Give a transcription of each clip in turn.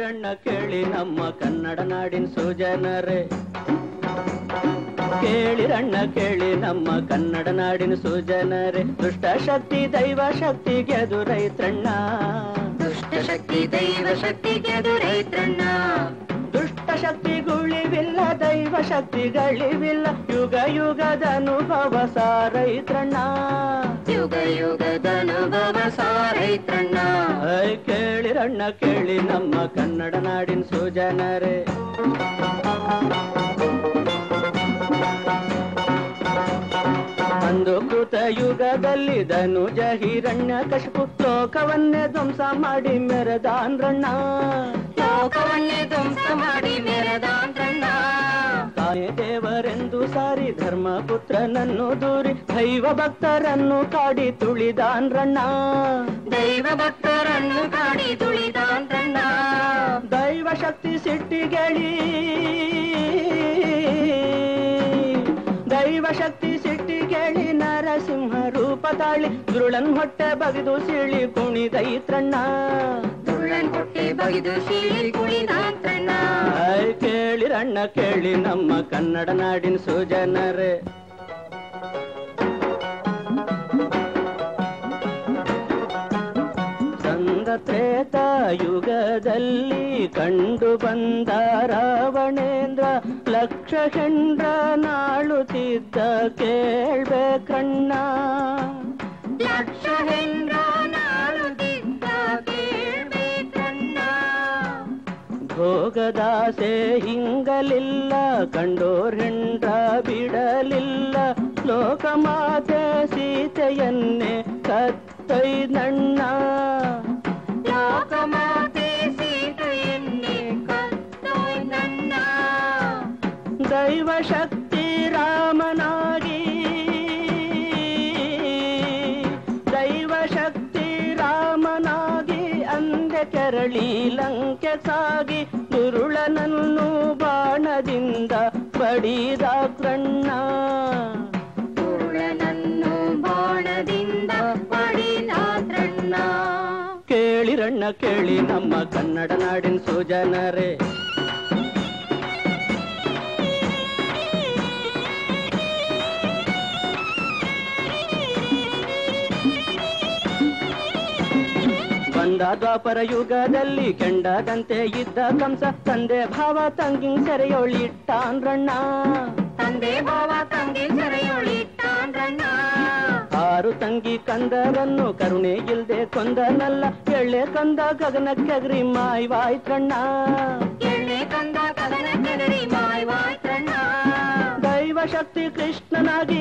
ಕೇಳಿರಣ್ಣ ಕೇಳಿ ನಮ್ಮ ಕನ್ನಡ ನಾಡಿನ ಸುಜನರೇ ಕೇಳಿರಣ್ಣ ಕೇಳಿ ನಮ್ಮ ಕನ್ನಡ ನಾಡಿನ ಸುಜನರೇ ದುಷ್ಟ ಶಕ್ತಿ ದೈವ ಶಕ್ತಿ ಗೆದು ರೈತ್ರಣ್ಣ ದುಷ್ಟ ಶಕ್ತಿ ದೈವ ಶಕ್ತಿಗೆ ಅದು ರೈತ್ರಣ್ಣ ದುಷ್ಟ ಶಕ್ತಿಗುಳಿವಿಲ್ಲ ದೈವ ಶಕ್ತಿಗಳಿವಿಲ್ಲ ಯುಗ ಯುಗದ ಅನುಭವ ಸಾರೈತ್ರಣ್ಣ ಯುಗ ಯುಗದ ಅನುಭವ ಸಾರೈತ್ರಣ್ಣ ಐ ಕೇಳಿರಣ್ಣ ಕೇಳಿ ನಮ್ಮ ಕನ್ನಡ ನಾಡಿನ ಸುಜನರೇ ಅಂದು ಕೃತ ಯುಗದಲ್ಲಿ ಧನುಜ ಹಿರಣ್ಯ ಕಶಪು ಲೋಕವನ್ನೇ ಧ್ವಂಸ ಮಾಡಿ ಮೆರೆದಾನ್ರಣ್ಣ ಲೋಕವನ್ನೇ ಧ್ವಂಸ ಮಾಡಿ ಮೆರೆದಾಂತ್ರಣ್ಣ ತಾನೇ ದೇವರೆಂದು ಸಾರಿ ಧರ್ಮಪುತ್ರನನ್ನು ದೂರಿ ದೈವ ಭಕ್ತರನ್ನು ಕಾಡಿ ತುಳಿದಾನ್ರಣ್ಣ ದೈವ ಭಕ್ತರನ್ನು ಕಾಡಿ ತುಳಿದಾಂತ್ರಣ್ಣ ದೈವ ಶಕ್ತಿ ಸಿಟ್ಟಿಗೆಳಿ ದೈವ ಶಕ್ತಿ ಸಿಟ್ಟಿಗೆಳಿ ನರಸಿಂಹ ರೂಪ ತಾಳಿ ದುರುಳನ್ ಹೊಟ್ಟೆ ಬಗೆದು ಸಿಳಿ ಕುಣಿದೈತ್ರಣ್ಣ ತುಳ್ಳನ್ ಹೊಟ್ಟೆ ಬಗೆದು ಶೀಳಿ ಕುಳಿದಾಂತ್ರಣ್ಣ ಐ ಕೇಳಿರಣ್ಣ ಕೇಳಿ ನಮ್ಮ ಕನ್ನಡ ನಾಡಿನ ಸುಜನರೇ ಸಂದ ತ್ರೇತ ಯುಗದಲ್ಲಿ ಕಂಡು ಬಂದ ರಾವಣೇಂದ್ರ ಲಕ್ಷ ಹೆಂಡ್ರ ನಾಳುತ್ತಿದ್ದ ಕೇಳ್ಬೇಕಣ್ಣ ಲಕ್ಷ ಹೆಂಡ್ರ ನಾಳುತ್ತಿದ್ದ ಕೇಳ್ಬೇಕಣ್ಣ ಭೋಗದಾಸೆ ಹಿಂಗಲಿಲ್ಲ ಕಂಡೋರ್ ಹೆಂಡ್ರ ಬಿಡಲಿಲ್ಲ ಲೋಕಮಾತೆ ಸೀತೆಯನ್ನೇ ಕತ್ತೈದಣ್ಣ ಲೋಕಮಾತೆ ಸೀತೆಯನ್ನೇ ಕತ್ತೋಯ್ನಣ್ಣ ದೈವ ಶಕ್ತಿ ರಾಮನಾಗಿ ದೈವ ಶಕ್ತಿ ರಾಮನಾಗಿ ಅಂದೆ ಕೆರಳಿ ಲಂಕೆ ಸಾಗಿ ದುರುಳನನ್ನು ಬಾಣದಿಂದ ಬಡಿದಾಕ್ರಣ್ಣ ತುಳ್ಳನನ್ನು ಬಾಣದಿಂದ ಪಡಿದಾತ್ರಣ್ಣ ಕೇಳಿರಣ್ಣ ಕೇಳಿ ನಮ್ಮ ಕನ್ನಡ ನಾಡಿನ ಸುಜನರೇ ಬಂದ ದ್ವಾಪರ ಯುಗದಲ್ಲಿ ಕೆಂಡದಂತೆ ಇದ್ದ ಕಂಸ ತಂದೆ ಭಾವ ತಂಗಿ ಸೆರೆಯೊಳಿಟ್ಟಾನ್ರಣ್ಣ ತಂದೆ ಭಾವ ತಂಗಿ ಸೆರೆಯೊಳಿಟ್ಟಾಂದ್ರಣ್ಣ ಆರು ತಂಗಿ ಕಂದರನ್ನು ಕರುಣೆ ಇಲ್ದೆ ಕೊಂದನಲ್ಲ ಎಳ್ಳೆ ಕಂದ ಗಗನಕ್ಕೆಗರಿ ಮಾಯ್ವಾಯ್ತ್ರಣ್ಣ ಎಣ್ಣೆ ಕಂದ ಕದನ ಕೆದರಿ ಮಾಯ್ವಾಯ್ತ್ರಣ್ಣ ದೈವ ಶಕ್ತಿ ಕೃಷ್ಣನಾಗಿ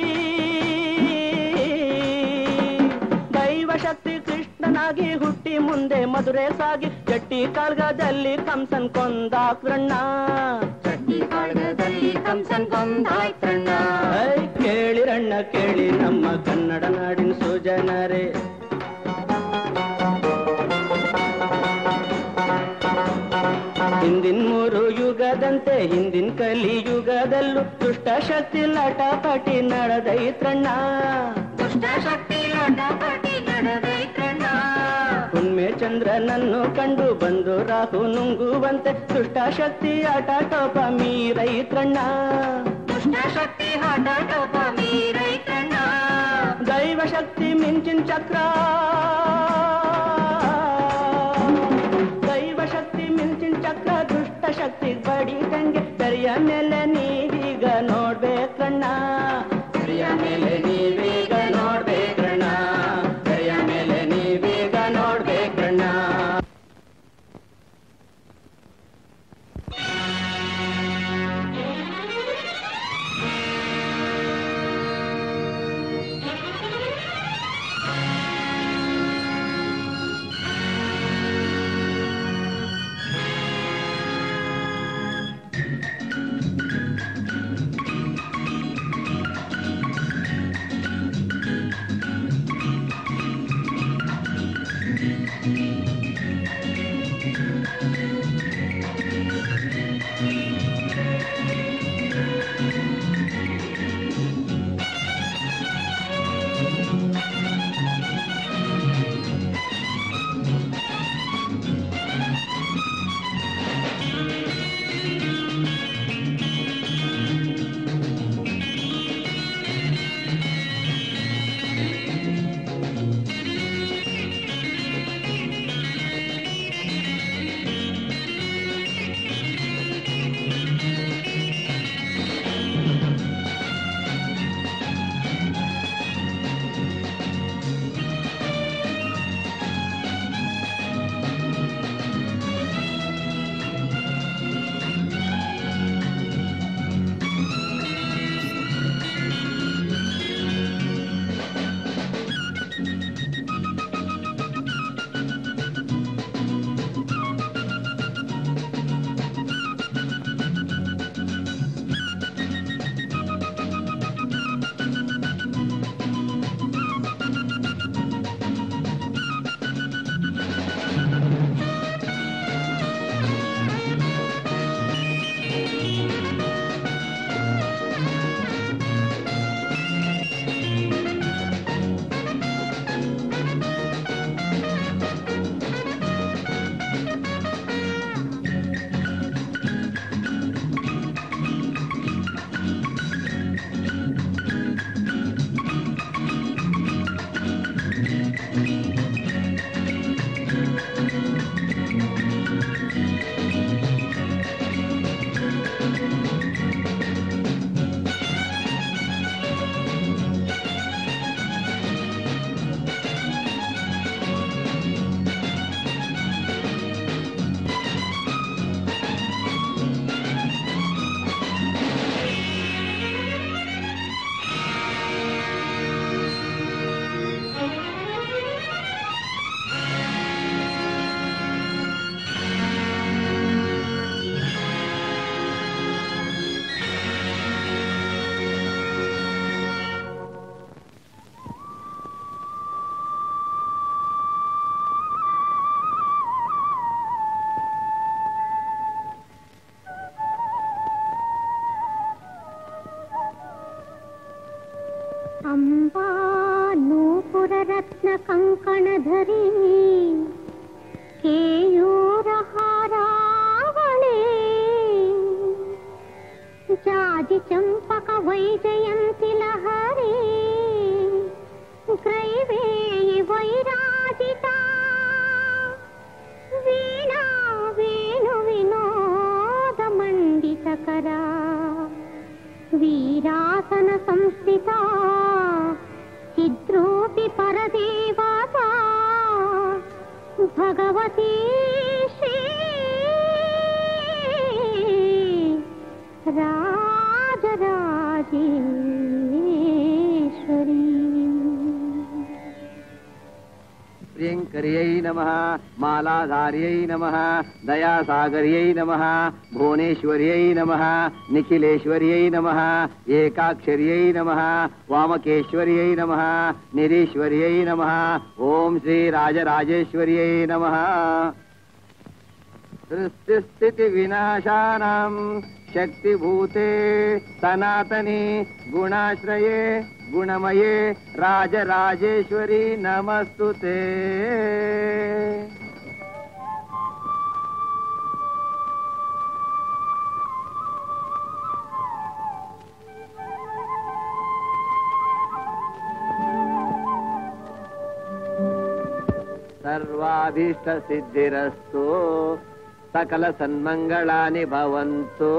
ದೈವ ಶಕ್ತಿ ಕೃಷ್ಣನಾಗಿ ಹುಟ್ಟಿ ಮುಂದೆ ಮಧುರೆ ಸಾಗಿ ಗಟ್ಟಿ ಕಾಲ್ಗದಲ್ಲಿ ಕಂಸನ್ ಕೊಂದಾಕ್ರಣ್ಣ ಚಟ್ಟಿ ಕಾಳಗದಲ್ಲಿ ಕಂಸನ್ ಕೊಂದಾಯ್ತ್ರಣ್ಣ ಐ ಕೇಳಿರಣ್ಣ ಕೇಳಿ ನಮ್ಮ ಕನ್ನಡ ನಾಡಿನ ಸುಜನರೇ ಹಿಂದಿನ ಮೂರು ಯುಗದಂತೆ ಹಿಂದಿನ ಕಲಿ ಯುಗದಲ್ಲೂ ದುಷ್ಟ ಶಕ್ತಿ ಲಟಾಪಟಿ ನಡೆದೈತ್ರಣ್ಣ ದುಷ್ಟ ಶಕ್ತಿ ಲೋಟಪಟಿ ನಡೆದೈತ್ರಣ್ಣ ಹುಣ್ಮೆ ಚಂದ್ರನನ್ನು ಕಂಡು ಬಂದು ರಾಹು ನುಂಗುವಂತೆ ದುಷ್ಟ ಶಕ್ತಿ ಆಟ ಟೋಪ ಮೀರೈತ್ರಣ್ಣ ದುಷ್ಟ ಶಕ್ತಿ ಹಾಟ ಟೋಪ ಮೀರೈತ್ರಣ್ಣ ದೈವ ಶಕ್ತಿ ಮಿಂಚಿನ ಚಕ್ರ ದೈವ ಶಕ್ತಿ ಮಿಂಚಿನ ಚಕ್ರ ದುಷ್ಟ ಶಕ್ತಿ ಬಡಿದಂಗೆ ಸರಿಯ ಮೇಲೆ ನೀವೀಗ ನೋಡ್ಬೇಕಣ್ಣ ಸರಿಯ ಮೇಲೆ ನೀವೀಗ ನೋಡ್ಬೇಕಣ್ಣ ಸರಿಯ ಮೇಲೆ ನೀವೀಗ ನೋಡ್ಬೇಕಣ್ಣ ಧರಿ ಕೇಯೂರ ಹಾರಾವಳೆ ಜಾಜಿ ಚಂಪಕ ವೈಜಯಂತಿ ಲಹರಿ ಗ್ರೈವೇಯಿ ವೈರಾಜಿತ ವೀಣಾ ವೇಣು ವಿನೋದ ಮಂಡಿತಕರ ವೀರಾಸನ ಸಂಸ್ಥಿತ ಚಿದ್ರೂಪಿ ಪರದೇವತ ಭಗವತಿ ಶ್ರೀ ರಾಜರಾಜೇಶ್ವರಿ ಪ್ರಿಯಂಕರ್ಯೈ ನಮಃ ಮಾಲಾಧಾರ್ಯೈ ನಮಃ ದಯಾಸಾಗರ್ಯೈ ನಮಃ ಭುವನೇಶ್ವರ್ಯೈ ನಮಃ ನಿಖಿಲೇಶ್ವರ್ಯೈ ನಮಃ ಏಕಾಕ್ಷರ್ಯೈ ನಮಃ ವಾಮಕೇಶ್ವರ್ಯೈ ನಮಃ ನಿರೀಶ್ವರ್ಯೈ ನಮಃ ಓಂ ಶ್ರೀ ರಾಜರಾಜೇಶ್ವರ್ಯೈ ನಮಃ ಸೃಷ್ಟಿಸ್ಥಿತಿ ವಿನಾಶಾನಾಂ ಶಕ್ತಿಭೂತೆ ಸನಾತನಿ ಗುಣಾಶ್ರಯೇ ಗುಣಮಯೇ ರಾಜರಾಜೇಶ್ವರಿ ನಮಸ್ತುತೆ ಸರ್ವಾಭೀಷ್ಟ ಸಿದ್ಧಿರಸ್ತು ಸಕಲ ಸನ್ಮಂಗಳಾನಿ ಭವಂತು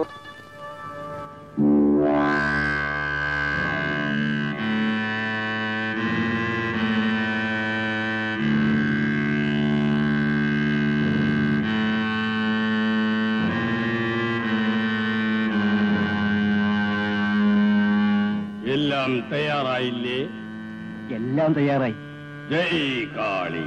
എല്ലാം തയ്യാറായില്ലേ എല്ലാം തയ്യാറായി ജയ് കാളി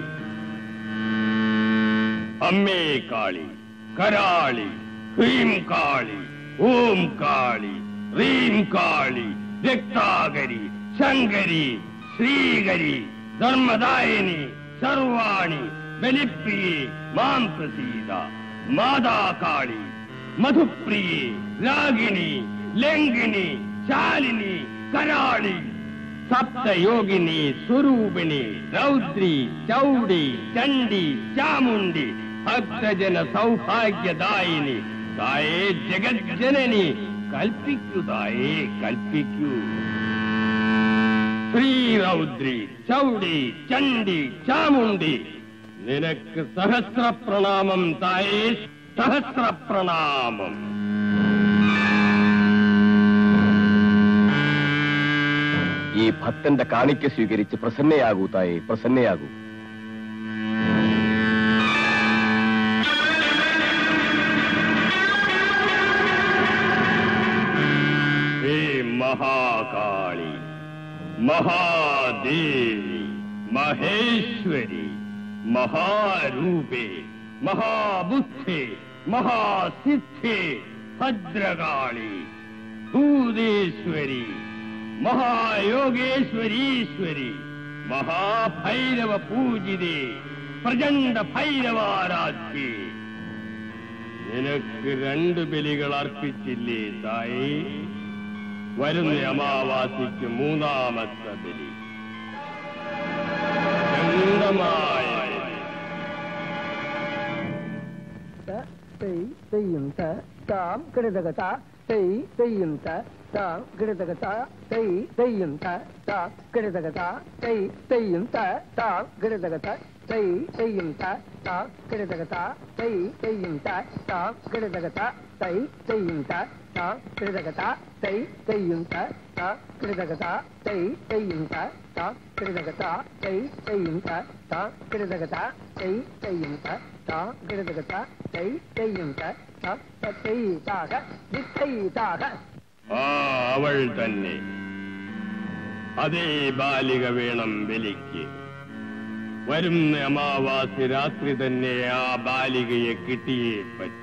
അമ്മേ കാളി കരാളി ഹ്രീം കാളി ഓം കാളി റീം കാളി രക്താകരി ശങ്കരി ശ്രീകരി ധർമ്മദായിനി സർവാണി ബലിപ്രിയേ മാം പ്രസീത മാതാ കാളി മധുപ്രിയേ രാഗിണി ലംഘിനി ശാലിനി കരാളി ಸಪ್ತಯೋಗಿನಿ ಸ್ವರೂಪಿಣಿ ರೌದ್ರಿ ಚೌಡಿ ಚಂಡಿ ಚಾಮುಂಡಿ ಭಕ್ತ ಜನ ಸೌಭಾಗ್ಯದಾಯಿನಿ ತಾಯೇ ಜಗಜ್ಜನನಿ ಕಲ್ಪಿಕ್ಕು ತಾಯೇ ಕಲ್ಪಿಕ್ಕು ശ്രീരൗദ്രി ചൗടി ചണ്ഡി ചാമുണ്ടി നിനക്ക് സഹസ്ര പ്രണാമം തായേ സഹസ്ര പ്രണാമം ഈ ഭക്തന്റെ കാണിക്ക സ്വീകരിച്ച് പ്രസന്നയാകൂ തായെ പ്രസന്നയാകൂ ഹേ മഹാകാളി മഹാദേവി മഹേശ്വരി മഹാരൂപേ മഹാബുദ്ധേ മഹാസിദ്ധേ ഭദ്രകാളി ഭൂതേശ്വരി മഹായോഗേശ്വരീശ്വരി മഹാഭൈരവ പൂജിതേ പ്രചണ്ഡ ഭൈരവാരാധ്യേ നിനക്ക് രണ്ട് ബലികൾ അർപ്പിച്ചില്ലേ തായേ വരുന്ന അമാവാസിക്ക് മൂന്നാമത്തെ ബലി ഗന്ധമായ തൈ തെയ്യും ത താം കിടതകത തൈ തെയ്യും ത താം കിടതകത തൈ തെയ്യും ത താം കിടതകത തൈ തെയ്യും ത താം കിടതകത തൈ തെയ്യും ത താം കിടതകത തൈ തെയ്യും ത താം കിടതകത തൈ തെയ്യും ത താം കിടതകത തൈ തെയ്യും ത താം കിടതകത തൈ തെയ്യും ത താം കിടതകത തൈ തെയ്യും ത താം കിടതകത തൈ തെയ്യും ത താം കിടതകത തൈ തെയ്യും ത താം തൈ താക ദിത്തൈ താക ആ അവൾ തന്നെ അതേ ബാലിക വേണം ബലിക്ക് വരുന്ന അമാവാസി രാത്രി തന്നെ ആ ബാലികയെ കിട്ടിയേ പറ്റൂ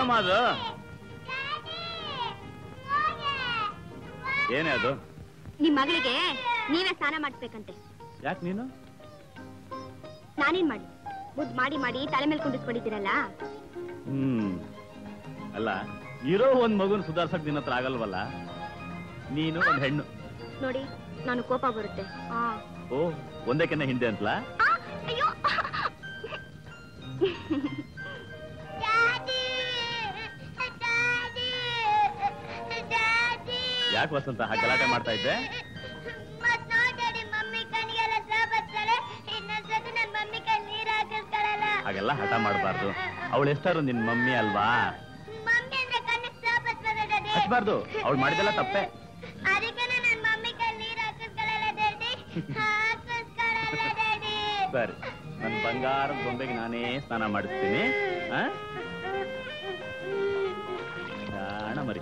ಏನಮ್ಮ ಅದು ಏನೇ ಅದು ನಿಮ್ ಮಗಳಿಗೆ ನೀವೇ ಸ್ನಾನ ಮಾಡಿಸ್ಬೇಕಂತೆ ಯಾಕೆ ನೀನು ನಾನೇನ್ ಮಾಡಿ ಮುದ್ ಮಾಡಿ ಮಾಡಿ ತಲೆ ಮೇಲೆ ಕುಂಡಿಸ್ಕೊಂಡಿದ್ದೀರಲ್ಲ ಹ್ಮ್ ಅಲ್ಲ ಇರೋ ಒಂದ್ ಮಗುನ್ ಸುಧಾರ್ಸಕ್ ನಿನ್ನ ಹತ್ರ ಆಗಲ್ವಲ್ಲ ನೀನು ಒಂದ್ ಹೆಣ್ಣು ನೋಡಿ ನಾನು ಕೋಪ ಬರುತ್ತೆ ಆ. ಓ ಒಂದೇ ಕೆನ್ನ ಹಿಂದೆ ಅಂತಲಾ ಆ, ಅಯ್ಯೋ ಯಾಕೆ ವಸಂತ ಹಾಗೆ ಗಲಾಟೆ ಮಾಡ್ತಾ ಇದ್ದೆ ಮತ್ ನೋಡ್ರಿ ಮಮ್ಮಿ ಕಣ್ಣಿಗೆಲ್ಲ ದ್ರಾವ ಬರ್ತಾಳೆ ಇನ್ನೊಂದ್ಸತಿ ನನ್ ಮಮ್ಮಿ ಕಣ್ ನೀರ್ ಹಾಕಿಸ್ಕೊಳಲ್ಲ ಹಾಗೆಲ್ಲ ಹಠ ಮಾಡಬಾರ್ದು ಅವಳು ಎಷ್ಟಾರು ನಿನ್ ಮಮ್ಮಿ ಅಲ್ವಾ ಮಮ್ಮಿ ಅಂದ್ರೆ ಕಣ್ಣಿಗೆ ದ್ರಾವ ಬರ್ತದೆ ಡ್ಯಾಡಿ. ಹಚ್ಬಾರ್ದು ಅವಳು ಮಾಡಿದೆಲ್ಲ ತಪ್ಪೆ ಅದಕ್ಕೆ ನನ್ ಮಮ್ಮಿ ಕಣ್ ನೀರ್ ಹಾಕಿಸ್ಕೊಳಲ್ಲ ಡ್ಯಾಡಿ ಹಾಕಿಸ್ಕೊಳಲ್ಲ ಡ್ಯಾಡಿ ಸರಿ ನನ್ನ ಬಂಗಾರದ ಬೊಂಬೆಗೆ ನಾನೇ ಸ್ನಾನ ಮಾಡಿಸ್ತೀನಿ ಆ? ಜಾಣ ಮರಿ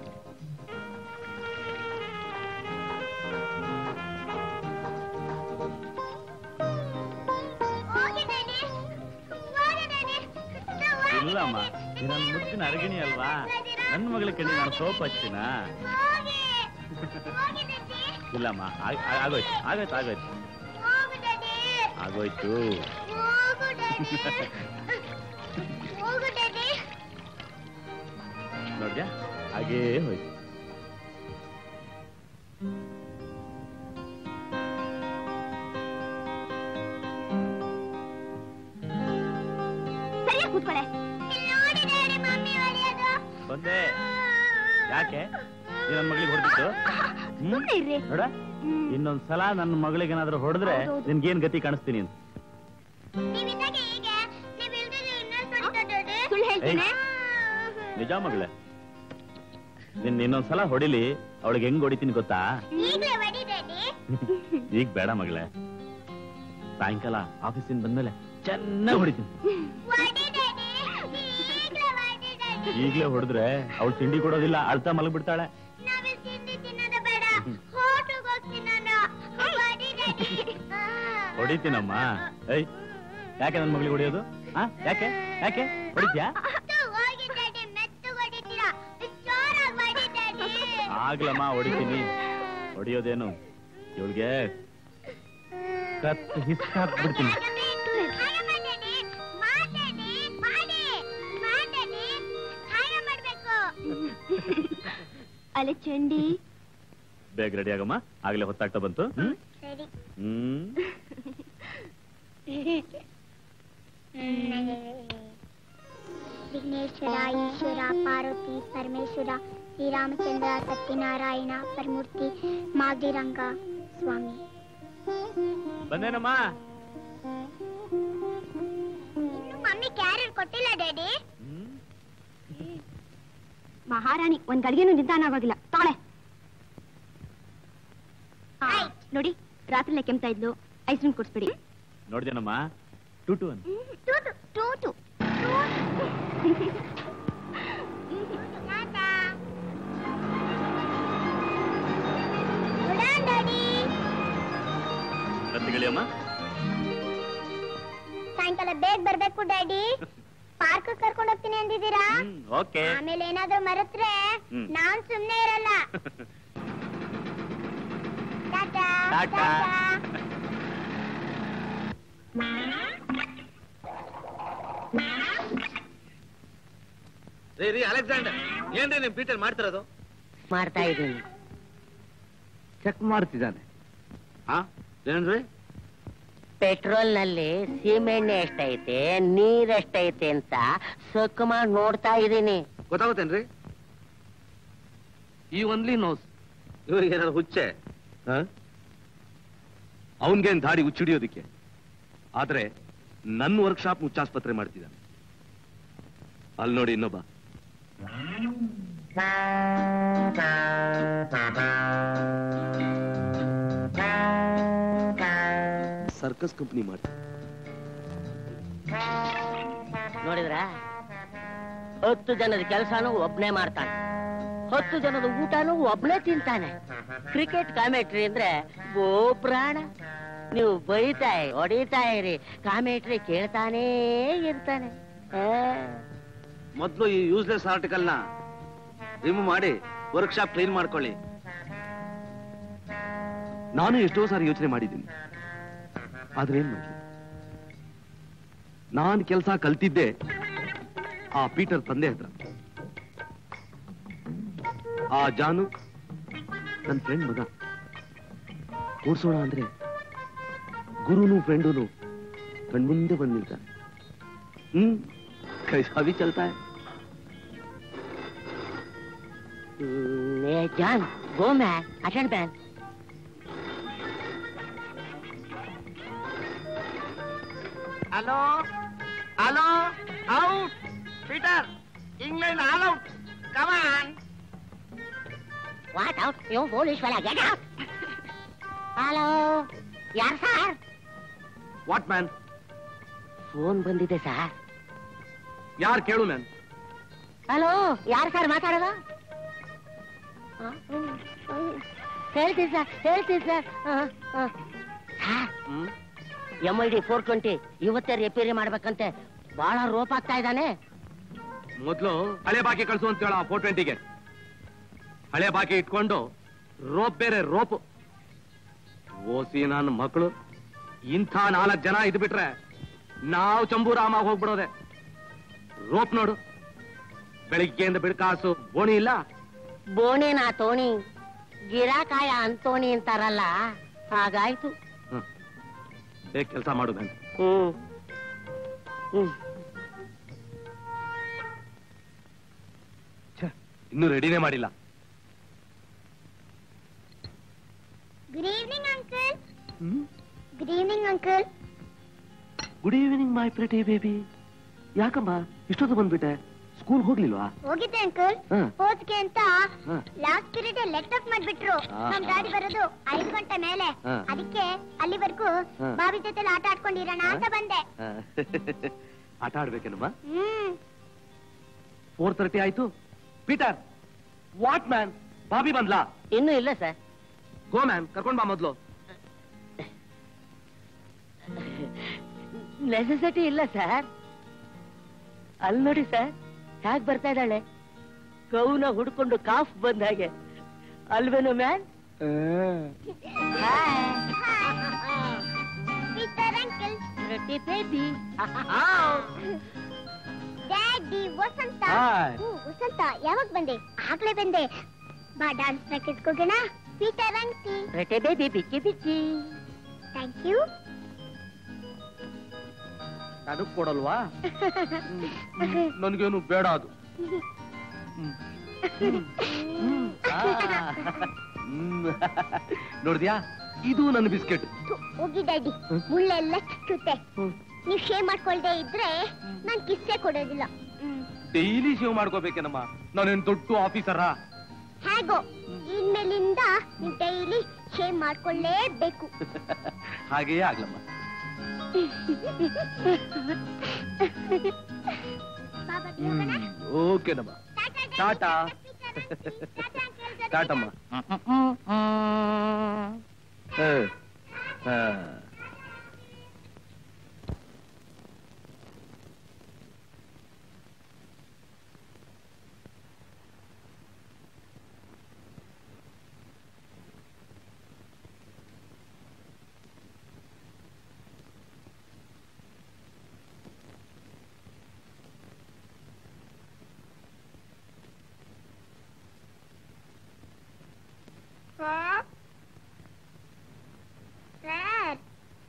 ಹೋಗಿ ಡ್ಯಾಡಿ ಹೋಗಿ ಡ್ಯಾಡಿ ಇಲ್ಲಮ್ಮ ಈ ನನ್ನ ಮುದ್ದಿನ ಅರಗಿಣಿ ಅಲ್ವಾ ನನ್ನ ಮಗಳ ಕಣ್ಣಿ ನಾನು ಸೋಪ್ ಹಚ್ತೀನ ಹೋಗಿ ಹೋಗಿ ಡ್ಯಾಡಿ ಇಲ್ಲಮ್ಮ ಆಗ್- ಆಗ್- ಆಗೋಯ್ತು ಆಗೋಯ್ತು ಆಗೋಯ್ತು ಹೋಗು ಡ್ಯಾಡಿ ಆಗೋಯ್ತು ಹೋಗು ಡ್ಯಾಡಿ ಹೋಗು ಡ್ಯಾಡಿ ನೋಡ್ದ್ಯಾ ಹಾಗೇ ಹೋಯ್ತು ಸರಿಯಾಗಿ ಕೂತ್ಕೊಳೆ ನೋಡಿ ಡ್ಯಾಡಿ ಮಮ್ಮಿ ಹೊಡೆಯೋದು ಬಂದೆ ಯಾಕೆ ಈ ನನ್ನ ಮಗಳಿಗೆ ಹೊಡೆದಿತ್ತು ಸುಮ್ನೆ ಇರ್ರಿ ನೋಡ ಇನ್ನೊಂದ್ಸಲ ನನ್ನ ಮಗಳಿಗೆ ಏನಾದ್ರೂ ಹೊಡೆದ್ರೆ ಹೌದೌದು. ನಿನ್ಗೇನ್ ಗತಿ ಕಾಣಿಸ್ತೀನಿ ಅಂತ ನೀವಿದ್ದಾಗ ಹೀಗೆ ನೀವ್ ಇಲ್ದಿದ್ರೆ ಇನ್ನೊಂದ್ ಹೊಡಿತಾ ಡ್ಯಾಡಿ ಸುಳ್ಳು ಹೇಳ್ತೀನಿ. ನಿಜ ಮಗಳೇ ನಿನ್ ಇನ್ನೊಂದ್ಸಲ ಹೊಡಿಲಿ ಅವಳಿಗೆ ಹೆಂಗ್ ಹೊಡಿತೀನಿ ಗೊತ್ತಾ ಈಗಲೇ ಹೊಡಿ ಡ್ಯಾಡಿ ಈಗ ಬೇಡ ಮಗಳೇ ಸಾಯಂಕಾಲ ಆಫೀಸಿಂದ ಬಂದ್ಮೇಲೆ ಚೆನ್ನಾಗಿ ಹೊಡಿತೀನಿ ಹೊಡಿ ಡ್ಯಾಡಿ ಈಗಲೇ ಹೊಡಿ ಡ್ಯಾಡಿ ಈಗ್ಲೇ ಹೊಡೆದ್ರೆ ಅವಳು ತಿಂಡಿ ಕೊಡೋದಿಲ್ಲ ಅಳ್ತಾ ಮಲಗ್ಬಿಡ್ತಾಳೆ ನಾವಿಲ್ ತಿಂಡಿ ತಿನ್ನೋದು ಬೇಡ ಹೋಟ್ಲಿಗೆ ಹೋಗ್ತೀನಿ ನಾನು ಹೊಡಿ ಡ್ಯಾಡಿ ಹೊಡಿತೀನಮ್ಮ ಏಯ್ ಯಾಕೆ ನನ್ನ ಮಗಳಿಗೆ ಹೊಡಿಯೋದು ಹಾ ಯಾಕೆ ಯಾಕೆ ಹೊಡಿತ್ಯಾ ಅದು ಹೋಗಿ ಡ್ಯಾಡಿ ಮೆತ್ತು ಹೊಡಿತೀರಾ ಜೋರಾಗಿ ಹೊಡಿ ಡ್ಯಾಡಿ ಆಗ್ಲಮ್ಮ ಹೊಡಿತೀನಿ ಹೊಡಿಯೋದೇನು ಇವಳಿಗೆ ಕತ್ ಹಿಸ್ಕಾಕ್ಬಿಡ್ತೀನಿ ಅಲೆ ಚಂಡಿ ಬೇಗ ರೆಡಿ ಆಗಮ್ಮ ಆಗ್ಲೇ ಹೊತ್ತಾಗ್ತಾ ಬಂತು ಹ್ಮ್? ಸರಿ ಹ್ಮ್ ವಿಘ್ನೇಶ್ವರ ಈಶ್ವರ ಪಾರ್ವತಿ ಪರಮೇಶ್ವರ ಶ್ರೀರಾಮಚಂದ್ರ ಸತ್ಯನಾರಾಯಣ ಪರಮೂರ್ತಿ ಮಾದಿರಂಗ ಸ್ವಾಮಿ ಬಂದೇನಮ್ಮ ಇನ್ನು ಮಮ್ಮಿ ಕ್ಯಾರೆಟ್ ಕೊಟ್ಟಿಲ್ಲ ಡ್ಯಾಡಿ ಹ್ಮ್ ಮಹಾರಾಣಿ ಒಂದ್ ಗಳಿಗೆನೂ ನಿಧಾನವಾಗಿಲ್ಲ ತಾಳೆ ನೋಡಿ ರಾತ್ರಿಲೇ ಕೆಮ್ತಾ ಇದ್ಲು ಐಸ್ ಕ್ರೀಮ್ ಕೊಡ್ಸ್ಬಿಡಿ ನೋಡ್ದೇನಮ್ಮ ಟು ಟು ಅನ್ ಟೂಟು ಟೂಟು ರತ್ತಿಗಳಿ ಅಮ್ಮ ಸಾಯಂಕಾಲ ಬೇಗ ಬರ್ಬೇಕು ಡ್ಯಾಡಿ ಪಾರ್ಕ್ ಕರ್ಕೊಂಡು ಹೋಗ್ತೀನಿ ಅಂದಿದ್ದೀರಾ ಹ್ಮ್ ಓಕೆ ಆಮೇಲೆ ಏನಾದ್ರೂ ಮರೆತ್ರೆ ಹ್ಮ್. ನಾನ್ ಸುಮ್ನೆ ಇರಲ್ಲ ಟಾಟಾ ಟಾಟಾ. ಟಾಟಾ. ರೀ ರೀ ಅಲೆಕ್ಸಾಂಡರ್ ಏನ್ರಿ ನಿಮ್ ಪೀಟರ್ ಮಾಡ್ತಿರೋದು ಮಾಡ್ತಾ ಇದ್ದೀನಿ ಚೆಕ್ ಮಾಡ್ತಿದ್ದಾನೆ ಹಾ ಏನ್ರಿ ಪೆಟ್ರೋಲ್ ನಲ್ಲಿ ಸೀಮೆಣ್ಣೆ ಎಷ್ಟೈತೆ ನೀರ್ ಎಷ್ಟೈತೆ ಅಂತ ಸೊಕ್ಕು ಮಾಡಿ ನೋಡ್ತಾ ಇದ್ದೀನಿ ಗೊತ್ತಾಗುತ್ತೇನ್ರಿ ಈ ಒನ್ಲಿ ನೋಸ್ ಇವ್ರಿಗೆ ಏನಾದ್ರು ಹುಚ್ಚೆ ಅವನ್ಗೇನ್ ದಾಡಿ ಹುಚ್ಚಿಡಿಯೋದಿಕ್ಕೆ ಆದ್ರೆ ನನ್ನ ವರ್ಕ್ಶಾಪ್ ಮುಚ್ಚಾಸ್ಪತ್ರೆ ಮಾಡ್ತಿದ್ದಾನೆ ಅಲ್ಲಿ ನೋಡಿ ಇನ್ನೊಬ್ಬ ಸರ್ಕಸ್ ಕಂಪನಿ ಮಾಡಿ ನೋಡಿದ್ರ ಹತ್ತು ಜನದ ಕೆಲಸನೂ ಒಬ್ನೇ ಮಾಡ್ತಾನೆ ಹತ್ತು ಜನದ ಊಟನೂ ಒಬ್ನೇ ತಿಂತಾನೆ ಕ್ರಿಕೆಟ್ ಕಾಮೆಟ್ರಿ ಅಂದ್ರೆ ಓ ಪ್ರಾಣ ನೀವು ಬೈತಾ ಇರಿ, ಹೊಡಿತಾ ಇರಿ ಕಾಮೆಟ್ರಿ ಕೇಳ್ತಾನೇ ಇರ್ತಾನೆ ಆ. ಮೊದಲು ಈ ಯೂಸ್ಲೆಸ್ ಆರ್ಟಿಕಲ್ನ ರಿಮೂವ್ ಮಾಡಿ ವರ್ಕ್ಶಾಪ್ ಕ್ಲೀನ್ ಮಾಡ್ಕೊಳ್ಳಿ ನಾನು ಎಷ್ಟೋ ಸಾರಿ ಯೋಚನೆ ಮಾಡಿದ್ದೀನಿ ಆದ್ರೆ ಏನ್ ಮಾಡ್ಲಿ ನಾನ್ ಕೆಲಸ ಕಲ್ತಿದ್ದೆ ಆ ಪೀಟರ್ ತಂದೆ ಹತ್ರ ಆ ಜಾನು ನನ್ನ ಫ್ರೆಂಡ್ ಮಗ ಓಡಿಸೋಣ ಅಂದ್ರೆ ಗುರುನು ಫ್ರೆಂಡುನು ಕಣ್ಮುಂದೆ ಬಂದ್ ನಿಲ್ತಾನೆ ಹ್ಮ್ कैसा भी चलता है ಏ John go man attend man hello hello out Peter England all out come on what out you police fella get out hello ಯಾರು ಸರ್ ವಾಟ್ ಮ್ಯಾನ್ ಫೋನ್ ಬಂದಿದೆ ಸರ್ ಯಾರು ಕೇಳು ಮ್ಯಾನ್ ಹಲೋ ಯಾರು ಸರ್ ಮಾತಾಡೋದು ಆ, ಹ್ಮ್, ಹ್ಮ್. ಹೇಳ್ತೀನಿ ಸರ್ ಹೇಳ್ತೀನಿ sir sir M I D four twenty ಇವತ್ತೇ ರಿಪೇರಿ ಮಾಡ್ಬೇಕಂತೆ ಬಹಳ ರೋಪ್ ಆಗ್ತಾ ಇದ್ದಾನೆ ಮೊದ್ಲು ಹಳೆ ಬಾಕಿ ಕಳ್ಸು ಅಂತ ಹೇಳ ಫೋರ್ ಟ್ವೆಂಟಿಗೆ ಹಳೆ ಬಾಕಿ ಇಟ್ಕೊಂಡು ರೋಪ್ ಬೇರೆ ರೋಪ್ ಓಸಿ ನನ್ನ ಮಕ್ಕಳು ಇಂಥ ನಾಲ್ಕು ಜನ ಇದ್ ಬಿಟ್ರೆ ನಾವು ಚಂಬೂರಾಮ ಹೋಗ್ಬಿಡೋದೆ ರೋಪ್ ನೋಡು ಬೆಳಿಗ್ಗೆಯಿಂದ ಬಿಡ್ಕಾಸು ಬೋಣಿ ಇಲ್ಲ ಬೋಣಿನ ತೋಣಿ ಗಿರಾಕಾಯ ಅಂತೋಣಿ ಅಂತಾರಲ್ಲ ಹಾಗಾಯ್ತು ಬೇಗ ಕೆಲಸ ಮಾಡು ನಾನು ಹ್ಮ್ ಹ್ಮ್ ಇನ್ನೂ ರೆಡಿನೇ ಮಾಡಿಲ್ಲ good evening uncle good evening uncle good evening my pretty baby ಯಾಕಮ್ಮ ಇಷ್ಟೊತ್ತು ಬಂದ್ಬಿಟ್ಟೆ ಸ್ಕೂಲ್ ಹೋಗ್ಲಿಲ್ವಾ ಹೋಗಿದ್ದೆ ಅಂಕಲ್ ಹ. ಹೋದ್ಗೆ ಅಂತ ಹ. ಲಾಸ್ಟ್ ಪೀರಿಯಡ್ ಲೆಟ್ ಆಫ್ ಮಾಡ್ಬಿಟ್ರು ಆ, ನಮ್ ಗಾಡಿ ಬರೋದು ಐದು ಗಂಟೆ ಮೇಲೆ ಹ. ಅದಕ್ಕೆ ಅಲ್ಲಿವರೆಗೂ ಹ. ಬಾವಿ ಜೊತೆ ಆಟ ಆಡ್ಕೊಂಡಿರೋಣ ಅಂತ ಬಂದೆ ಆಟ ಆಡ್ಬೇಕೇನಮ್ಮ ಹ್ಮ್ ಫೋರ್ ತರ್ಟಿ ಆಯ್ತು ಪೀಟರ್ ವಾಟ್ ಮ್ಯಾನ್ ಬಾಬಿ ಬಂದ್ಲಾ ಇನ್ನೂ ಇಲ್ಲ ಸರ್ ಗೋ ಮ್ಯಾನ್ ಕರ್ಕೊಂಡ್ ಬಾ ಮೊದ್ಲು ನೆಸೆಸಿಟಿ ಇಲ್ಲ ಸರ್ ಅಲ್ಲಿ ನೋಡಿ ಸರ್ ಹೇಗ್ ಬರ್ತಾ ಇದ್ದಾಳೆ ಕೌನ ಹುಡ್ಕೊಂಡು ಕಾಫ್ ಬಂದ ಹಾಗೆ ಅಲ್ವೇನು man Peter uncle baby daddy Vasantha Hi. ಹ್ಞೂ, ವಸಂತ ಯಾವಾಗ ಬಂದೆ ಆಗ್ಲೇ ಬಂದೆ ಬಾ ಡಾನ್ಸ್ ಪ್ರಾಕ್ಟೀಸ್ ಹೋಗೋಣ ಪೀಟರ್ ಅಂಕಲ್ ರೊಟ್ಟಿ ಬೇಬಿ ಬಿಚ್ಚಿ ಬಿಚ್ಚಿ ಥ್ಯಾಂಕ್ ಯು ನನಗ್ ಕೊಡಲ್ವಾ ನನ್ಗೇನು ಬೇಡ ಅದು ನೋಡಿದ್ಯಾ ಇದು ನನ್ನ ಬಿಸ್ಕೆಟ್ ಹೋಗಿ ಡ್ಯಾಡಿ ಮುಳ್ಳೆಲ್ಲ ಚುಚ್ಚುತ್ತೆ ನೀವ್ ಶೇವ್ ಮಾಡ್ಕೊಳ್ದೆ ಇದ್ರೆ ನಾನ್ ಕಿಸ್ಸೆ ಕೊಡೋದಿಲ್ಲ ಹ್ಮ್. ಡೈಲಿ ಶೇವ್ ಮಾಡ್ಕೋಬೇಕೇನಮ್ಮ ನಾನೇನ್ ದೊಡ್ಡ ಆಫೀಸರಾ ಹೇಗೋ ಇನ್ಮೇಲಿಂದ ನೀವ್ ಡೈಲಿ ಶೇವ್ ಮಾಡ್ಕೊಳ್ಳೇಬೇಕು ಹಾಗೆಯೇ ಆಗ್ಲಮ್ಮ ಬಾಬಾ ಹೋಗೋಣ? ಓಕೆನಮ್ಮ ಟಾಟಾ ಟಾಟಮ್ಮ ಹ, ಹ. ಸರ್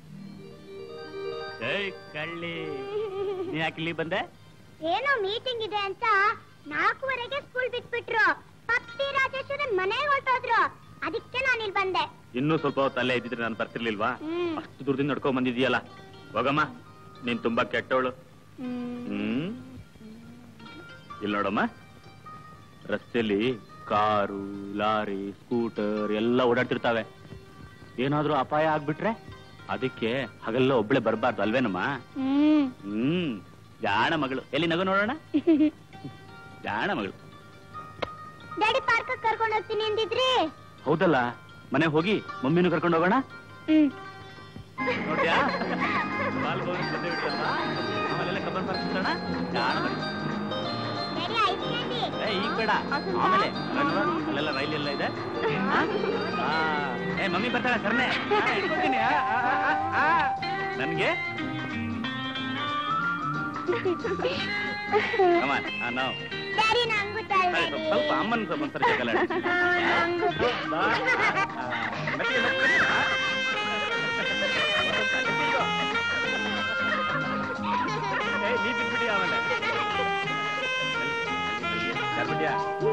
ಏಯ್ ಕಳ್ಳಿ ನೀ ಯಾಕೆ ಇಲ್ಲಿ ಬಂದೆ ಏನೋ ಮೀಟಿಂಗ್ ಇದೆ ಅಂತ ನಾಲ್ಕೂವರೆಗೆ ಸ್ಕೂಲ್ ಬಿಟ್ಬಿಟ್ರು ಪಪ್ಪಿ ರಾಜೇಶ್ವರನ್ ಮನೆಗೆ ಹೊರಟೋದ್ರು ಅದಕ್ಕೆ ನಾನು ಇಲ್ಲಿ ಬಂದೆ ಇನ್ನೂ ಸ್ವಲ್ಪ ಹೊತ್ತು ಅಲ್ಲೇ ಇದ್ದಿದ್ರೆ ನಾನು ಬರ್ತಿರ್ಲಿಲ್ವಾ ಹ್ಮ್. ಅಷ್ಟು ದೂರದಿಂದ ನಡ್ಕೊಂಡ್ ಬಂದಿದ್ಯಲ್ಲ ಹೋಗಮ್ಮ ನೀನ್ ತುಂಬಾ ಕೆಟ್ಟವಳು ಹ್ಮ್. ಹ್ಮ್ ಇಲ್ಲಿ ನೋಡಮ್ಮ ರಸ್ತೆಯಲ್ಲಿ ಕಾರು ಲಾರಿ ಸ್ಕೂಟರ್ ಎಲ್ಲ ಓಡಾಡ್ತಿರ್ತಾವೆ ಏನಾದ್ರೂ ಅಪಾಯ ಆಗ್ಬಿಟ್ರೆ ಅದಕ್ಕೆ ಹಗಲ್ಲ ಒಬ್ಳೆ ಬರಬಾರ್ದು ಅಲ್ವೇನಮ್ಮ ಹ್ಮ್ ಹ್ಮ್ ಜಾಣ ಮಗಳು ಎಲ್ಲಿ ನಗು ನೋಡೋಣ ಜಾಣ ಮಗಳು ಡ್ಯಾಡಿ ಪಾರ್ಕ್ ಕರ್ಕೊಂಡು ಹೋಗ್ತೀನಿ ಅಂದಿದ್ರಿ ಹೌದಲ್ಲ ಮನೆ ಹೋಗಿ ಮಮ್ಮಿನೂ ಕರ್ಕೊಂಡು ಹೋಗೋಣ ಹ್ಮ್ ನೋಡ್ಯಾ ಬಾಲ್ ಗೋವಿಂದ್ ಬಂದೇ ಬಿಟ್ರಲ್ವಾ ಆಮೇಲೆಲ್ಲ ಕಬ್ಬನ್ ಬರ್ತಿಸೋಣ ಜಾಣ ಮಗಳು ಏ ಈಗ ಬೇಡ ಆಮೇಲೆ ನೋಡು, ಅಲ್ಲೆಲ್ಲ ರೈಲ್ ಎಲ್ಲ ಇದೆ ಆ? ಆ, ಏ ಮಮ್ಮಿ ಬರ್ತಾಳೆ ಸರ್ನೆ ಆ, ಇಟ್ಕೊಳ್ತೀನಿ ಆ, ಆ, ಆ, ಆ. ನನ್ಗೆ ಕಮಾನ್ ನಾವು ಡ್ಯಾಡಿ ನಂಗೂ ತಾಯಿ ಸ್ವಲ್ಪ ಸ್ವಲ್ಪ ಅಮ್ಮನ ಸ್ವಲ್ಪ ಒಂದ್ಸರಿ ಜಗಳ ಆಡಿ. ಬಾ. ಆ, ಮೆತ್ತಿಗೆ, ಮೆತ್ತಿಗೆ. ಆ. ಏ, ನೀ ಬಿಟ್ಬಿಡಿ ಆಮೇಲೆ ಯಾರ್ ಬಿಟ್ಯಾ?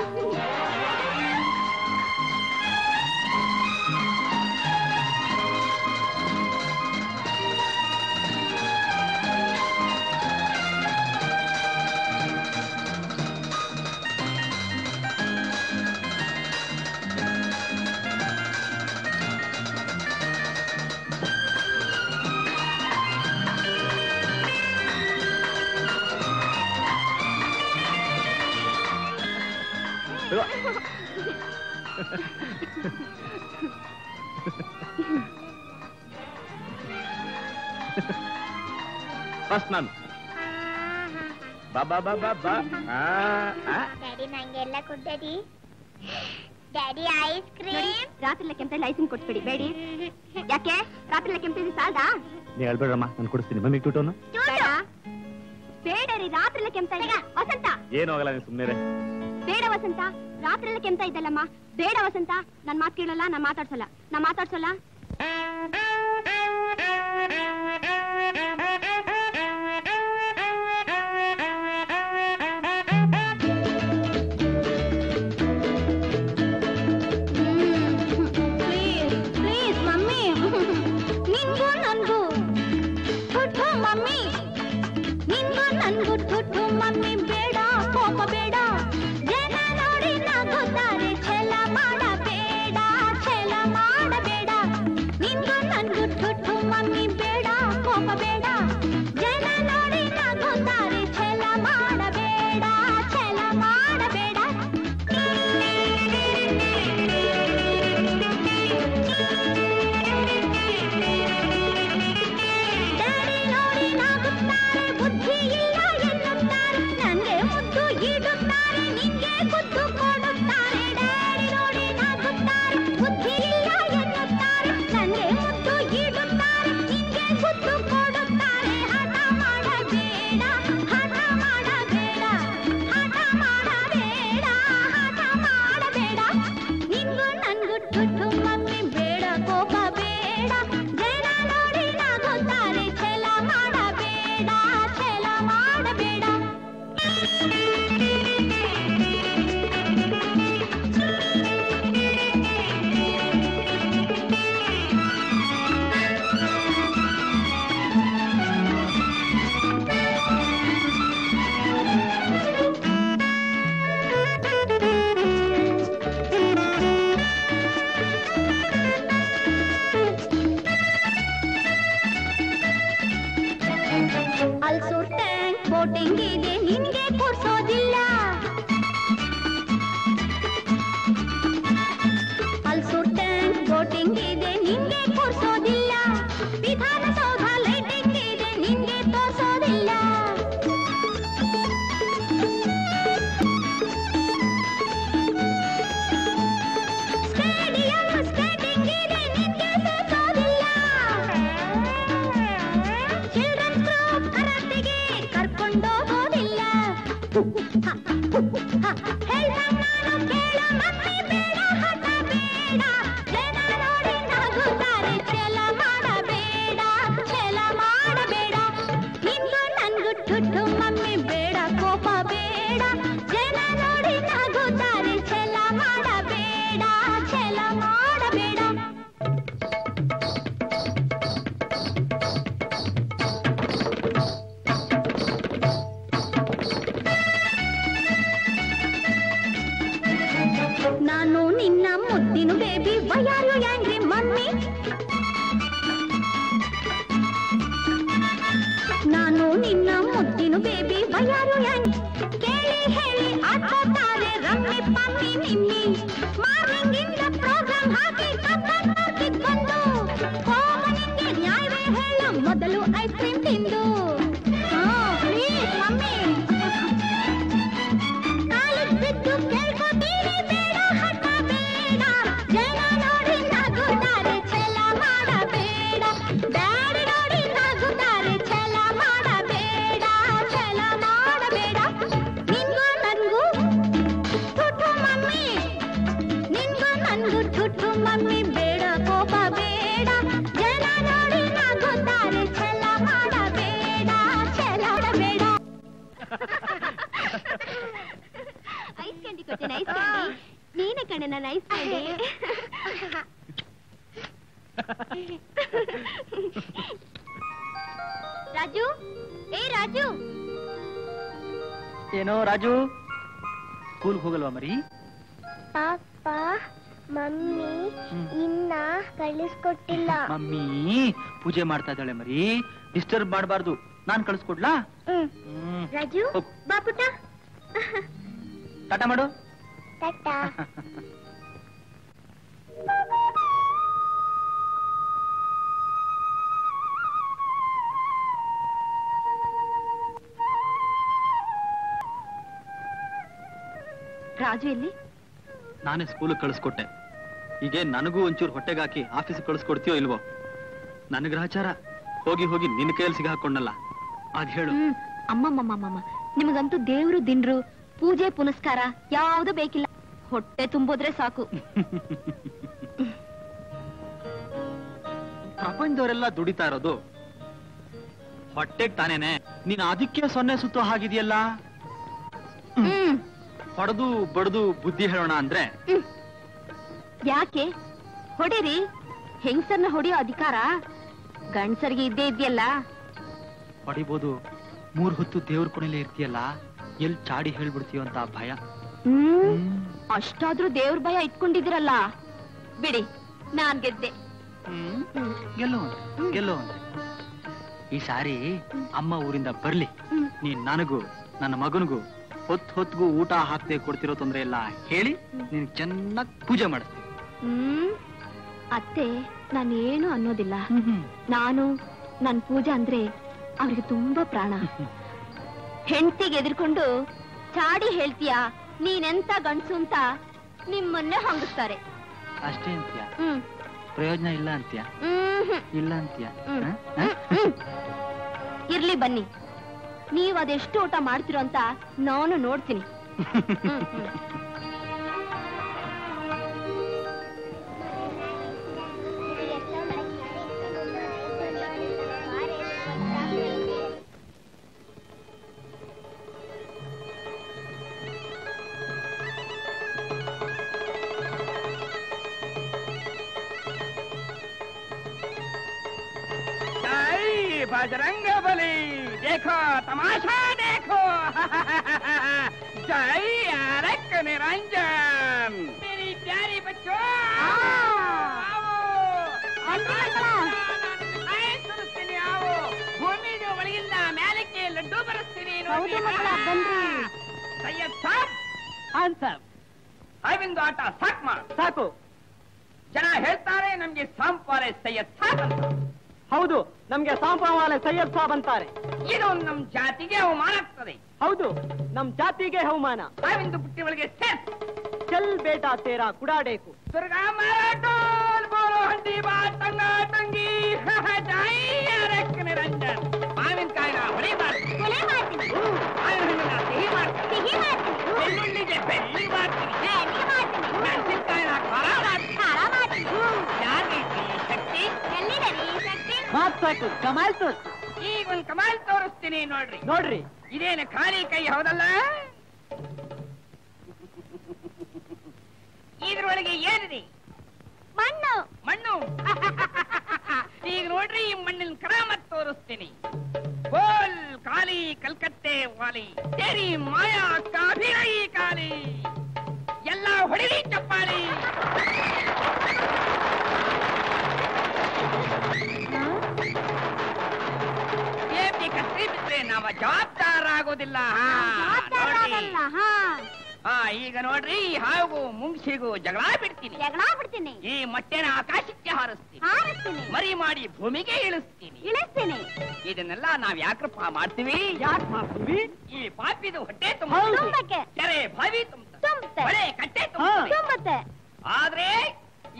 ಫಸ್ಟ್ ನಾನು ಬಾ ಬಾ ಬಾ ಬಾ ಬಾ ಆ, ಆ. ಡ್ಯಾಡಿ ನಂಗೆ ಎಲ್ಲ ಕೊಡ್ಡಾಡಿ ಡ್ಯಾಡಿ ಐಸ್ ಕ್ರೀಮ್ ರಾತ್ರಿ ಕೆಂಪಲ್ಲಿ ಐಸಿಂಗ್ ಕೊಟ್ಬಿಡಿ ಬೇಡಿ ಯಾಕೆ ರಾತ್ರಿ ಕೆಂಪಿದ್ರೆ ಸಾಲದಾ ನೀ ಹೇಳ್ಬೇಡಮ್ಮ ನಾನು ಕೊಡಿಸ್ತೀನಿ ಮಮ್ಮಿಗೆ ಟೂಟೋನು ಬೇಡ ಬೇಡ ರೀ ರಾತ್ರಿ ಕೆಂಪ ಇದೆ ವಸಂತ ಏನು ಆಗಲ್ಲ ನೀನು ಸುಮ್ಮನೆ ಬೇಡ ವಸಂತ ರಾತ್ರಿ ಕೆಂಪ ಇದ್ದಲ್ಲಮ್ಮ ಬೇಡ ವಸಂತ ನನ್ ಮಾತ್ ಕೇಳಲ್ಲ ನಾ ಮಾತಾಡ್ಸಲ್ಲ ನಾ ಮಾತಾಡ್ಸಲ್ಲ ಪ್ಲೀಸ್ ಪ್ಲೀಸ್ ಮಮ್ಮಿ ನಿಂಗೂ ನನ್ಗೂ ಹುಟ್ಟು ಮಮ್ಮಿ ನಿಂಗೂ ನನ್ಗೂ ಹುಟ್ಟು ಮಮ್ಮಿ ಬೇಡ ಕೋಪ ಬೇಡ ಜನ ನೋಡಿ ನಗುತ್ತಾರೆ ಛಲ ಮಾಡಬೇಡ ಛಲ ಮಾಡಬೇಡ ನಿಂಗೂ ನನ್ಗೂ ಹುಟ್ಟು ಮಮ್ಮಿ ಬೇಡ ಕೋಪ ಬೇಡ ಜನ ನೋಡಿ ನಗುತ್ತಾರೆ ಛಲ ಮಾಡಬೇಡ ಛಲ ಮಾಡಬೇಡ ಡ್ಯಾಡಿ ನೋಡಿ ನಗುತ್ತಾರೆ ಬುದ್ಧಿ ಇಲ್ಲ ಎನ್ನುತ್ತಾರೆ ನಂಗೆ ಮುದ್ದು ಇಡುತ್ತಾರೆ ನಿಂಗೆ ಗುದ್ದು ಕೊಡುತ್ತಾರೆ ಡ್ಯಾಡಿ ನೋಡಿ ನಗುತ್ತಾರೆ ಬುದ್ಧಿ ಇಲ್ಲ ಎನ್ನುತ್ತಾರೆ ನಂಗೆ ಮುದ್ದು ಇಡುತ್ತಾರೆ ನಿಂಗೆ ಗುದ್ದು ಕೊಡುತ್ತಾರೆ ಹಠ ಮಾಡಬೇಡ ಹಠ ಮಾಡಬೇಡ ಹಠ ಮಾಡಬೇಡ ಹಠ ಮಾಡಬೇಡ ನಿಂಗೂ ನನ್ಗೂ ಟುಟ್ಟು ಮಮ್ಮಿ ಬೇಡ ಕೋಪ ಬೇಡ ಜನ ನೋಡಿ ನಗುತ್ತಾರೆ ಛಲ ಮಾಡಬೇಡ ಛಲ ಮಾಡಬೇಡ ಅಲ್ಸೂರ್ ಟ್ಯಾಂಕ್ ಬೋಟಿಂಗ್ ಇದೆ ನಿನ್ಗೆ ಕೊಡ್ಸೋದಿಲ್ಲ ಅಲ್ಸೂರ್ ಟ್ಯಾಂಕ್ ಬೋಟಿಂಗ್ ಇದೆ ನಿನ್ಗೆ ಕೊಡ್ಸೋದಿಲ್ಲ ವಿಧಾನಸೌಧ ಲೈಟಿಂಗ್ ಇದೆ ನಿನ್ಗೆ ತೋರ್ಸೋದಿಲ್ಲ ಸ್ಟೇಡಿಯಂ ಸ್ಕೇಟಿಂಗ್ ಇದೆ ನಿನ್ಗೆ ಸೇರ್ಸೋದಿಲ್ಲ ಚಿಲ್ಡ್ರನ್ಸ್ ಗ್ರೂಪ್ ಕರಾಟೆಗೆ ಕರ್ಕೊಂಡೋಗೋದಿಲ್ಲ ಹೇಳ್ದಂಗ್ ನಾನು ಕೇಳು ಮಮ್ಮಿ ಬೇಡ ಹಠ ಬೇಡ ಜನ ನೋಡಿ ನಗುತ್ತಾರೆ ಛಲ ಮಾಡಬೇಡ ಛಲ ಮಾಡಬೇಡ ನಿಂಗೂ ನನ್ಗೂ ಟುಟ್ಟು ಮಮ್ಮಿ ಬೇಡ ಕೋಪ ಬೇಡ ಜನ ನೋಡಿ ನಗುತ್ತಾರೆ ಛಲ ಮಾಡಬೇಡ ಛಲ ಮಾಡಬೇಡ ನಾನು ನಿನ್ನ ಮುದ್ದಿನ ಬೇಬಿ ವಯಾರು ಯಾಂಗ್ರಿ ಮಮ್ಮಿ ನಾನು ನಿನ್ನ ಮುದ್ದಿನ ಬೇಬಿ ವಯಾರು ಯಾಂಗ್ ಕೇಳಿ ಹೇಳಿ ಆಡ್ಕೋತಾರೆ ರಮ್ಮಿ ಪಮ್ಮಿ ನಿಮ್ಮಿ ಮಾರ್ನಿಂಗ್ ಇಂದ ಪ್ರೋಗ್ರಾಮ್ ಹಾಕಿ ಕಬ್ಬನ್ ಬಂದು ಹೋಗ ನಿಂಗೆ ನ್ಯಾಯವೇ ಹೇಳು ಮೊದಲು ಐಸ್ ಕ್ರೀಮ್ ತಿಂದು ಪ್ಲೀಸ್ ಮಮ್ಮಿ ಕಾಲಿಗೆ ಬಿದ್ದು ಜನ ನೋಡಿ ನಗುತ್ತಾರೆ ಛಲ ಮಾಡಬೇಡ ಡ್ಯಾಡಿ ನೋಡಿ ನಗುತ್ತಾರೆ ಛಲ ಮಾಡಬೇಡ ಛಲ ಮಾಡಬೇಡ ನಿನ್ಗೂ ನನ್ಗೂ ತುಟು ಮಮ್ಮಿ ನಿನ್ಗೂ ನನ್ಗೂ ತುಟು ಮಮ್ಮಿ ಬೇಡ ಕೋಪ ಬೇಡ ಜನ ನೋಡಿ ನಗುತ್ತಾರೆ ಛಲ ಮಾಡಬೇಡ ಛಲ ಮಾಡಬೇಡ ಐಸ್ ಕ್ಯಾಂಡಿ ಕೊಟ್ಟೆನ ಐಸ್ ಕ್ಯಾಂಡಿ ನೀನೆ ಕಣೆ ನನ್ನ ಐಸ್ ಕ್ಯಾಂಡಿ ರಾಜು ಏ ರಾಜು ಏನೋ ರಾಜು ಸ್ಕೂಲ್ ಹೋಗಲ್ವಾ ಮರಿ ಪಾಪ ಮಮ್ಮಿ ಇನ್ನ ಕಳಿಸ್ಕೊಟ್ಟಿಲ್ಲ ಮಮ್ಮಿ ಪೂಜೆ ಮಾಡ್ತಾ ಇದ್ದಾಳೆ ಮರಿ ಡಿಸ್ಟರ್ಬ್ ಮಾಡಬಾರ್ದು ನಾನ್ ಕಳಿಸ್ಕೊಡ್ಲಾ ಹ್ಮ್ ಹ್ಮ್ ರಾಜು ಹೋಗ್. ಬಾ ಪುಟ್ಟ ಟಾಟಾ ಮಾಡು ಟಾಟಾ ರಾಜು ಎಲ್ಲಿ ನಾನೇ ಸ್ಕೂಲ್ ಕಳಿಸ್ಕೊಟ್ಟೆ ಹೀಗೆ ನನಗೂ ಒಂಚೂರು ಹೊಟ್ಟೆಗೆ ಹಾಕಿ ಆಫೀಸ್ ಕಳಿಸ್ಕೊಡ್ತೀಯೋ ಇಲ್ವೋ ನನ್ನ ಗ್ರಹಚಾರ ಹೋಗಿ ಹೋಗಿ ನಿನ್ನ ಕೈಯಲ್ಲಿ ಸಿಗಾಕೊಂಡಲ್ಲ ಅದ್ ಹೇಳು ಹ್ಮ್ ಅಮ್ಮಮ್ಮಮ್ಮಮ್ಮ ನಿಮಗಂತೂ ದೇವ್ರು ದಿನ್ರು ಪೂಜೆ ಪುನಸ್ಕಾರ ಯಾವುದು ಬೇಕಿಲ್ಲ ಹೊಟ್ಟೆ ತುಂಬೋದ್ರೆ ಸಾಕು ಪ್ರಪಂಚದವರೆಲ್ಲ ದುಡಿತಾ ಇರೋದು ಹೊಟ್ಟೆಗ್ ತಾನೇನೆ ನೀನ್ ಅದಕ್ಕೆ ಸೊನ್ನೆ ಸುತ್ತೋ ಹಾಗಿದೆಯಲ್ಲ ಹ್ಮ್ ಹೊಡೆದು ಬಡ್ದು ಬುದ್ಧಿ ಹೇಳೋಣ ಅಂದ್ರೆ ಯಾಕೆ ಹೊಡಿರಿ ಹೆಂಗಸರ್ನ ಹೊಡಿಯೋ ಅಧಿಕಾರ ಗಂಡಸರಿಗೆ ಇದ್ದೇ ಇದೆಯಲ್ಲ ಹೊಡಿಬೋದು ಮೂರ್ ಹೊತ್ತು ದೇವ್ರ ಕೊನೆಲೆ ಇರ್ತೀಯಲ್ಲ ಎಲ್ ಚಾಡಿ ಹೇಳ್ಬಿಡ್ತೀಯೋ ಅಂತ ಭಯ ಹ್ಮ್ ಅಷ್ಟಾದ್ರೂ ದೇವ್ರ ಭಯ ಇಟ್ಕೊಂಡಿದಿರಲ್ಲ ಬಿಡಿ ನಾನ್ ಗೆದ್ದೆ ಹ್ಮ್ ಗೆಲ್ಲೋ ಗೆಲ್ಲೋ ಈ ಸಾರಿ ಅಮ್ಮ ಊರಿಂದ ಬರ್ಲಿ ಹ್ಮ್. ನೀನ್ ನನಗೂ ನನ್ನ ಮಗನಿಗೂ ಹೊತ್ ಹೊತ್ಗೂ ಊಟ ಹಾಕ್ದೆ ಕೊಡ್ತಿರೋ ತೊಂದ್ರೆ ಎಲ್ಲ ಹೇಳಿ ನೀನ್ ಚೆನ್ನಾಗ್ ಪೂಜೆ ಮಾಡಿಸ್ತೀನಿ ಹ್ಮ್ ಅತ್ತೆ ನಾನೇನು ಅನ್ನೋದಿಲ್ಲ ನಾನು ನನ್ ಪೂಜೆ ಅಂದ್ರೆ ಅವ್ರಿಗೆ ತುಂಬಾ ಪ್ರಾಣ ಹೆಂಡತಿಗೆ ಎದುರ್ಕೊಂಡು ಚಾಡಿ ಹೇಳ್ತೀಯಾ ನೀನೆಂತ ಗಂಡ್ಸು ಅಂತ ನಿಮ್ಮನ್ನೇ ಹೊಂಗಿಸ್ತಾರೆ ಅಷ್ಟೇ ಅಂತೀಯ ಹ್ಮ್ ಪ್ರಯೋಜನ ಇಲ್ಲ ಅಂತೀಯ ಹ್ಮ್ ಇಲ್ಲ ಅಂತೀಯ ಹ್ಮ್. ಹ? ಹ? ಹ್ಮ್. ಇರ್ಲಿ ಬನ್ನಿ ನೀವ್ ಅದೆಷ್ಟು ಊಟ ಮಾಡ್ತಿರೋ ಅಂತ ನಾನು ನೋಡ್ತೀನಿ ಹ್ಮ್, ಹ್ಮ್. जय बजरंग बली देखो तमाशा देखो जय अरक निरंजन मेरी प्यारी बच्चों आओ ಆಯ್ ಸುರಿಸ್ತೀನಿ ಆವು ಭೂಮಿಗೆ ಒಳಗಿಂದ ಮ್ಯಾಲಕ್ಕೆ ಲಡ್ಡು ಬರೆಸ್ತೀನಿ ಹೌದು ಮಕ್ಕಳ, ಬನ್ರಿ. ಸೈಯದ್ ಸಾಬ್ ಆನ್ಸರ್ ಅವಿಂದು ಆಟ ಸಾಕ್ ಮಾಡು ಸಾಕು ಜನ ಹೇಳ್ತಾರೆ ನಮ್ಗೆ ಸಾಂಪಾರೆ ಸೈಯದ್ ಸಾಬ್ ಅಂತ ಹೌದು ನಮ್ಗೆ ಸಾಂಪ್ರವಾಲೆ ಸೈಯದ್ ಸಾಬ್ ಅಂತಾರೆ ಇದು ನಮ್ ಜಾತಿಗೆ ಅವಮಾನ ಆಗ್ತದೆ ಹೌದು ನಮ್ ಜಾತಿಗೆ ಅವಮಾನ ಅವಿಂದು ಪುಟ್ಟಿ ಒಳಗೆ ಸೇರ್ಸ್ ಚಲ್ ಬೇಟಾ ತೇರಾ ಕುಡಾಡೇಕು ದುರ್ಗಾ ಮಾರಾ ಡೋಲ್ ಬೋಲೋ ಹಂಡಿ ಬಾ ತಂಗ ತಂಗಿ ಜೈ ಅರಕ್ ನಿರಂಜನ್ ಮಾವಿನಕಾಯಿನ ಹೊಡಿಬಾರ್ದು ಕೊಲೆ ಮಾಡ್ತೀನಿ ಮಾವಿನ ಹಣ್ಣಿನ ಸಿಹಿ ಮಾಡ್ತೀನಿ ಸಿಹಿ ಮಾಡ್ತೀನಿ ಬೆಳ್ಳುಳ್ಳಿಗೆ ಬೆಳ್ಳಿ ಮಾಡ್ತೀನಿ ಬೆಳ್ಳಿ ಮಾಡ್ತೀನಿ ಮೆಣಸಿನ್ಕಾಯಿನ ಖಾರ ಮಾಡ್ತೀನಿ ಖಾರ ಮಾಡ್ತೀನಿ ಯಾರಿಗೆ ಈ ಶಕ್ತಿ ಎಲ್ಲಿದೆ ರೀ ಶಕ್ತಿ ಮಾತ್ ಸಾಕು ಕಮಾಲ್ ತೋರ್ಸು ಈಗ ಒಂದ್ ಕಮಾಲ್ ತೋರಿಸ್ತೀನಿ ನೋಡ್ರಿ ನೋಡ್ರಿ ಇದೇನು ಖಾಲಿ ಕೈ ಹೌದಲ್ಲ ಇದ್ರೊಳಗೆ ಏನಿದೆ ಮಣ್ಣು ಮಣ್ಣು ಈಗ ನೋಡ್ರಿ ಈ ಮಣ್ಣಿನ ಕರಾಮತ್ ತೋರಿಸ್ತೀನಿ ಬೋಲ್ ಕಾಲಿ ಕಲ್ಕತ್ತೆ ವಾಲಿ ತೇರಿ ಮಾಯಾ ಕಾಭಿರೈ ಕಾಲಿ ಎಲ್ಲ ಹೊಡಿರಿ ಚಪ್ಪಾಳಿ ಏಪಿ ಕತ್ರಿ ಬಿಟ್ರೆ ನಾವ ಜವಾಬ್ದಾರ ಆಗೋದಿಲ್ಲ ಹಾ, ನೋಡ್ರಿ. ಜವಾಬ್ದಾರಲ್ಲ, ಹಾ ಹಾ ಈಗ ನೋಡ್ರಿ ಈ ಹಾವು ಮುಂಗ್ಸಿಗೂ ಜಗಳ ಬಿಡ್ತೀನಿ ಜಗಳ ಬಿಡ್ತೀನಿ ಈ ಮೊಟ್ಟೆನ ಆಕಾಶಕ್ಕೆ ಹಾರಿಸ್ತೀನಿ ಹಾರಿಸ್ತೀನಿ ಮರಿ ಮಾಡಿ ಭೂಮಿಗೆ ಇಳಿಸ್ತೀನಿ ಇಳಿಸ್ತೀನಿ ಇದನ್ನೆಲ್ಲ ನಾವ್ ಯಾಕ್ರಪ್ಪ ಮಾಡ್ತೀವಿ ಯಾಕೆ ಮಾಡ್ತೀವಿ ಈ ಪಾಪಿದು ಹೊಟ್ಟೆ ತುಂಬ ತುಂಬಕ್ಕೆ ಕೆರೆ ಬಾವಿ ತುಂಬ ತುಂಬುತ್ತೆ ಹೊಳೆ ಕಟ್ಟೆ ತುಂಬ ಹಾ. ತುಂಬುತ್ತೆ ಆದ್ರೆ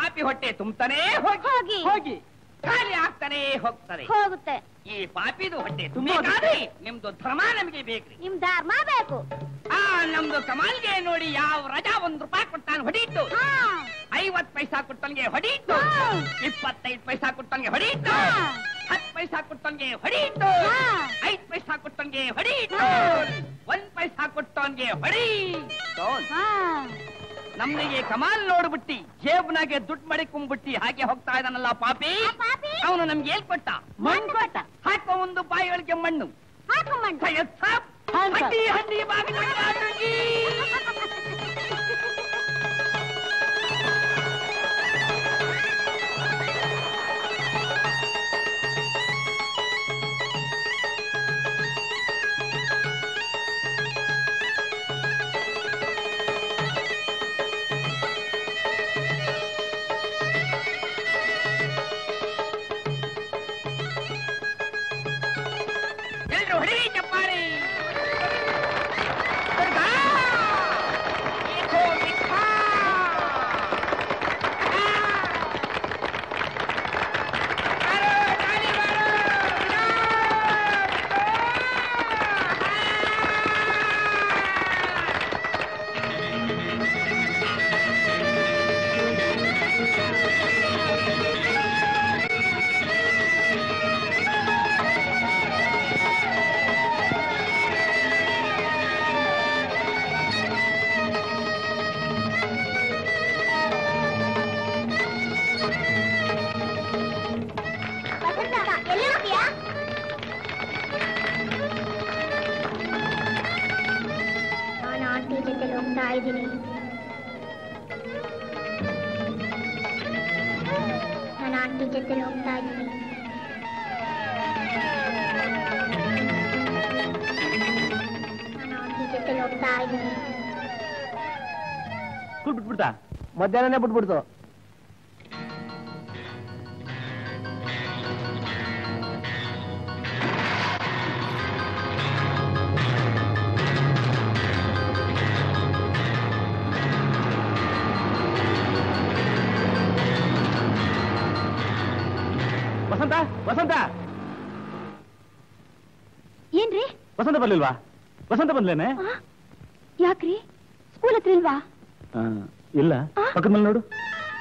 ಪಾಪಿ ಹೊಟ್ಟೆ ತುಂಬತಾನೆ ಹೋಗಿ ಹೋಗಿ. ಹೋಗಿ ಖಾಲಿ ಆಗ್ತಾನೆ ಹೋಗ್ತಾರೆ ಹೋಗುತ್ತೆ ಈ ಪಾಪಿದು ಹೊಟ್ಟೆ ತುಂಬಬೇಕಾದ್ರೆ ನಿಮ್ದು ಧರ್ಮ ನಮಗೆ ಬೇಕ್ರಿ ನಿಮ್ ಧರ್ಮ ಬೇಕು ಆ ನಮ್ದು ಕಮಾಲ್ಗೆ ನೋಡಿ ಯಾವ ರಜಾ ಒಂದ್ ರೂಪಾಯಿ ಕೊಡ್ತಾನೆ ಹೊಡೀತು ಹಾ. ಐವತ್ ಪೈಸಾ ಕೊಟ್ಟನ್ಗೆ ಹೊಡೀತು ಹಾ. ಇಪ್ಪತ್ತೈದು ಪೈಸಾ ಕೊಟ್ಟನ್ಗೆ ಹೊಡೀತು ಹಾ. ಹತ್ ಪೈಸಾ ಕೊಟ್ಟನ್ಗೆ ಹೊಡೀತು ಹಾ. ಐದ್ ಪೈಸಾ ಕೊಟ್ಟನ್ಗೆ ಹೊಡೀತು ಹಾ. ಒಂದ್ ಪೈಸಾ ಕೊಟ್ಟವನ್ಗೆ ಹೊಡಿ ಹಾ. ನಮ್ನಿಗೆ ಕಮಾಲ್ ನೋಡ್ಬಿಟ್ಟಿ ಜೇಬ್ನಾಗೆ ದುಡ್ಡು ಮಡಿಕೊಂಡ್ಬಿಟ್ಟಿ ಹಾಗೆ ಹೋಗ್ತಾ ಇದ್ದಾನಲ್ಲ ಪಾಪಿ ಆ ಪಾಪಿ? ಅವನು ನಮ್ಗೆ ಏನ್ ಕೊಟ್ಟ ಮಣ್ಣು ಕೊಟ್ಟ. ಹಾಕೋ ಒಂದು ಬಾಯಿಗಳಿಗೆ ಮಣ್ಣು ಹಾಕೊಂಬಂಡು. ಸೈಯದ್ ಸಾಬ್, ಹಾಂ, ಸರ್. ಹಂಡಿ ಹಂಡಿ ಬಾಗಿಲಿಗೆ ಹಾಕಿ. ಎಲ್ರು ಹೊಡಿ ಚಪ್ಪಾಳಿ ದುರ್ಗಾ! ಏಕೋ ಮಿಥ್ಯಾ! ಆ! ಬಾರೋ, ಗಾಳಿ ಬಾರೋ, ಬಿಡೋ, ಬಿಡೋ. ವಸಂತ, ಎಲ್ಲಿ ಹೋಗ್ತೀಯಾ? ನಾನು ಆಂಟಿ ಜೊತೆ ಹೋಗ್ತಾ ಇದ್ದೀನಿ ನಾನು ಆಂಟಿ ಜೊತೆ ಹೋಗ್ತಾ ಇದ್ದೀನಿ ನಾನು ಆಂಟಿ ಜೊತೆ ಹೋಗ್ತಾ ಇದ್ದೀನಿ ಸ್ಕೂಲ್ ಬಿಟ್ಬಿಡ್ತಾ ಮಧ್ಯಾಹ್ನನೇ ಬಿಟ್ಬಿಡ್ತು ವಸಂತ ವಸಂತ ಏನ್ರಿ ವಸಂತ ಬರ್ಲಿಲ್ವಾ ವಸಂತ ಬಂದ್ಲೇನೆ ಆ? ಯಾಕ್ರಿ ಸ್ಕೂಲ್ ಹತ್ರ ಇಲ್ವಾ ಆ, ಇಲ್ಲ ಆ? ಪಕ್ಕದ ಮೇಲೆ ನೋಡು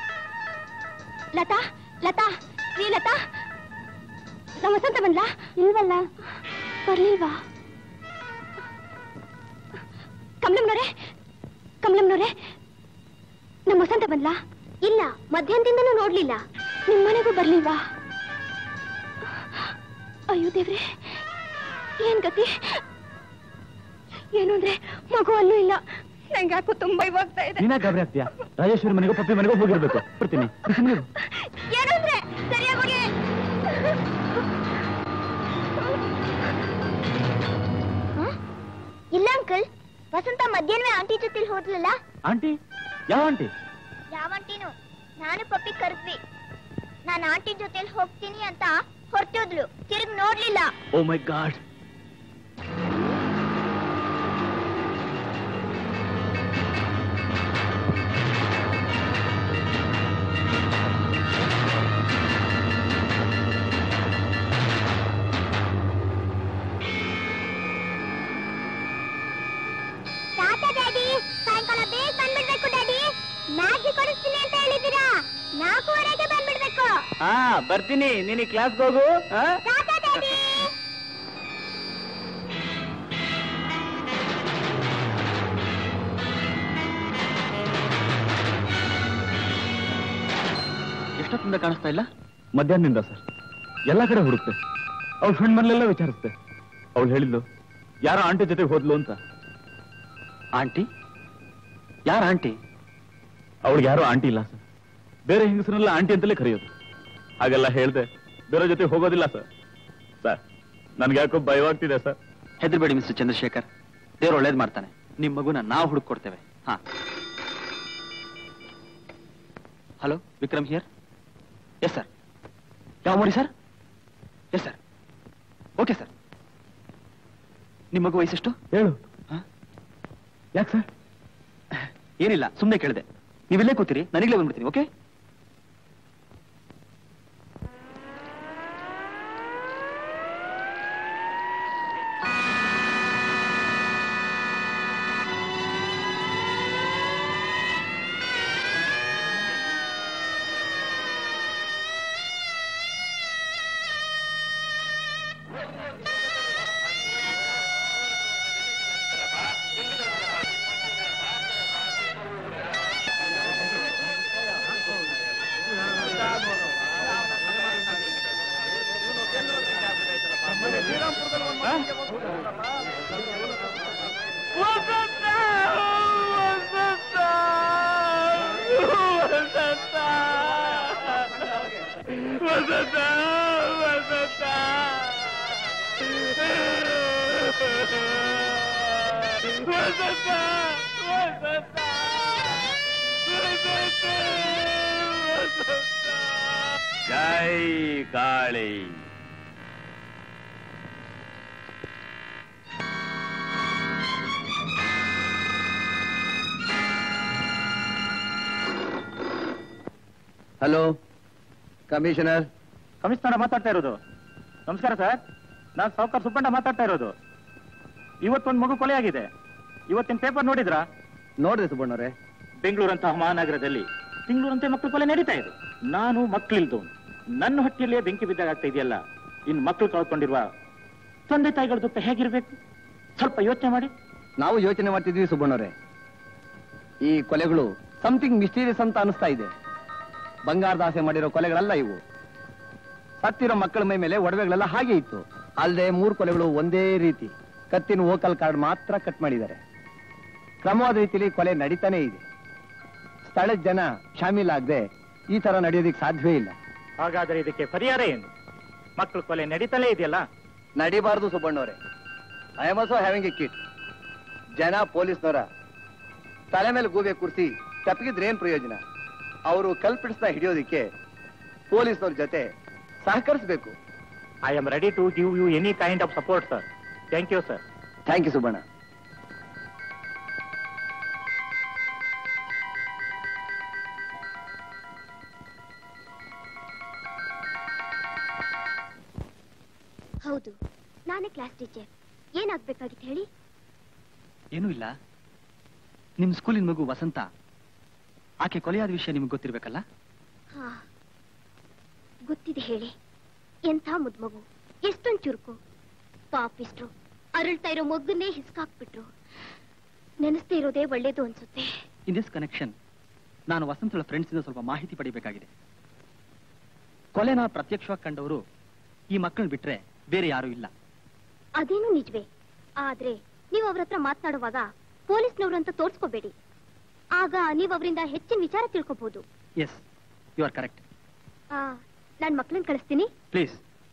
ಲತಾ ಲತಾ ರೀ ಲತಾ ನಮ್ಮ ವಸಂತ ಬಂದ್ಲಾ ಇಲ್ವಲ್ಲ ಬರ್ಲಿಲ್ವಾ ಕಮಲಮ್ನವ್ರೆ ಕಮಲಮ್ನವ್ರೆ ನಮ್ಮ ವಸಂತ ಬಂದ್ಲಾ ಇಲ್ಲ ಮಧ್ಯಾಹ್ನದಿಂದನೂ ನೋಡ್ಲಿಲ್ಲ ನಿಮ್ ಮನೆಗೂ ಬರ್ಲಿಲ್ವಾ ಅಯ್ಯೋ ದೇವ್ರೆ ಏನ್ ಗತಿ ಏನು ಅಂದ್ರೆ ಮಗು ಅಲ್ಲೂ ಇಲ್ಲ ನಂಗೆ ಯಾಕೋ ತುಂಬಾ ಇವಾಗ್ತಾ ಇದೆ ನೀನಾ ಗಾಬರಿ ಆಗ್ತೀಯಾ ರಾಜೇಶ್ವರಿ ಮನೆಗೂ ಪಪ್ಪಿ ಮನೆಗೂ ಹೋಗಿರ್ಬೇಕು ಬರ್ತೀನಿ ಸುಮ್ಮನೆ ಇರು. ಏನಂದ್ರೆ ಸರಿಯಾಗಿ ಹೋಗಿ ಇಲ್ಲ ಅಂಕಲ್ ವಸಂತ ಮಧ್ಯಾಹ್ನವೇ ಆಂಟಿ ಜೊತೆಲಿ ಹೋದ್ಲಲ್ಲ ಆಂಟಿ ಯಾವ ಆಂಟಿ ಯಾವ ಆಂಟಿನು ನಾನು ಪಪ್ಪಿ ಕರೆದ್ವಿ ನಾನು ಆಂಟಿ ಜೊತೆಲಿ ಹೋಗ್ತೀನಿ ಅಂತ ಹೊರಟೋದ್ಲು ತಿರುಗಿ ನೋಡ್ಲಿಲ್ಲ ಓ ಮೈ ಗಾಡ್ ತಾತ ಡ್ಯಾಡಿ ಸಾಯಂಕಾಲ ಬೇಗ ಬಂದ್ಬಿಡ್ಬೇಕು ಡ್ಯಾಡಿ ಮ್ಯಾಗಿ ಕೊಡಿಸ್ತೀನಿ ಅಂತ ಹೇಳಿದ್ದೀರಾ ನಾಲ್ಕೂವರೆಗೆ ಬಂದ್ಬಿಡ್ಬೇಕು ಹಾ ಬರ್ತೀನಿ ನೀನು ಕ್ಲಾಸ್ಗೆ ಹೋಗು ಆ? ತಾತ ಡ್ಯಾಡಿ ಎಷ್ಟೊತ್ತಿಂದ ಕಾಣಿಸ್ತಾ ಇಲ್ಲ ಮಧ್ಯಾಹ್ನದಿಂದ ಸರ್ ಎಲ್ಲ ಕಡೆ ಹುಡುಕ್ತೆ ಅವ್ಳ ಫ್ರೆಂಡ್ ಮನೇಲೆಲ್ಲ ವಿಚಾರಿಸ್ತೆ ಅವಳು ಹೇಳಿದ್ಲು ಯಾರೋ ಆಂಟಿ ಜೊತೆಗೆ ಹೋದ್ಲು ಅಂತ ಆಂಟಿ ಯಾರ ಆಂಟಿ ಅವಳಿಗೆ ಯಾರೋ ಆಂಟಿ ಇಲ್ಲ ಸರ್ ಬೇರೆ ಹೆಂಗಸರೆಲ್ಲ ಆಂಟಿ ಅಂತಲೇ ಕರೆಯೋದು ಹಾಗೆಲ್ಲ ಹೇಳ್ದೆ ಬೇರೆ ಜೊತೆ ಹೋಗೋದಿಲ್ಲ ಸರ್ ಸರ್ ನನ್ಗೆ ಯಾಕೋ ಭಯವಾಗ್ತಿದೆ ಸರ್ ಹೆದರ್ಬೇಡಿ ಮಿಸ್ಟರ್ ಚಂದ್ರಶೇಖರ್ ದೇವ್ರು ಒಳ್ಳೇದ್ ಮಾಡ್ತಾನೆ ನಿಮ್ ಮಗುನ ನಾವು ಹುಡುಕೊಡ್ತೇವೆ ಹಾ hello Vikram here yes sir ಯಾವ ಮೋರಿ sir yes sir okay sir ನಿಮ್ಮ ಮಗು ವಯಸ್ಸೆಷ್ಟು ಹೇಳು ಹಾ? ಯಾಕೆ ಸರ್ ಏನಿಲ್ಲ ಸುಮ್ಮನೆ ಕೇಳಿದೆ ನೀವಿಲ್ಲೇ ಕೂತೀರಿ ನನಗಲೇ ಬಂದ್ಬಿಡ್ತೀನಿ ಓಕೆ ಜೈ ಕಾಳಿ ಹಲೋ ಕಮಿಷನರ್ ಕಮಿಷನರ್ ಮಾತಾಡ್ತಾ ಇರೋದು ನಮಸ್ಕಾರ ಸರ್ ನಾನು ಸಾವುಕಾರ ಸುಬ್ಬಣ್ಣ ಮಾತಾಡ್ತಾ ಇರೋದು ಇವತ್ತೊಂದು ಮಗು ಕೊಲೆಯಾಗಿದೆ ಇವತ್ತಿನ ಪೇಪರ್ ನೋಡಿದ್ರಾ ನೋಡ್ರಿ ಸುಬ್ಬಣ್ಣವ್ರೆ ಬೆಂಗಳೂರಂತಹ ಮಹಾನಗರದಲ್ಲಿ ತಿಂಗಳೂರಂತೆ ಮಕ್ಕಳು ಕೊಲೆ ನಡೀತಾ ಇದೆ ನಾನು ಮಕ್ಕಳಿಲ್ದವನು ನನ್ನ ಹೊಟ್ಟೆಯಲ್ಲೇ ಬೆಂಕಿ ಬಿದ್ದಾಗ ಆಗ್ತಾ ಇದೆಯಲ್ಲ ಇನ್ನು ಮಕ್ಕಳು ಕಳ್ಕೊಂಡಿರುವ ತಂದೆ ತಾಯಿಗಳ ದುಃಖ ಹೇಗಿರ್ಬೇಕು ಸ್ವಲ್ಪ ಯೋಚನೆ ಮಾಡಿ ನಾವು ಯೋಚನೆ ಮಾಡ್ತಿದ್ವಿ ಸುಬ್ಬಣ್ಣವ್ರೆ ಈ ಕೊಲೆಗಳು ಸಮಥಿಂಗ್ ಮಿಸ್ಟೀರಿಯಸ್ ಅಂತ ಅನಿಸ್ತಾ ಇದೆ ಬಂಗಾರದ ಆಸೆ ಮಾಡಿರೋ ಕೊಲೆಗಳಲ್ಲ ಇವು ಸತ್ತಿರೋ ಮಕ್ಕಳ ಮೈ ಮೇಲೆ ಒಡವೆಗಳೆಲ್ಲ ಹಾಗೆ ಇತ್ತು ಅಲ್ಲದೆ ಮೂರು ಕೊಲೆಗಳು ಒಂದೇ ರೀತಿ ಕತ್ತಿನ ವೋಕಲ್ ಕಾರ್ಡ್ ಮಾತ್ರ ಕಟ್ ಮಾಡಿದ್ದಾರೆ ಕ್ರಮವಾದ ರೀತಿಯಲ್ಲಿ ಕೊಲೆ ನಡೀತಾನೇ ಇದೆ ಸ್ಥಳದ ಜನ ಶಾಮೀಲಾಗದೆ ಈ ತರ ನಡೆಯೋದಿಕ್ ಸಾಧ್ಯವೇ ಇಲ್ಲ ಹಾಗಾದ್ರೆ ಇದಕ್ಕೆ ಪರಿಹಾರ ಏನು ಮಕ್ಕಳು ಕೊಲೆ ನಡೀತಲೇ ಇದೆಯಲ್ಲ ನಡಿಬಾರ್ದು ಸುಬ್ಬಣ್ಣವ್ರೆ I am also having a kid ಜನ ಪೊಲೀಸ್ನವರ ತಲೆ ಮೇಲೆ ಗೂಬೆ ಕೂರಿಸಿ ತಪ್ಪಿಗಿದ್ರೆ ಏನ್ ಪ್ರಯೋಜನ ಅವರು ಕಲ್ಪಿಡಿಸ್ನ ಹಿಡಿಯೋದಿಕ್ಕೆ ಪೊಲೀಸ್ನವ್ರ ಜೊತೆ ಸಹಕರಿಸಬೇಕು I am ready to give you any kind of support sir thank you sir thank you Subbanna ಹೌದು ನಾನೇ ಕ್ಲಾಸ್ ಟೀಚರ್ ಏನಾಗ್ಬೇಕಾಗಿತ್ತು ಹೇಳಿ ಏನೂ ಇಲ್ಲ ನಿಮ್ ಸ್ಕೂಲಿನ ಮಗು ವಸಂತ ಆಕೆ ಕೊಲೆಯಾದ ವಿಷಯ ನಿಮ್ಗೆ ಗೊತ್ತಿರ್ಬೇಕಲ್ಲ ಹಾ ಗೊತ್ತಿದೆ ಹೇಳಿ ಎಂಥ ಮುದ್ಮಗು ಎಷ್ಟೊಂದ್ ಚುರುಕು ಪಾಪಿಸ್ಟ್ರು ಅರಳ್ತಾ ಇರೋ ಮಗುನ್ನೇ ಹಿಸ್ಕಾಕ್ಬಿಟ್ರು ನೆನೆಸ್ತಾ ಇರೋದೇ ಒಳ್ಳೇದು ಅನ್ಸುತ್ತೆ ಇನ್ ದಿಸ್ ಕನೆಕ್ಷನ್ ನಾನು ವಸಂತಳ ಫ್ರೆಂಡ್ಸ್ ಇಂದ ಸ್ವಲ್ಪ ಮಾಹಿತಿ ಪಡಿಬೇಕಾಗಿದೆ ಕೊಲೆನ ಪ್ರತ್ಯಕ್ಷವಾಗಿ ಕಂಡವರು ಈ ಮಕ್ಕಳನ್ನ ಬಿಟ್ರೆ ಬೇರೆ ಯಾರೂ ಇಲ್ಲ ಅದೇನು ನಿಜವೇ ಆದ್ರೆ ನೀವು ಅವ್ರ ಹತ್ರ ಮಾತನಾಡುವಾಗ ಪೊಲೀಸ್ನವ್ರು ಅಂತ ತೋರ್ಸ್ಕೋಬೇಡಿ ಆಗ ನೀವು ಅವರಿಂದ ಹೆಚ್ಚಿನ ವಿಚಾರ ತಿಳ್ಕೊಬಹುದು ಎಸ್ ಯು ಆರ್ ಕರೆಕ್ಟ್ ನಾನ್ ಮಕ್ಳನ್ನ ಕಳಿಸ್ತೀನಿ please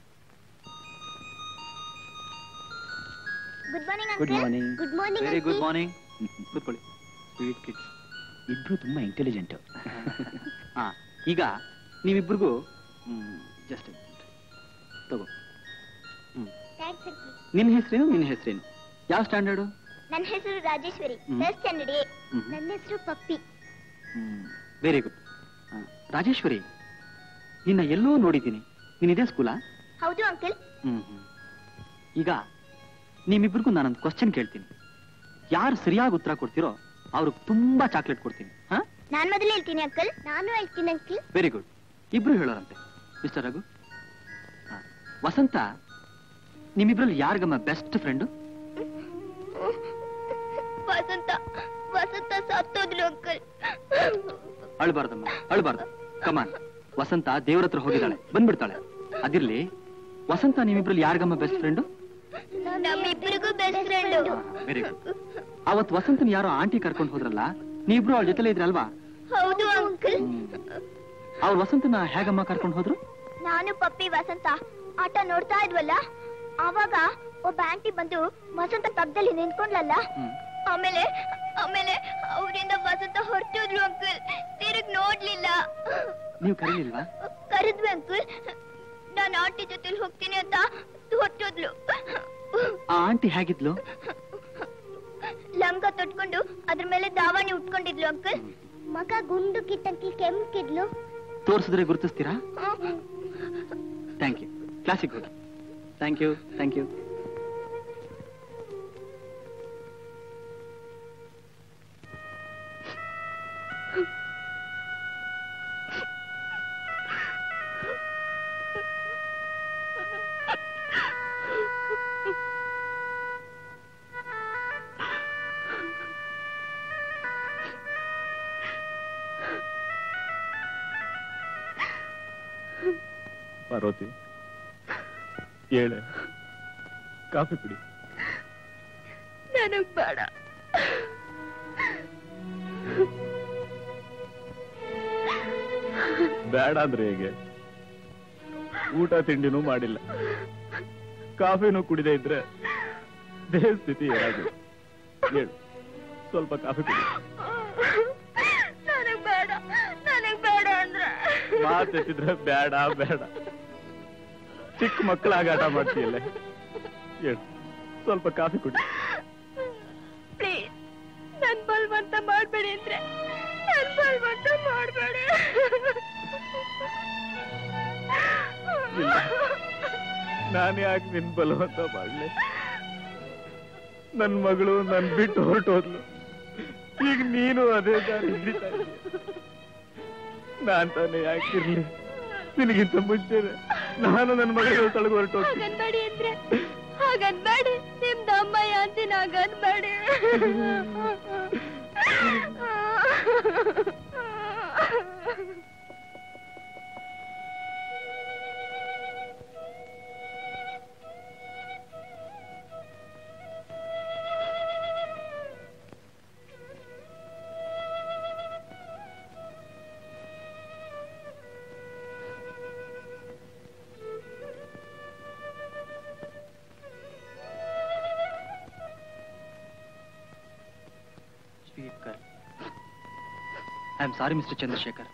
good morning Good morning. Good morning very good morning ಕೂತ್ಕೊಳ್ಳಿ ಸ್ವೀಟ್ ಕಿಡ್ಸ್ ಇಬ್ರು ತುಂಬಾ ಇಂಟೆಲಿಜೆಂಟ್ ಹಾ ಈಗ ನೀವಿಬ್ರಿಗೂ ಜಸ್ಟ್ ತಗೋ ನಿನ್ನ ಹೆಸರೇನು ನಿನ್ನ ಹೆಸರೇನು ಯಾವ ಸ್ಟ್ಯಾಂಡರ್ಡು ನನ್ನ ಹೆಸರು ರಾಜೇಶ್ವರಿ ಹ್ಮ್. ಫಸ್ಟ್ ಸ್ಟ್ಯಾಂಡರ್ಡ್ ಎ ಹ್ಮ್. ನನ್ನ ಹೆಸರು ಪಪ್ಪಿ ವೆರಿ ಗುಡ್ ರಾಜೇಶ್ವರಿ ನಿನ್ನ ಎಲ್ಲೋ ನೋಡಿದ್ದೀನಿ ನೀನ್ ಇದೇ ಸ್ಕೂಲಾ ಹೌದು ಅಂಕಲ್ ಹ್ಮ್ ಹ್ಮ್. ಈಗ ನಿಮ್ಮಿಬ್ರಿಗೂ ನಾನೊಂದು ಕ್ವಶನ್ ಕೇಳ್ತೀನಿ ಯಾರು ಸರಿಯಾಗಿ ಉತ್ತರ ಕೊಡ್ತೀರೋ ಅವ್ರಿಗೆ ತುಂಬಾ ಚಾಕ್ಲೇಟ್ ಕೊಡ್ತೀನಿ ಹಾ ನಾನ್ ಮೊದಲು ಹೇಳ್ತೀನಿ ಅಂಕಲ್ ನಾನು ಹೇಳ್ತೀನಿ ಅಂಕಲ್ ವೆರಿ ಗುಡ್ ಇಬ್ರು ಹೇಳೋರಂತೆ ಮಿಸ್ಟರ್ ರಘು ಹಾ. ವಸಂತ ನಿಮ್ಮಿಬ್ರಲ್ಲಿ ಯಾರಿಗಮ್ಮ ಬೆಸ್ಟ್ ಫ್ರೆಂಡು ವಸಂತ ವಸಂತ ಸತ್ತೋದ್ಲು ಅಂಕಲ್ ಅಳ್ಬಾರ್ದಮ್ಮ ಅಳ್ಬಾರ್ದು ಕಮಾನ್ ವಸಂತ ದೇವ್ರ ಹತ್ರ ಹೋಗಿದ್ದಾಳೆ ಬಂದ್ಬಿಡ್ತಾಳೆ ಅದಿರ್ಲಿ ವಸಂತ ನಿಮ್ಮಿಬ್ರಲ್ಲಿ ಯಾರಿಗಮ್ಮ ಬೆಸ್ಟ್ ಫ್ರೆಂಡು ನಮ್ಮಿಬ್ಬರಿಗೂ ಬೆಸ್ಟ್ ಫ್ರೆಂಡು ವೆರಿ ಗುಡ್ ಅವತ್ ವಸಂತನ್ ಯಾರೋ ಆಂಟಿ ಕರ್ಕೊಂಡು ಹೋದ್ರಲ್ಲ ನೀವಿಬ್ರು ಅವಳ ಜೊತೆಲೇ ಇದ್ರಲ್ವಾ ಹೌದು ಅಂಕಲ್ ಅವ್ರ ವಸಂತನ ಹೇಗಮ್ಮ ಕರ್ಕೊಂಡು ಹೋದ್ರು ನಾನು ಪಪ್ಪಿ ವಸಂತ ಆಟ ನೋಡ್ತಾ ಇದ್ವಲ್ಲ ಆವಾಗ ಒಬ್ಬ ಆಂಟಿ ಬಂದು ವಸಂತ ಪಕ್ಕದಲ್ಲಿ ನಿಂತ್ಕೊಂಡ್ಲಲ್ಲ ಹ್ಮ್. ಆಮೇಲೆ ಆಮೇಲೆ ಅವರಿಂದ ವಸಂತ ಹೊರಟೋದ್ಲು ಅಂಕಲ್ ತಿರುಗ್ ನೋಡ್ಲಿಲ್ಲ ನೀವು ಕರೀಲಿಲ್ವಾ ಕರೆದ್ವಿ ಅಂಕಲ್ ನಾನು ಆಂಟಿ ಜೊತೆಲಿ ಹೋಗ್ತೀನಿ ಅಂತ ಹೊರಟೋದ್ಲು ಆ ಆಂಟಿ ಹೇಗಿದ್ಲು ಲಂಗ ತೊಟ್ಕೊಂಡು ಅದ್ರ ಮೇಲೆ ದಾವಾಣಿ ಉಟ್ಕೊಂಡಿದ್ಲು ಅಂಕಲ್ ಮಗ ಗುಂಡು ಕಿತ್ತಂಕಿ ಕೆಂಕಿದ್ಲು ತೋರಿಸಿದ್ರೆ ಗುರುತಿಸ್ತೀರಾ ಥ್ಯಾಂಕ್ ಯು ಕ್ಲಾಸಿಗೆ ಹೋಗಿ thank you thank you Parvathi ಹೇಳೆ ಕಾಫಿ ಕುಡಿ ನನಗ್ ಬೇಡ ಬೇಡ ಅಂದ್ರೆ ಹೇಗೆ ಊಟ ತಿಂಡಿನೂ ಮಾಡಿಲ್ಲ ಕಾಫಿನೂ ಕುಡಿದೇ ಇದ್ರೆ ದೇಹ ಸ್ಥಿತಿ ಏನಾಗಿದೆ ಹೇಳು ಸ್ವಲ್ಪ ಕಾಫಿ ಕುಡಿ ನನಗ್ ಬೇಡ ನನಗ್ ಬೇಡ ಅಂದ್ರೆ ಮಾತೆತ್ತಿದ್ರೆ ಬೇಡ ಬೇಡ ಚಿಕ್ಕ ಮಕ್ಕಳಾಗ ಆಟ ಮಾಡ್ತೀಯಲ್ಲ ಹೇಳು ಸ್ವಲ್ಪ ಕಾಫಿ ಕುಡಿ ಪ್ಲೀಸ್ ನನ್ ಬಲ್ವಂತ ಮಾಡ್ಬೇಡಿ ಅಂದ್ರೆ ನನ್ ಬಲ್ವಂತ ಮಾಡ್ಬೇಡಿ ಇಲ್ಲ ನಾನು ಯಾಕೆ ನಿನ್ ಬಲವಂತ ಮಾಡ್ಲಿ ನನ್ ಮಗಳು ನನ್ ಬಿಟ್ಟು ಹೊರಟೋದ್ಲು ಈಗ ನೀನು ಅದೇ ದಾರಿ ಹಿಡಿತಾ ಇದೀಯ ನಾನ್ ತಾನೇ ಯಾಕಿರ್ಲಿ ನಿನಗಿಂತ ಮುಂಚೆ ನಾನು ನನ್ನ ಮಗಳಿಗೆ ತಳಗ ಹೊರಟೋಗ್ತೀನಿ ಹಾಗನ್ಬೇಡಿ ಅಂದ್ರೆ ಹಾಗನ್ಬೇಡಿ ನಿಮ್ದು ಅಮ್ಮಯ್ಯ ಅಂತೀನಿ ಹಾಗನ್ಬೇಡಿ ಸ್ವೀಕರ್ I am sorry mister Chandrashekhar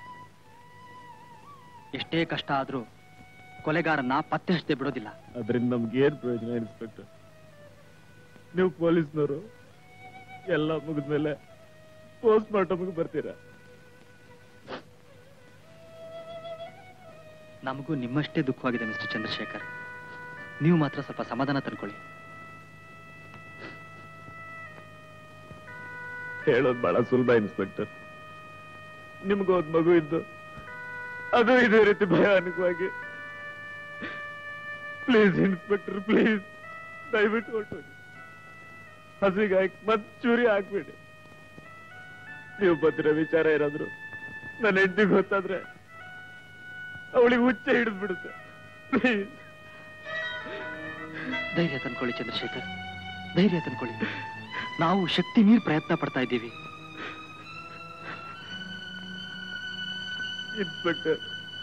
ಎಷ್ಟೇ ಕಷ್ಟ ಆದ್ರೂ ಕೊಲೆಗಾರನ್ನ ಪತ್ತೆ ಹಚ್ಚದೆ ಬಿಡೋದಿಲ್ಲ ಅದರಿಂದ ನಮ್ಗೆ ಏನ್ ಪ್ರಯೋಜನ ಇನ್ಸ್ಪೆಕ್ಟರ್ ನೀವು ಪೊಲೀಸ್ನವರು ಎಲ್ಲ ಮುಗಿದ್ಮೇಲೆ ಪೋಸ್ಟ್ ಮಾರ್ಟಮ್ಗೆ ಬರ್ತೀರಾ ನಮಗೂ ನಿಮ್ಮಷ್ಟೇ ದುಃಖವಾಗಿದೆ ಮಿಸ್ಟರ್ ಚಂದ್ರಶೇಖರ್ ನೀವು ಮಾತ್ರ ಸ್ವಲ್ಪ ಸಮಾಧಾನ ತಂದ್ಕೊಳ್ಳಿ ಹೇಳೋದು ಬಹಳ ಸುಲಭ ಇನ್ಸ್ಪೆಕ್ಟರ್ ನಿಮ್ಗೂ ಒಂದ್ ಮಗು ಇದ್ದು ಅದು ಇದೇ ರೀತಿ ಭಯಾನಕವಾಗಿ ಪ್ಲೀಸ್ ಇನ್ಸ್ಪೆಕ್ಟರ್ ಪ್ಲೀಸ್ ದಯವಿಟ್ಟು ಹೊರಟೋಗಿ ಹಸಿಗೆ ಹಾಕಿ ಮತ್ ಚೂರಿ ಹಾಕ್ಬೇಡಿ ನೀವು ಬಂದಿರೋ ವಿಚಾರ ಏನಾದ್ರು ನನ್ನ ಹೆಂಡತಿಗೆ ಗೊತ್ತಾದ್ರೆ ಅವಳಿಗೆ ಹುಚ್ಚ ಹಿಡಿದು ಬಿಡುತ್ತೆ ಪ್ಲೀಸ್ ಧೈರ್ಯ ತಂದ್ಕೊಳ್ಳಿ ಚಂದ್ರಶೇಖರ್ ಧೈರ್ಯ ತಂದ್ಕೊಳ್ಳಿ ನಾವು ಶಕ್ತಿ ಮೀರ್ ಪ್ರಯತ್ನ ಪಡ್ತಾ ಇದ್ದೀವಿ ಇನ್ಸ್ಪೆಕ್ಟರ್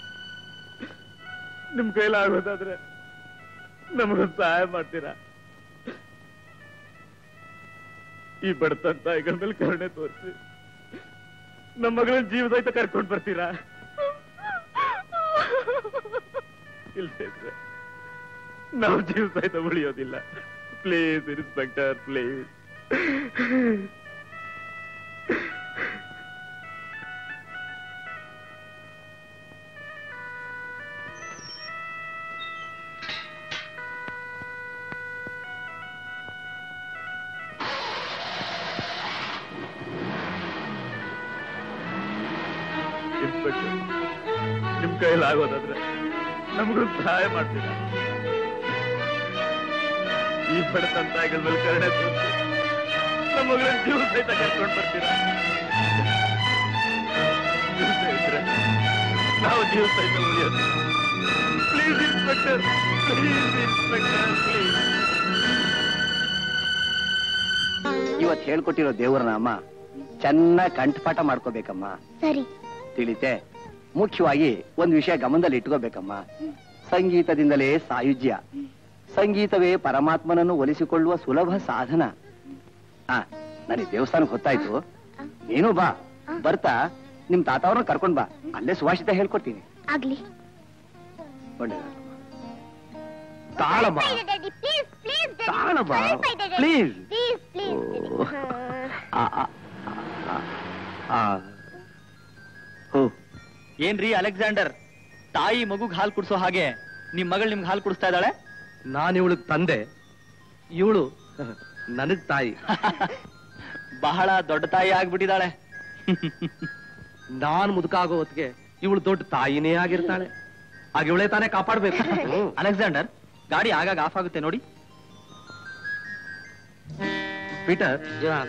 ನಿಮ್ ಕೈಲಾಗೋದಾದ್ರೆ ನಮಗೊಂದು ಸಹಾಯ ಮಾಡ್ತೀರಾ ಈ ಬಡತನ ತಾಯಿಗಳ ಮೇಲೆ ಕರುಣೆ ತೋರಿಸಿ ನಮ್ಮ ಮಗಳನ್ನ ಜೀವ ಸಹಿತ ಕರ್ಕೊಂಡು ಬರ್ತೀರಾ ಇಲ್ದೇ ಇದ್ರೆ ನಾವು ಜೀವ ಸಹಿತ ಉಳಿಯೋದಿಲ್ಲ ಪ್ಲೀಸ್ ಇನ್ಸ್ಪೆಕ್ಟರ್ ಪ್ಲೀಸ್ ಇನ್ಸ್ಪೆಕ್ಟರ್ ನಿಮ್ ಕೈಲಾಗೋದಾದ್ರೆ ನಮಗೊಂದು ಸಹಾಯ ಮಾಡ್ತೀರಾ ಈ ಬಡತನ ತಾಯಿಗಳ ಮೇಲೆ ಕರುಣೆ ತೋರಿಸಿ ನಮ್ಮ ಮಗಳ ಜೀವ ಸಹಿತ ಕರ್ಕೊಂಡು ಬರ್ತೀರಾ ಇಲ್ದೇ ಇದ್ರೆ ನಾವು ಜೀವ ಸಹಿತ ಉಳಿಯೋದು please inspector please inspector please ಇವತ್ ಹೇಳ್ಕೊಟ್ಟಿರೋ ದೇವರ ನಾಮ ಚೆನ್ನಾಗಿ ಕಂಠಪಾಠ ಮಾಡ್ಕೋಬೇಕಮ್ಮ ಸರಿ ತಿಳಿತೆ ಮುಖ್ಯವಾಗಿ ಒಂದ್ ವಿಷಯ ಗಮನದಲ್ಲಿ ಇಟ್ಕೋಬೇಕಮ್ಮ ಸಂಗೀತದಿಂದಲೇ ಸಾಯುಜ್ಯ ಸಂಗೀತವೇ ಪರಮಾತ್ಮನನ್ನು ಒಲಿಸಿಕೊಳ್ಳುವ ಸುಲಭ ಸಾಧನ ಆ ನನಗೆ ದೇವಸ್ಥಾನಕ್ಕೆ ಹೊತ್ತಾಯ್ತು ನೀನು ಬಾ ಬರ್ತಾ ನಿಮ್ ತಾತ ಅವ್ರನ್ನ ಕರ್ಕೊಂಡ್ ಬಾ ಅಲ್ಲೇ ಸುಭಾಷಿತ ಹೇಳ್ಕೊಡ್ತೀನಿ ಆಗ್ಲಿ ಒಳ್ಳೆಯದು ತಾಳಮ್ಮ ಪ್ಲೀಸ್ ಪ್ಲೀಸ್ ತಾಳಮ್ಮ ಪ್ಲೀಸ್ ಪ್ಲೀಸ್ ಪ್ಲೀಸ್ ಆ ಆ ಆ, ಆ ಹೋ ಏನ್ರಿ ಅಲೆಕ್ಸಾಂಡರ್ ತಾಯಿ ಮಗುಗ್ ಹಾಲು ಕುಡಿಸೋ ಹಾಗೆ ನಿಮ್ ಮಗಳು ನಿಮ್ಗೆ ಹಾಲು ಕುಡಿಸ್ತಾ ಇದ್ದಾಳೆ ನಾನು ಇವಳಿಗೆ ತಂದೆ ಇವಳು ನನಗ್ ತಾಯಿ ಬಹಳ ದೊಡ್ಡ ತಾಯಿ ಆಗ್ಬಿಟ್ಟಿದ್ದಾಳೆ ನಾನ್ ಮುದುಕ ಆಗೋ ಹೊತ್ತಿಗೆ ಇವಳು ದೊಡ್ಡ ತಾಯಿನೇ ಆಗಿರ್ತಾಳೆ ಆಗ ಇವಳೇ ತಾನೇ ಕಾಪಾಡ್ಬೇಕು ಅಲೆಕ್ಸಾಂಡರ್ ಗಾಡಿ ಆಗಾಗ ಆಫ್ ಆಗುತ್ತೆ ನೋಡಿ Peter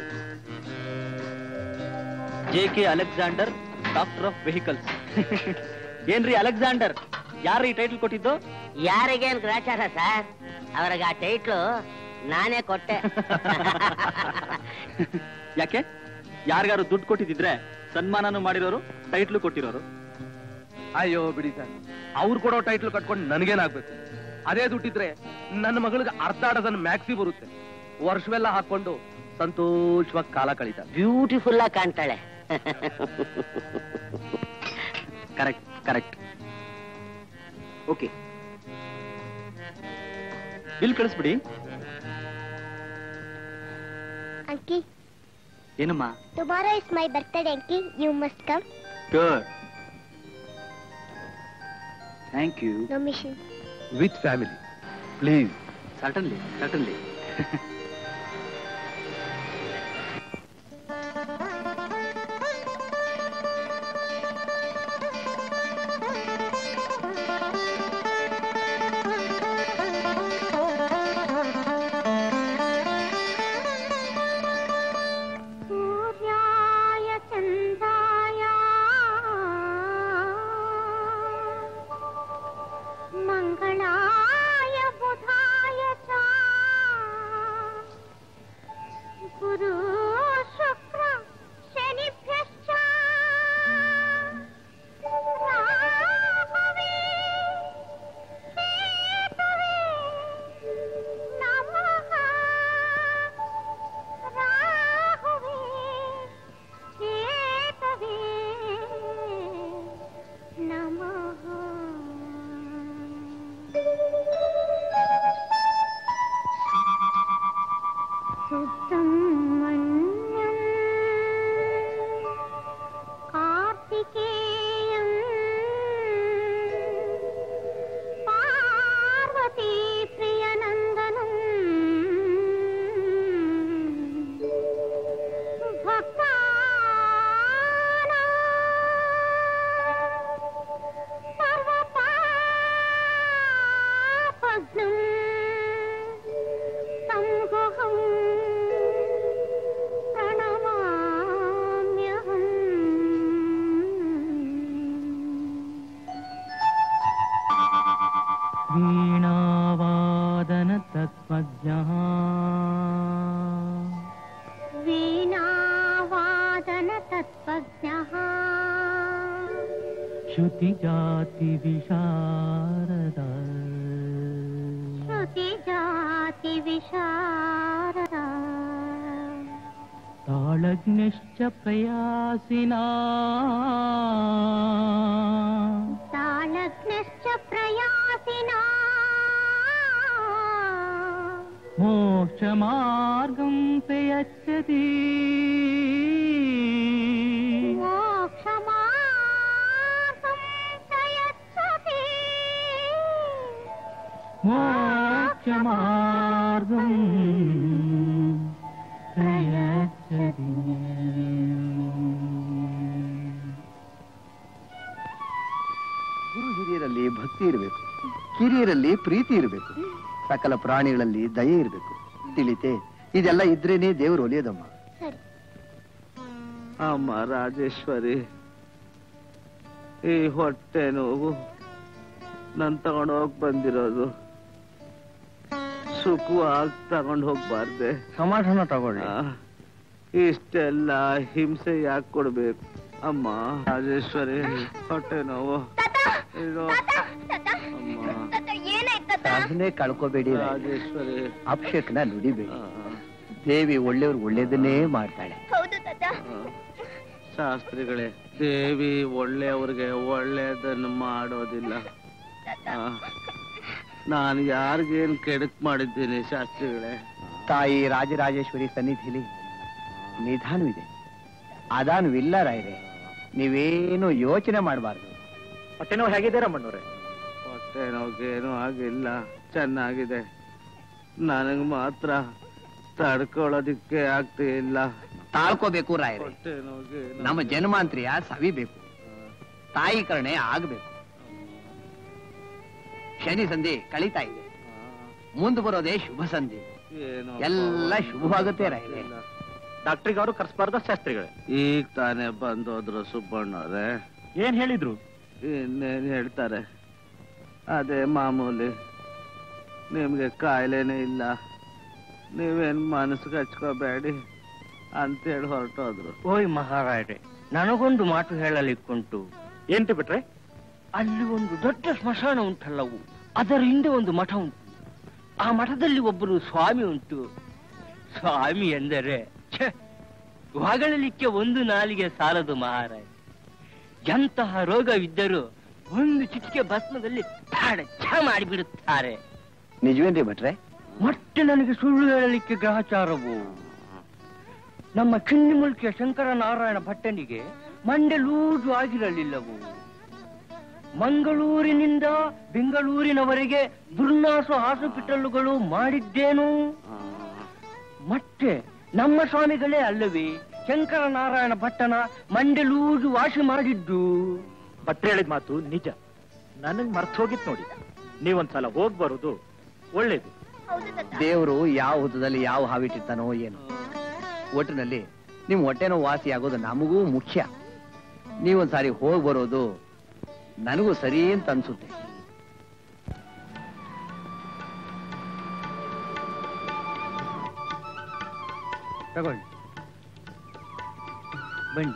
J K Alexander doctor of vehicles ಏನ್ರಿ ಅಲೆಕ್ಸಾಂಡರ್ ಯಾರು ಈ ಟೈಟಲ್ ಕೊಟ್ಟಿದ್ದು ಯಾರಿಗೇನ್ ಗ್ರಾಚಾರ ಸರ್ ಅವ್ರಿಗೆ ಆ ಟೈಟ್ಲು ನಾನೇ ಕೊಟ್ಟೆ ಯಾಕೆ ಯಾರಿಗಾರು ದುಡ್ಡು ಕೊಟ್ಟಿದ್ರೆ ಸನ್ಮಾನನೂ ಮಾಡಿರೋರು ಟೈಟ್ಲು ಕೊಟ್ಟಿರೋರು ಅಯ್ಯೋ ಬಿಡಿ ಸರ್ ಅವ್ರು ಕೊಡೋ ಟೈಟ್ಲ್ ಕಟ್ಕೊಂಡು ನನಗೇನಾಗ್ಬೇಕು ಅದೇ ದುಡ್ಡಿದ್ರೆ ನನ್ನ ಮಗಳಿಗೆ ಅರ್ಧ ಡಜನ್ ಮ್ಯಾಕ್ಸಿ ಬರುತ್ತೆ ವರ್ಷವೆಲ್ಲ ಹಾಕೊಂಡು ಸಂತೋಷವಾಗಿ ಕಾಲ ಕಳೀತಾರೆ ಬ್ಯೂಟಿಫುಲ್ ಆಗಿ ಕಾಣ್ತಾಳೆ ಕರೆಕ್ಟ್ ಕರೆಕ್ಟ್ ಓಕೆ ಬಿಲ್ ಕಳಿಸ್ಬಿಡಿ ಅಂಕಿ ಏನಮ್ಮ ಟುಮಾರೋ ಇಸ್ ಮೈ ಬರ್ತ್ಡೇ ಅಂಕಿ you must come good thank you no mission with family please certainly certainly सूर्याय चन्द्राय मङ्गलाय बुधाय च गुरु शुक्र शनिभ्यश्च राहवे केतवे नमः राहुवे केतवे नमः सुब्रह्मण्यम् कार्तिकेयम् पार्वती प्रियनन्दनम् वीणावादन तत्त्वज्ञः वीणावादन तत्त्वज्ञः श्रुतिजातिविशारद श्रुतिजातिविशारदा ताळज्ञश्च प्रयासिना तालग्नश्च प्रयासिना मोक्षमार्गं प्रयच्छति मोक्षमार्गं प्रयच्छति मोक्षमार्गं प्रयच्छति ಗುರು ಹಿರಿಯರಲ್ಲಿ ಭಕ್ತಿ ಇರಬೇಕು ಕಿರಿಯರಲ್ಲಿ ಪ್ರೀತಿ ಇರಬೇಕು ಸಕಲ ಪ್ರಾಣಿಗಳಲ್ಲಿ ದಯೆ ಇರಬೇಕು ತಿಳಿತೆ ಇದೆಲ್ಲ ಇದ್ರೇನೆ ದೇವರು ಒಲಿಯೋದಮ್ಮ ಸರಿ ಅಮ್ಮ ರಾಜೇಶ್ವರಿ ಈ ಹೊಟ್ಟೆ ನೋವು ನನ್ ತಗೊಂಡು ಹೋಗ್ ಬಂದಿರೋದು ಸುಖವಾಗಿ ತಗೊಂಡು ಹೋಗ್ಬಾರ್ದೆ ಸಮಾಧಾನ ತಗೊಳ್ಳಿ ಆ, ಇಷ್ಟೆಲ್ಲ ಹಿಂಸೆ ಯಾಕೆ ಕೊಡ್ಬೇಕು ಅಮ್ಮ ರಾಜೇಶ್ವರಿ ಹೊಟ್ಟೆ ನೋವು ಇದು ಅಮ್ಮ ಸಾಧನೆ ಕಳ್ಕೋಬೇಡಿ ರಾಜೇಶ್ವರಿ ಅಪಶಕನ ನುಡಿಬೇಡಿ ಆ, ದೇವಿ ಒಳ್ಳೆಯವ್ರು ಒಳ್ಳೇದನ್ನೇ ಮಾಡ್ತಾಳೆ ಹೌದು ತಾತ ಆ, ಶಾಸ್ತ್ರಿಗಳೇ ದೇವಿ ಒಳ್ಳೆಯವ್ರಿಗೆ ಒಳ್ಳೇದನ್ನು ಮಾಡೋದಿಲ್ಲ ಆ, ನಾನು ಯಾರಿಗೇನ್ ಕೆಡಕ್ ಮಾಡಿದ್ದೀನಿ ಶಾಸ್ತ್ರಿಗಳೇ ತಾಯಿ ರಾಜರಾಜೇಶ್ವರಿ ಸನ್ನಿಧಿಲಿ ನಿಧಾನವಿದೆ ಅದಾನವಿಲ್ಲ ರಾಯ್ರೆ ನೀವೇನು ಯೋಚನೆ ಮಾಡಬಾರ್ದು ಹೊಟ್ಟೆ ನೋವು ಹೇಗಿದೆ ರಮ್ಮಣ್ಣವ್ರೆ ಹೊಟ್ಟೆ ನೋಗೇನು ಆಗಿಲ್ಲ ಚೆನ್ನಾಗಿದೆ ನನಗ್ ಮಾತ್ರ ತಡ್ಕೊಳ್ಳೋದಿಕ್ಕೆ ಆಗ್ತಿಲ್ಲ ತಾಳ್ಕೋಬೇಕು ರಾಯ್ರೆ ಹೊಟ್ಟೆ ನೋಗೆ ನಮ್ಮ ಜನ್ಮಾಂತ್ರಿಯ ಸವಿಬೇಕು ತಾಯಿ ಕರುಣೆ ಆಗ್ಬೇಕು ಶನಿ ಸಂಧಿ ಕಳೀತಾ ಇದೆ ಮುಂದೆ ಬರೋದೇ ಶುಭ ಸಂಧಿ ಏನು ಎಲ್ಲ ಶುಭವಾಗುತ್ತೆ ರಾಯ್ರೆ ಡಾಕ್ಟ್ರಿಗೆ ಅವರು ಕರ್ಸ್ಬಾರ್ದ ಶಾಸ್ತ್ರಿಗಳೇ ಈಗ ತಾನೇ ಬಂದೋದ್ರು ಸುಬ್ಬಣ್ಣವ್ರೆ ಏನ್ ಹೇಳಿದ್ರು ಇನ್ನೇನ್ ಹೇಳ್ತಾರೆ ಅದೇ ಮಾಮೂಲಿ ನಿಮ್ಗೆ ಕಾಯಿಲೆನೇ ಇಲ್ಲ ನೀವೇನ್ ಮನಸ್ಸಿಗೆ ಹಚ್ಕೋಬೇಡಿ ಅಂತೇಳಿ ಹೊರಟೋದ್ರು ಓಯ್ ಮಹಾರಾಜೆ ನನಗೊಂದು ಮಾತು ಹೇಳಲಿಕ್ಕುಂಟು ಎಂಟು ಬಿಟ್ರೆ ಅಲ್ಲಿ ಒಂದು ದೊಡ್ಡ ಸ್ಮಶಾನ ಉಂಟಲ್ಲವು ಅದರ ಹಿಂದೆ ಒಂದು ಮಠ ಉಂಟು ಆ ಮಠದಲ್ಲಿ ಒಬ್ಬರು ಸ್ವಾಮಿ ಉಂಟು ಸ್ವಾಮಿ ಎಂದರೆ ಛೆ, ಹೊಗಳಲಿಕ್ಕೆ ಒಂದು ನಾಲಿಗೆ ಸಾಲದು ಮಹಾರಾಜ ಎಂತಹ ರೋಗವಿದ್ದರೂ ಒಂದು ಚಿಟಿಕೆ ಭಸ್ಮದಲ್ಲಿ ತಾಡ ಛ ಮಾಡಿಬಿಡುತ್ತಾರೆ ನಿಜವೇನ್ರಿ ಭಟ್ರೆ ಮತ್ತೆ ನನಗೆ ಸುಳ್ಳು ಹೇಳಲಿಕ್ಕೆ ಗ್ರಹಚಾರವು ನಮ್ಮ ಕಿನ್ನಿಮುಲ್ಕಿಯ ಶಂಕರನಾರಾಯಣ ಭಟ್ಟನಿಗೆ ಮಂಡೆ ಲೂಜು ಆಗಿರಲಿಲ್ಲವು ಮಂಗಳೂರಿನಿಂದ ಬೆಂಗಳೂರಿನವರೆಗೆ ದುರ್ನಾಸು ಹಾಸುಪಿಟಲ್ಲುಗಳು ಮಾಡಿದ್ದೇನು ಮತ್ತೆ ನಮ್ಮ ಸ್ವಾಮಿಗಳೇ ಅಲ್ಲವೇ ಶಂಕರನಾರಾಯಣ ಭಟ್ಟನ ಮಂಡೆ ಲೂಜು ವಾಸಿ ಮಾಡಿದ್ದು ಭಟ್ರೆ ಹೇಳಿದ ಮಾತು ನಿಜ ನನಗ್ ಮರ್ತ್ ಹೋಗಿತ್ ನೋಡಿ ನೀವೊಂದ್ಸಲ ಹೋಗ್ ಬರೋದು ಒಳ್ಳೇದು ದೇವರು ಯಾವ ಹುತ್ತದಲ್ಲಿ ಯಾವ ಹಾವಿಟ್ಟಿರ್ತಾನೋ ಏನು ಒಟ್ಟಿನಲ್ಲಿ ನಿಮ್ ಹೊಟ್ಟೆನೋ ವಾಸಿ ಆಗೋದು ನಮಗೂ ಮುಖ್ಯ ನೀವೊಂದ್ಸಾರಿ ಹೋಗಿ ಬರೋದು ನನಗೂ ಸರಿ ಅಂತ ಅನ್ಸುತ್ತೆ ತಗೊಳ್ಳಿ ಬನ್ನಿ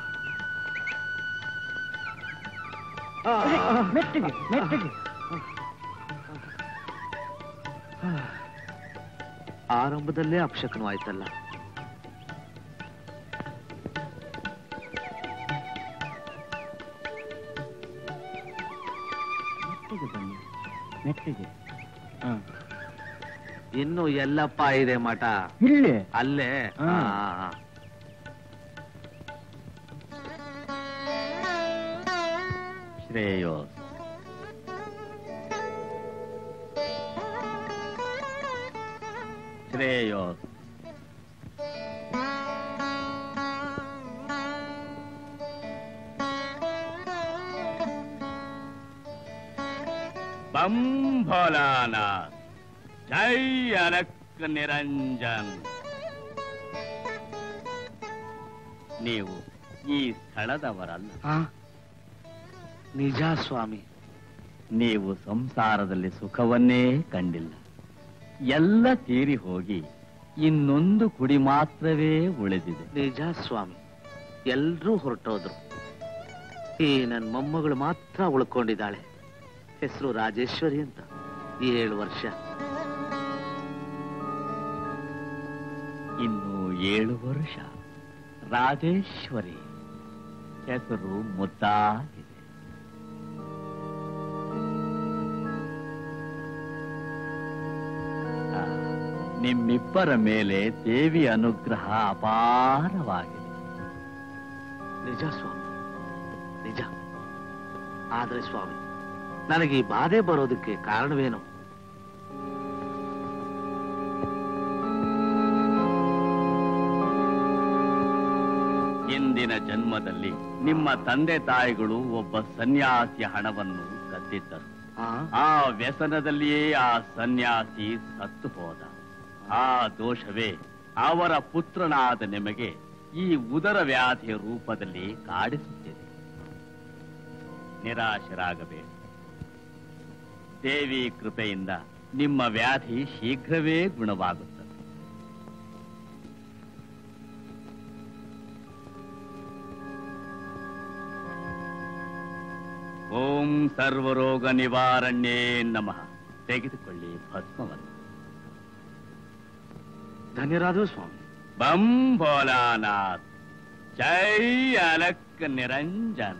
ಮೆಟ್ಟಿಗೆ ಮೆಟ್ಟಿಗೆ ಆರಂಭದಲ್ಲೇ ಅಪಶಕನು ಆಯ್ತಲ್ಲ ಮೆಟ್ಟಿಗೆ ಬನ್ನಿ ಮೆಟ್ಟಿಗೆ ಇನ್ನು ಎಲ್ಲಪ್ಪ ಇದೆ ಮಠ ಇಲ್ಲೇ ಅಲ್ಲೇ ಹಾ. ಆ, ಆ, ಆ. ಶ್ರೇಯೋ ಶ್ರೇಯೋ ಬಂ ಭೋಲಾನಾಥ್ ಜೈ ಅಲಕ್ ನಿರಂಜನ್ ನೀವು ಈ ಸ್ಥಳದವರಲ್ಲ ನಿಜ ಸ್ವಾಮಿ ನೀವು ಸಂಸಾರದಲ್ಲಿ ಸುಖವನ್ನೇ ಕಂಡಿಲ್ಲ ಎಲ್ಲ ತೀರಿ ಹೋಗಿ ಇನ್ನೊಂದು ಕುಡಿ ಮಾತ್ರವೇ ಉಳಿದಿದೆ ನಿಜ ಸ್ವಾಮಿ ಎಲ್ರೂ ಹೊರಟೋದ್ರು ಈ ನನ್ ಮೊಮ್ಮಗಳು ಮಾತ್ರ ಉಳ್ಕೊಂಡಿದ್ದಾಳೆ ಹೆಸರು ರಾಜೇಶ್ವರಿ ಅಂತ ಏಳು ವರ್ಷ ಇನ್ನು ಏಳು ವರ್ಷ ರಾಜೇಶ್ವರಿ ಹೆಸರು ಮುದ್ದಾಗಿದೆ ಆ, ನಿಮ್ಮಿಬ್ಬರ ಮೇಲೆ ದೇವಿ ಅನುಗ್ರಹ ಅಪಾರವಾಗಿದೆ ನಿಜ ಸ್ವಾಮಿ ನಿಜ ಆದ್ರೆ ಸ್ವಾಮಿ ನನಗೆ ಈ ಬಾಧೆ ಬರೋದಕ್ಕೆ ಕಾರಣವೇನು ಇಂದಿನ ಜನ್ಮದಲ್ಲಿ ನಿಮ್ಮ ತಂದೆ ತಾಯಿಗಳು ಒಬ್ಬ ಸನ್ಯಾಸಿಯ ಹಣವನ್ನು ಕದ್ದಿದ್ದರು ಆ? ಆ ವ್ಯಸನದಲ್ಲಿಯೇ ಆ ಸನ್ಯಾಸಿ ಸತ್ತು ಹೋದ ಆ ದೋಷವೇ ಅವರ ಪುತ್ರನಾದ ನಿಮಗೆ ಈ ಉದರ ವ್ಯಾಧಿಯ ರೂಪದಲ್ಲಿ ಕಾಡಿಸುತ್ತಿದೆ ನಿರಾಶರಾಗಬೇಡಿ ದೇವಿ ಕೃಪೆಯಿಂದ ನಿಮ್ಮ ವ್ಯಾಧಿ ಶೀಘ್ರವೇ ಗುಣವಾಗುತ್ತದೆ ಓಂ ಸರ್ವರೋಗ ನಿವಾರಣೆ ನಮಃ ತೆಗೆದುಕೊಳ್ಳಿ ಭಸ್ಮವನ್ನು ಧನ್ಯರಾದ ಸ್ವಾಮಿ ಬಂ ಭೋಲಾನಾಥ್ ಜೈ ಅಲಕ್ ನಿರಂಜನ್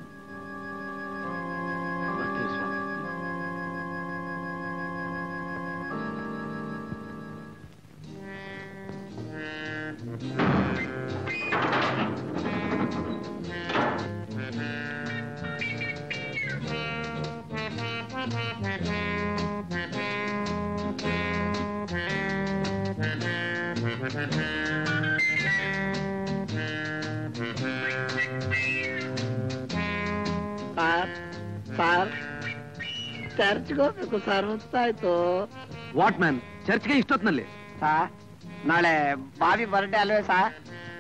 ಬರ್ತೀವಿ ಸ್ವಾಮಿ ಸಾರ್ ಸಾರ್ ಚರ್ಚ್ಗೆ ಹೋಗ್ಬೇಕು ಸರ್ ಹೊತ್ತಾಯ್ತು ವಾಟ್ ಮ್ಯಾನ್ ಚರ್ಚ್ಗೆ ಇಷ್ಟೊತ್ನಲ್ಲಿ ಸಾರ್ ನಾಳೆ ಬಾವಿ ಬರ್ಡೇ ಅಲ್ವೇ ಸಾರ್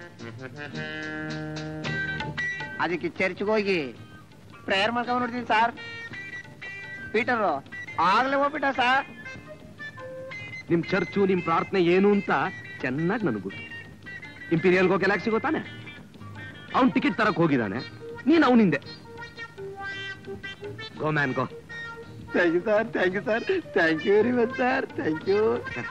ಅದಕ್ಕೆ ಚರ್ಚ್ಗೆ ಹೋಗಿ ಪ್ರೇಯರ್ ಮಾಡ್ಕೊಂಡ್ ನೋಡ್ತೀನಿ ಸಾರ್ ಪೀಟರು ಆಗ್ಲೇ ಹೋಗ್ಬಿಟ್ಟ ಸಾರ್ ನಿಮ್ ಚರ್ಚು ನಿಮ್ ಪ್ರಾರ್ಥನೆ ಏನು ಅಂತ ಚೆನ್ನಾಗಿ ನನಗೆ ಗೊತ್ತು ಇಂಪೀರಿಯಲ್ ಹೋಗಿ ಎಲ್ಲಾಕ್ ಸಿಗೋ ತಾನೆ ಅವ್ನ್ ಟಿಕೆಟ್ ತರಕ್ ಹೋಗಿದ್ದಾನೆ ನೀನ್ ಅವನಿಂದೆ go man go thank you sir thank you sir thank you very much sir thank you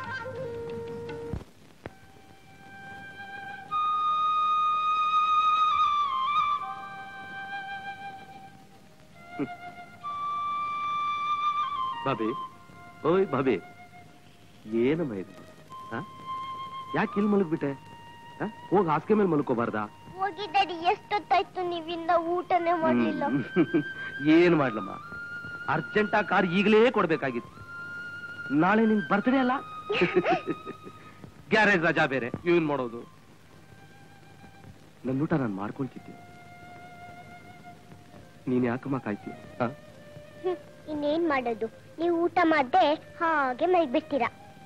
Bobby ಓಯ್ ಬಾಬಿ ಏನಮ್ಮ ಇದು ಯಾಕೆ ಇಲ್ಲಿ ಮಲಗ್ಬಿಟ್ಟೆ ಹೋಗಿ ಹಾಸಿಗೆ ಮೇಲೆ ಮಲ್ಕೋಬಾರ್ದಾ ಹೋಗಿ ಡ್ಯಾಡಿ ಎಷ್ಟೊತ್ತಾಯ್ತು ನೀವಿಂದ ಊಟನೇ ಮಾಡ್ಲಿಲ್ಲ ಹ್ಮ್. ಏನ್ ಮಾಡ್ಲಮ್ಮ ಅರ್ಜೆಂಟ್ ಆ ಕಾರ್ ಈಗಲೇ ಕೊಡ್ಬೇಕಾಗಿತ್ತು ನಾಳೆ ನಿನ್ ಬರ್ತ್ಡೇ ಅಲ್ಲ ಗ್ಯಾರೇಜ್ ರಜಾ ಬೇರೆ ಇವನ್ ಮಾಡೋದು ನನ್ನ ಊಟ ನಾನು ಮಾಡ್ಕೊಳ್ತಿದ್ದೆ ನೀನ್ ಯಾಕಮ್ಮ ಕಾಯ್ತೀಯ ಹ? ಹ್ಮ್, ಇನ್ನೇನ್ ಮಾಡೋದು ನೀವು ಊಟ ಮಾಡ್ದೆ ಹಾಗೆ ಮಲ್ಬಿಡ್ತೀರಾ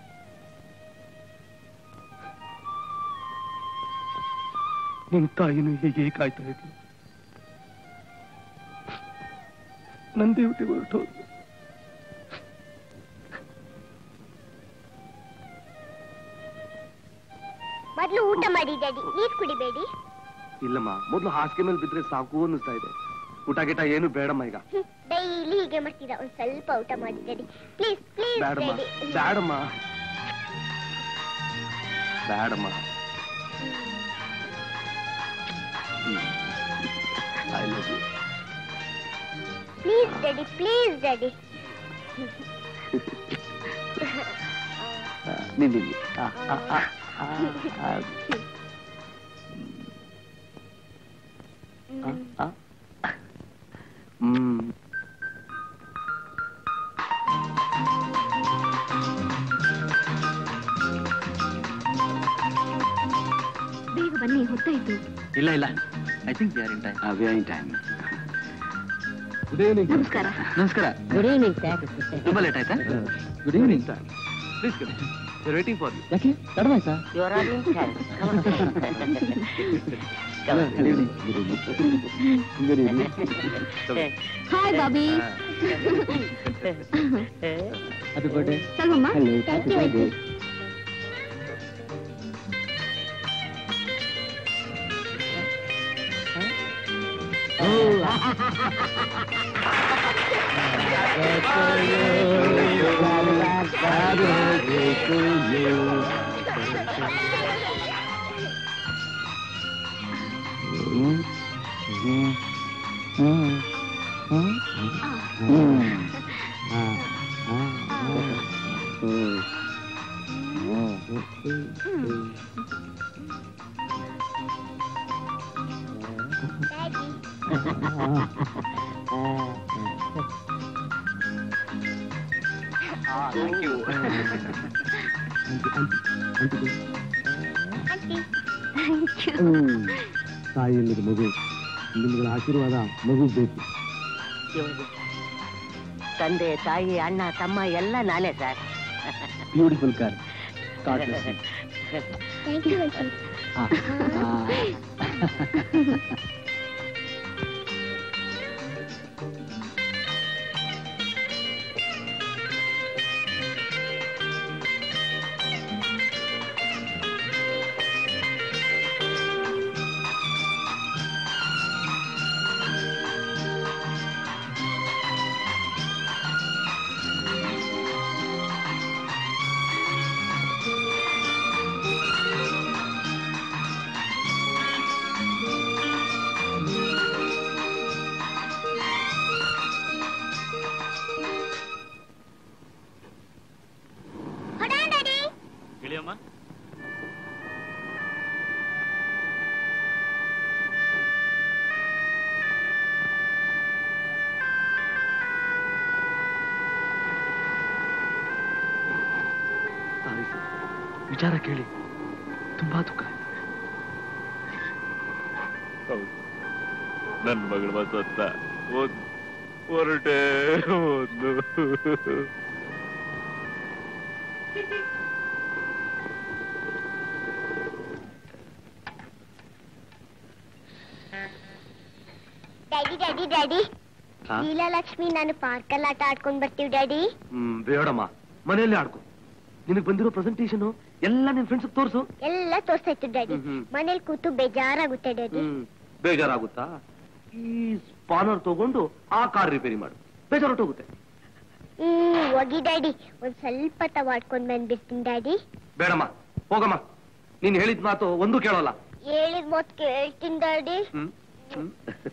ನಿನ್ ತಾಯಿನೂ ಹೀಗೆ ಕಾಯ್ತಾ ಇದ್ಲು ನನ್ ಡ್ಯೂಟಿ ಹೊರಟು ಮೊದ್ಲು ಊಟ ಮಾಡಿ ಡ್ಯಾಡಿ ನೀರ್ ಕುಡಿಬೇಡಿ ಇಲ್ಲಮ್ಮ ಮೊದ್ಲು ಹಾಸಿಗೆ ಮೇಲೆ ಬಿದ್ರೆ ಸಾಕು ಅನ್ನಿಸ್ತಾ ಇದೆ ಊಟ ಗಿಟ ಏನು ಬೇಡಮ್ಮ ಈಗ ಡೈಲಿ ಹೀಗೆ ಮಾಡ್ತೀರಾ ಒಂದ್ ಸ್ವಲ್ಪ ಊಟ ಮಾಡಿ ಡ್ಯಾಡಿ ಪ್ಲೀಸ್ ಪ್ಲೀಸ್ ಬೇಡಮ್ಮ ಡ್ಯಾಡಿ ಬೇಡಮ್ಮ ಬೇಡಮ್ಮ I love you please daddy please daddy ನಿಲ್ಲಿ ಹ್ಮ್ ಬೇಗ ಬನ್ನಿ ಹೊತ್ತಾಯ್ತು ಇಲ್ಲ ಇಲ್ಲ I think we are in time we are in time ನಮಸ್ಕಾರ ನಮಸ್ಕಾರ ಗುಡ್ ಈವ್ನಿಂಗ್ ಸರ್ ತುಂಬಾ ಲೇಟ್ ಆಯ್ತಾ good evening sir please waiting for you ಯಾಕೆ ತಡವಾಯ್ತಾ you are all in hi Bobby happy birthday ತಗೊಮ್ಮ ಥ್ಯಾಂಕ್ ಯು ಅಜ್ಜಿ daddy thank you aunty ತಾಯಿಯಲ್ಲಿದೆ ಮಗು ನಿಮ್ಗಳ ಆಶೀರ್ವಾದ ಮಗು ಬೇಕು ತಂದೆ ತಾಯಿ ಅಣ್ಣ ತಮ್ಮ ಎಲ್ಲ ನಾನೇ sir beautiful car thank you aunty ಹೊಡೋಣ ಡ್ಯಾಡಿ ಇಳಿಯಮ್ಮ ಸಾರಿ ಸರ್ ವಿಚಾರ ಕೇಳಿ ತುಂಬಾ ದುಃಖ ಹೌದು ನನ್ನ ಮಗಳ ಮಸತ್ತ ಓದ್ ಹೊರಟೆ ಒಂದು ಡ್ಯಾಡಿ ಡ್ಯಾಡಿ ಡ್ಯಾಡಿ ಹಾ? ಲೀಲಾಲಕ್ಷ್ಮಿ ನಾನು ಪಾರ್ಕಲ್ಲಿ ಆಟ ಆಡ್ಕೊಂಡ್ ಬರ್ತೀವಿ ಡ್ಯಾಡಿ ಹ್ಮ್ ಬೇಡಮ್ಮ ಮನೆಯಲ್ಲಿ ಆಡ್ಕೊ ನಿನಗೆ ಬಂದಿರೋ ಪ್ರೆಸೆಂಟೇಷನ್ ಎಲ್ಲ ನಿನ್ ಫ್ರೆಂಡ್ಸ್ ತೋರ್ಸು ಎಲ್ಲ ತೋರಿಸ್ತಾ ಇತ್ತು ಡ್ಯಾಡಿ ಹ್ಮ್, ಹ್ಮ್. ಮನೇಲಿ ಕೂತು ಬೇಜಾರಾಗುತ್ತೆ ಡ್ಯಾಡಿ ಹ್ಮ್ ಬೇಜಾರಾಗುತ್ತಾ ಈ ಸ್ಪಾನರ್ ತಗೊಂಡು ಆ ಕಾರ್ ರಿಪೇರಿ ಮಾಡು ಬೇಜಾರು ಹೊರ್ಟೋಗುತ್ತೆ ಹ್ಮ್ ಹೋಗಿ ಡ್ಯಾಡಿ ಒಂದ್ ಸ್ವಲ್ಪ ತವಾಡ್ಕೊಂಡ್ ಬಂದ್ಬಿಡ್ತೀನಿ ಡ್ಯಾಡಿ ಬೇಡಮ್ಮ ಹೋಗಮ್ಮ ನೀನ್ ಹೇಳಿದ ಮಾತು ಒಂದು ಕೇಳೋಲ್ಲ ಹೇಳಿದ್ ಮೊತ್ ಕೇಳ್ತೀನಿ ಡ್ಯಾಡಿ ಹ್ಮ್? ಹ್ಮ್?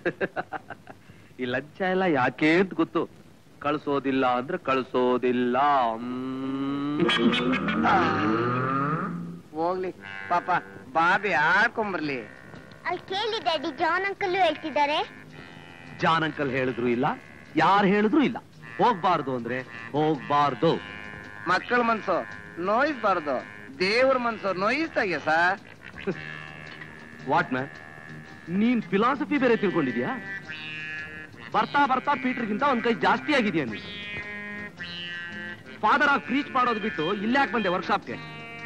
ಈ ಲಂಚ ಎಲ್ಲ ಯಾಕೆ ಅಂತ ಗೊತ್ತು ಕಳ್ಸೋದಿಲ್ಲ ಅಂದ್ರೆ ಕಳ್ಸೋದಿಲ್ಲ ಹ್ಮ್. ಹೋಗ್ಲಿ ಪಾಪ ಬಾಬಿ ಆಡ್ಕೊಂಬರ್ಲಿ ಅಲ್ಲಿ ಕೇಳಿ ಡ್ಯಾಡಿ ಜಾನ್ ಅಂಕಲ್ ಹೇಳ್ತಿದ್ದಾರೆ ಜಾನ್ ಅಂಕಲ್ ಹೇಳಿದ್ರು ಇಲ್ಲ ಯಾರು ಹೇಳಿದ್ರು ಇಲ್ಲ ಹೋಗ್ಬಾರ್ದು ಅಂದ್ರೆ ಹೋಗ್ಬಾರ್ದು ಮಕ್ಕಳ ಮನ್ಸು ನೋಯಿಸ್ಬಾರ್ದು ದೇವ್ರ ಮನ್ಸು ನೋಯಿಸ್ತಾಗೆ ಸರ್ ವಾಟ್ ಮ್ಯಾನ್ ನೀನ್ ಫಿಲಾಸಫಿ ಬೇರೆ ತಿಳ್ಕೊಂಡಿದ್ಯಾ ಬರ್ತಾ ಬರ್ತಾ ಪೀಟರ್ಗಿಂತ ಒಂದ್ ಕೈ ಜಾಸ್ತಿ ಆಗಿದ್ಯಾ ನೀನು ಫಾದರ್ ಆಗಿ ಪ್ರೀಚ್ ಮಾಡೋದು ಬಿಟ್ಟು ಇಲ್ಲಾಕ್ ಬಂದೆ ವರ್ಕ್ಶಾಪ್ಗೆ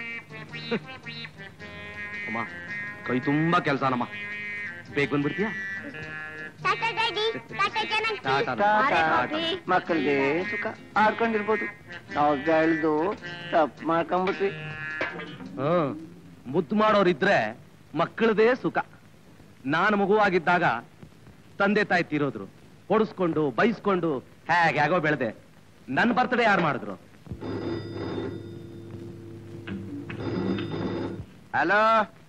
ಅಮ್ಮ ಕೈ ತುಂಬಾ ಕೆಲಸನಮ್ಮ ಬೇಗ ಬಂದ್ಬಿಡ್ತೀಯಾ tata daddy tata John tata. Uncle ಮಕ್ಕಳಿಗೆ ಸುಖ ಆಡ್ಕೊಂಡಿರ್ಬೋದು ನಾವು ಬೆಳ್ದು ತಪ್ಪು ಮಾಡ್ಕೊಂಬಿಟ್ವಿ ಹ್ಮ್ ಮುದ್ದು ಮಾಡೋರಿದ್ರೆ ಮಕ್ಕಳದೇ ಸುಖ ನಾನು ಮಗುವಾಗಿದ್ದಾಗ ತಂದೆ ತಾಯಿ ತೀರೋದ್ರು ಹೊಡಿಸ್ಕೊಂಡು ಬೈಸ್ಕೊಂಡು ಹೇಗೆ ಆಗೋ ಬೆಳೆದೆ ನನ್ನ ಬರ್ತಡೇ ಯಾರು ಮಾಡಿದ್ರು ಹಲೋ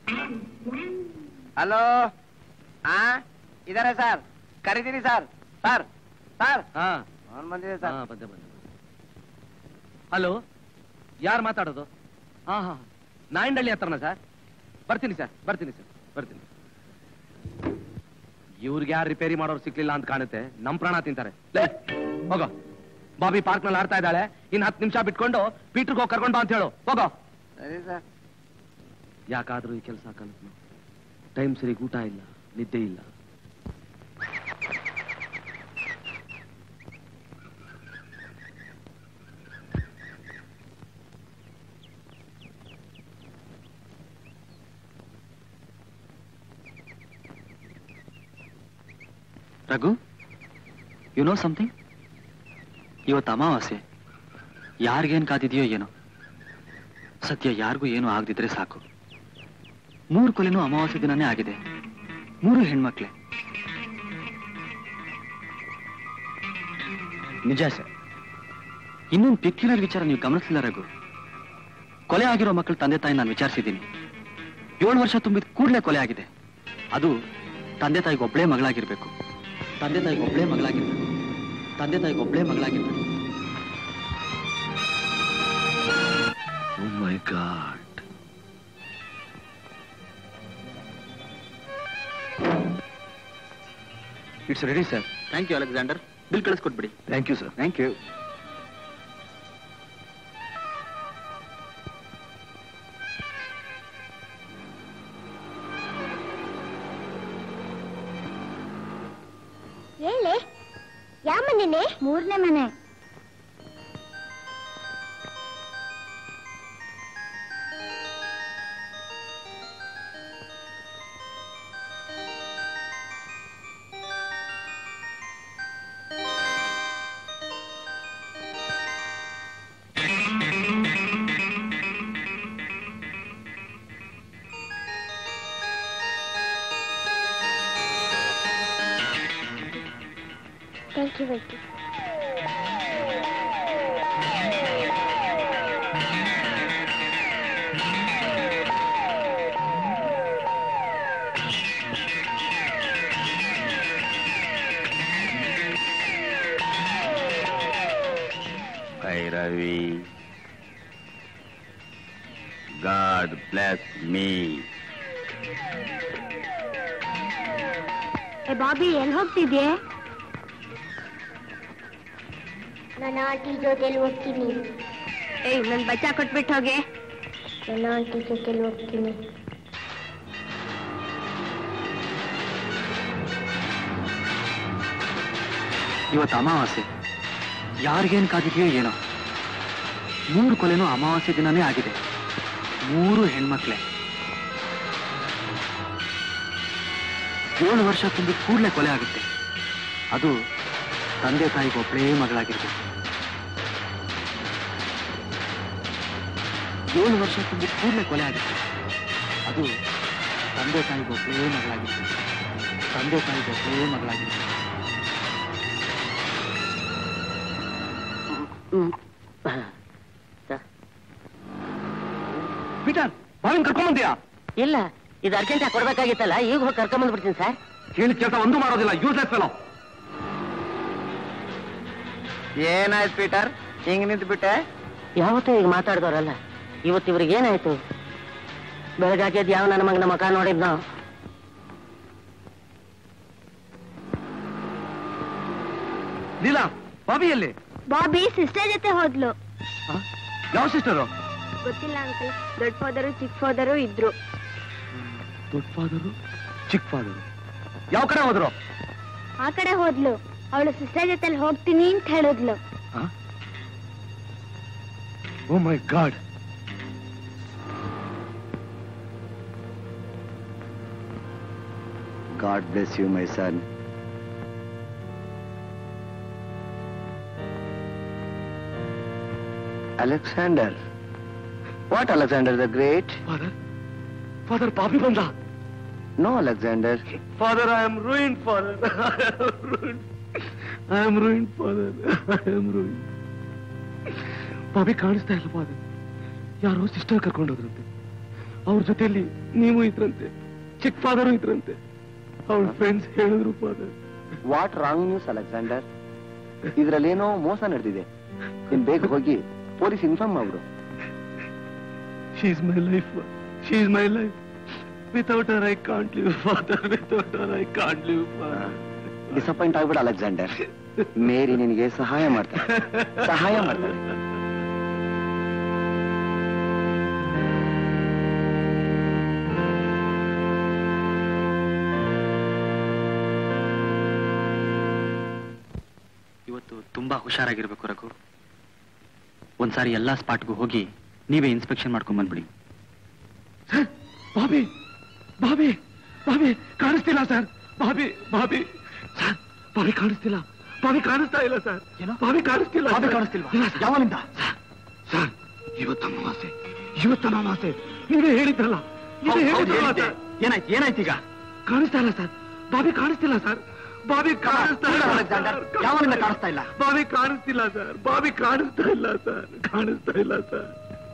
ಹಲೋ ಆ ಇದಾರೆ ಸರ್ ಕರಿತೀನಿ ಸರ್ ಸರ್ ಸರ್ ಹಾ ಅವ್ನು ಬಂದಿದೆ ಹಾ ಸರ್ ಬಂದೆ ಬಂದೆ ಹಲೋ ಯಾರು ಮಾತಾಡೋದು ಹಾ ಹಾ ನಾಯಿಂಡಳ್ಳಿ ಹತ್ರನ ಸರ್ ಬರ್ತೀನಿ ಸರ್ ಬರ್ತೀನಿ ಸರ್ ಬರ್ತೀನಿ ಇವ್ರಿಗೆ ಯಾರು ರಿಪೇರಿ ಮಾಡೋರು ಸಿಕ್ಲಿಲ್ಲ ಅಂತ ಕಾಣುತ್ತೆ ನಮ್ ಪ್ರಾಣ ತಿಂತಾರೆ ಲೇ, ಹೋಗೋ ಬಾಬಿ ಪಾರ್ಕ್ ನಲ್ಲಿ ಆಡ್ತಾ ಇದ್ದಾಳೆ ಇನ್ ಹತ್ತು ನಿಮಿಷ ಬಿಟ್ಕೊಂಡು ಪೀಟ್ರಿಗೆ ಹೋಗಿ ಕರ್ಕೊಂಡು ಬಾ ಅಂತ ಹೇಳು ಹೋಗೋ ಸರಿ ಸರ್ ಯಾಕಾದ್ರೂ ಈ ಕೆಲಸ ಕಲಿತು ಟೈಮ್ ಸರಿ ಊಟ ಇಲ್ಲ ನಿದ್ದೆ ಇಲ್ಲ ರಘು ಯು ನೋ ಸಮಥಿಂಗ್ ಇವತ್ತು ಅಮಾವಾಸ್ಯೆ ಯಾರಿಗೇನ್ ಕಾದಿದೆಯೋ ಏನೋ ಸದ್ಯ ಯಾರಿಗೂ ಏನೂ ಆಗದಿದ್ರೆ ಸಾಕು ಮೂರು ಕೊಲೆನೂ ಅಮಾವಾಸ್ಯೆ ದಿನನೇ ಆಗಿದೆ ಮೂರು ಹೆಣ್ಮಕ್ಳೆ ನಿಜ ಸರ್ ಇನ್ನೊಂದು ಪೆಕ್ಯುಲರ್ ವಿಚಾರ ನೀವು ಗಮನಿಸಲಿಲ್ಲ ರಘು ಕೊಲೆ ಆಗಿರೋ ಮಕ್ಕಳ ತಂದೆ ತಾಯಿ ನಾನು ವಿಚಾರಿಸಿದ್ದೀನಿ ಏಳು ವರ್ಷ ತುಂಬಿದ ಕೂಡಲೇ ಕೊಲೆ ಆಗಿದೆ ಅದು ತಂದೆ ತಾಯಿಗೆ ಒಬ್ಬಳೇ ಮಗಳಾಗಿರ್ಬೇಕು ತಂದೆ ತಾಯಿಗೆ ಒಬ್ಬಳೇ ಮಗಳಾಗಿರ್ಬೇಕು ತಂದೆ ತಾಯಿಗೆ ಒಬ್ಬಳೇ ಮಗಳಾಗಿರ್ಬೇಕು my god it's ready sir thank you Alexander bill ಕಳಿಸ್ಕೊಟ್ಬಿಡಿ thank you sir thank you ಹೇಳೆ ಯಾವ ಮನೆನೆ ಮೂರನೇ ಮನೆ ಥ್ಯಾಂಕ್ ಯು ವೈದ್ಯ Ravi. God bless me. ಏ ಬಾಬಿ ಎಲ್ಲಿ ಹೋಗ್ತಿದ್ಯೆ ನಾನು ಆಂಟಿ ಜೊತೆಲಿ ಹೋಗ್ತೀನಿ ಏಯ್ ನನ್ ಬಚ್ಚ ಕೊಟ್ಬಿಟ್ಟು ಹೋಗೆ ನಾನು ಆಂಟಿ ಜೊತೆಲಿ ಹೋಗ್ತೀನಿ ಇವತ್ತು ಅಮಾವಾಸ್ಯೆ ಯಾರಿಗೇನ್ ಕಾದಿದೆಯೋ ಏನೋ ಮೂರು ಕೊಲೆನೂ ಅಮಾವಾಸ್ಯೆ ದಿನನೇ ಆಗಿದೆ ಮೂರು ಹೆಣ್ಮಕ್ಳೆ ಏಳು ವರ್ಷ ತುಂಬಿ ಕೂಡಲೇ ಕೊಲೆ ಆಗುತ್ತೆ ಅದು ತಂದೆ ತಾಯಿಗೆ ಒಬ್ಬಳೇ ಮಗಳಾಗಿರ್ಬೇಕು ಏಳು ವರ್ಷ ತುಂಬಿದ ಕೂಡಲೇ ಕೊಲೆ ಆಗುತ್ತೆ ಅದು ತಂದೆ ತಾಯಿಗೊಬ್ಬಳೇ ಮಗಳಾಗಿರ್ಬೇಕು ತಂದೆ ತಾಯಿಗೊಬ್ಬಳೇ ಮಗಳಾಗಿರ್ಬೇಕು ಪೀಟರ್ ಬಾವಿನ ಕರ್ಕೊಂಬಂದಿಯಾ ಇಲ್ಲ ಇದು ಅರ್ಜೆಂಟ್ ಆಗಿ ಕೊಡ್ಬೇಕಾಗಿತ್ತಲ್ಲ ಈಗ ಹೋಗಿ ಕರ್ಕೊಂಬಂದ್ಬಿಡ್ತೀನಿ ಸರ್ ಕೇಳಿ ಕೆಲಸ ಒಂದು ಮಾಡೋದಿಲ್ಲ ಯೂಸ್ಲೆಸ್ ಫೆಲೋ ಏನಾಯ್ತು ಪೀಟರ್ ಹಿಂಗ್ ನಿಂತು ಬಿಟ್ಟೆ ಯಾವತ್ತೂ ಈಗ ಮಾತಾಡ್ದವ್ರಲ್ಲ ಇವತ್ತು ಇವ್ರಿಗೆ ಏನಾಯ್ತು ಬೆಳಗಾಗೆದ್ದು ಯಾವ ನನ್ನ ಮಗನ ಮಕ ನೋಡಿದ್ನೋ ಲೀಲಾ ಬಾಬಿಯಲ್ಲಿ ಬಾಬಿ ಸಿಸ್ಟರ್ ಜೊತೆ ಹೋದ್ಲು ಯಾವ ಸಿಸ್ಟರು ಗೊತ್ತಿಲ್ಲ ಅಂಕಲ್ ದೊಡ್ಡ ಫಾದರು ಚಿಕ್ಕ ಫಾದರು ಇದ್ರು ದೊಡ್ಡ ಫಾದರು ಚಿಕ್ಕ ಫಾದರು ಯಾವ ಕಡೆ ಹೋದ್ರು ಆ ಕಡೆ ಹೋದ್ಲು ಅವಳು ಸಿಸ್ಟರ್ ಜೊತೆ ಹೋಗ್ತೀನಿ ಅಂತ ಹೇಳಿದ್ಲು oh my god god bless you my son Alexander what Alexander the great father father Bobby ಬಂದ no Alexander father I am ruin father I am ruin father I am ruin Bobby ಕಾಣಿಸ್ತಾ ಇಲ್ಲ father ಯಾರೋ sister ಕರ್ಕೊಂಡೋದ್ರಂತೆ ಅವ್ರ ಜೊತೆಯಲ್ಲಿ ನೀವು ಇದ್ರಂತೆ ಚಿಕ್ಕ father ಇದ್ರಂತೆ ಅವ್ರ ಫ್ರೆಂಡ್ಸ್ ಹೇಳಿದ್ರು father what wrong news Alexander ಇದ್ರಲ್ಲೇನೋ ಮೋಸ ನಡೆದಿದೆ ನೀನ್ ಬೇಗ ಹೋಗಿ ಪೊಲೀಸ್ ಇನ್ಫಾರ್ಮ್ ಮಾಡ್ಬಿಡು she is my life she is my life without her I can't live father without her I can't live father disappoint ಆಗ್ಬಿಡ ಅಲೆಕ್ಸಾಂಡರ್ ಮೇರಿ ನಿನಗೆ ಸಹಾಯ ಮಾಡ್ತಾಳೆ ಸಹಾಯ ಮಾಡ್ತಾಳೆ ಇವತ್ತು ತುಂಬಾ ಹುಷಾರಾಗಿರ್ಬೇಕು ರಘು ಒಂದ್ಸಾರಿ ಎಲ್ಲಾ ಸ್ಪಾಟ್ಗೂ ಹೋಗಿ ನೀವೇ ಇನ್ಸ್ಪೆಕ್ಷನ್ ಮಾಡ್ಕೊಂಡ್ ಬಂದ್ಬಿಡಿ ಬಾಬಿ ಬಾಬಿ ಬಾಬಿ ಕಾಣಿಸ್ತಿಲ್ಲ sir Bobby Bobby sir Bobby ಕಾಣಿಸ್ತಿಲ್ಲ ಬಾಬಿ ಕಾಣಿಸ್ತಾ ಇಲ್ಲ ಸರ್ ಬಾಬಿ ಕಾಣಿಸ್ತಿಲ್ಲ ಬಾಬಿ ಸರ್. ಕಾಣಿಸ್ತಿಲ್ವಾ? ಇಲ್ಲ ಸರ್. ಯಾವಾಗಿಂದ? ಸರ್ ಇವತ್ತ ಅಮಾವಾಸ್ಯೆ ಇವತ್ತ ಅಮಾವಾಸ್ಯೆ ನೀವೇ ಹೇಳಿದ್ರಲ್ಲ ನೀವೇ ಹೌದು, ಹೌದು, ಹೇಳಿದ್ರಲ್ಲ ಹೇಳಿದ್ದೆ. ಸರ್ ಏನಾಯ್ತು ಏನಾಯ್ತು ಈಗ ಕಾಣಿಸ್ತಾ ಇಲ್ಲ ಸರ್ ಬಾಬಿ ಕಾಣಿಸ್ತಿಲ್ಲ ಸರ್ ಬಾಬಿ ಕಾಣಿಸ್ತಾ ಇಲ್ಲ ಅಲೆಕ್ಸಾಂಡರ್, ಸರ್. ಯಾವಾಗಿಂದ ಕಾಣಿಸ್ತಾ ಇಲ್ಲ? ಬಾಬಿ ಕಾಣಿಸ್ತಿಲ್ಲ ಸರ್ ಬಾಬಿ ಕಾಣಿಸ್ತಾ ಇಲ್ಲ ಸರ್ ಕಾಣಿಸ್ತಾ ಇಲ್ಲ ಸರ್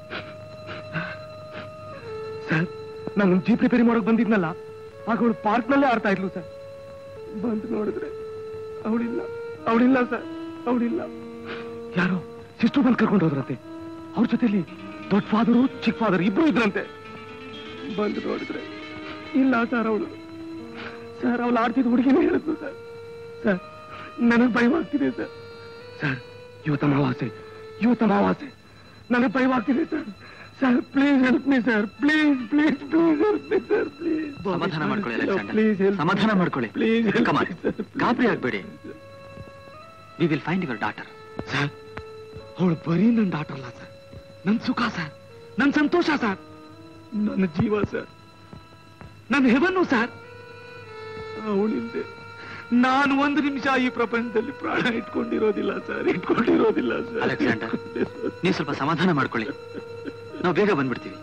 ಸರ್ ನಾನು ಜೀಪ್ ರಿಪೇರಿ ಮಾಡೋಕ್ ಬಂದಿದ್ನಲ್ಲ ಆಗ ಅವಳು ಪಾರ್ಕ್ ನಲ್ಲೇ ಆಡ್ತಾ ಇದ್ಲು ಸರ್ ಬಂದು ನೋಡಿದ್ರೆ ಅವಳಿಲ್ಲ ಅವಳಿಲ್ಲ ಸರ್ ಅವಳಿಲ್ಲ ಯಾರೋ ಸಿಸ್ಟರ್ ಬಂದು ಕರ್ಕೊಂಡು ಹೋದ್ರಂತೆ ಅವ್ರ ಜೊತೆಲಿ ದೊಡ್ಡ ಫಾದರು ಚಿಕ್ಕ ಫಾದರ್ ಇಬ್ರು ಇದ್ರಂತೆ ಬಂದು ನೋಡಿದ್ರೆ ಇಲ್ಲ ಸರ್ ಅವಳು ಸರ್ ಅವಳು ಆಡ್ತಿದ್ದ ಹುಡುಗಿನೇ ಹೇಳಿದ್ಲು ಸರ್ ಸರ್ ನನಗೆ ಭಯವಾಗ್ತಿದೆ ಸರ್ ಸರ್ ಇವತ್ತು ಅಮಾವಾಸ್ಯೆ ಇವತ್ತು ಅಮಾವಾಸ್ಯೆ ನನಗೆ ಭಯವಾಗ್ತಿದೆ sir sir please help me sir please please please help me sir please ಸಮಾಧಾನ ಮಾಡ್ಕೊಳ್ಳಿ ಅಲೆಕ್ಸಾಂಡರ್ ಪ್ಲೀಸ್ ಸಮಾಧಾನ ಮಾಡ್ಕೊಳ್ಳಿ ಪ್ಲೀಸ್ Come on. ಗಾಬರಿ ಆಗ್ಬೇಡಿ we will find your daughter sir ಅವಳು ಬರೀ ನನ್ನ ಡಾಟ್ ಅಲ್ಲ ಸರ್ ನನ್ನ ಸುಖ ಸರ್ ನನ್ನ ಸಂತೋಷ ಸರ್ ನನ್ನ ಜೀವ ಸರ್ ನನ್ನ ಹೆವನ್ನು ಸರ್ ಅವಳಿಂದೆ ನಾನು ಒಂದು ನಿಮಿಷ ಈ ಪ್ರಪಂಚದಲ್ಲಿ ಪ್ರಾಣ ಇಟ್ಕೊಂಡಿರೋದಿಲ್ಲ ಸರ್ ಇಟ್ಕೊಂಡಿರೋದಿಲ್ಲ ಸರ್ ಅಲೆಕ್ಸಾಂಡರ್ ನೀವು ಸ್ವಲ್ಪ ಸಮಾಧಾನ ಮಾಡ್ಕೊಳ್ಳಿ ನಾವು ಬೇಗ ಬಂದ್ಬಿಡ್ತೀವಿ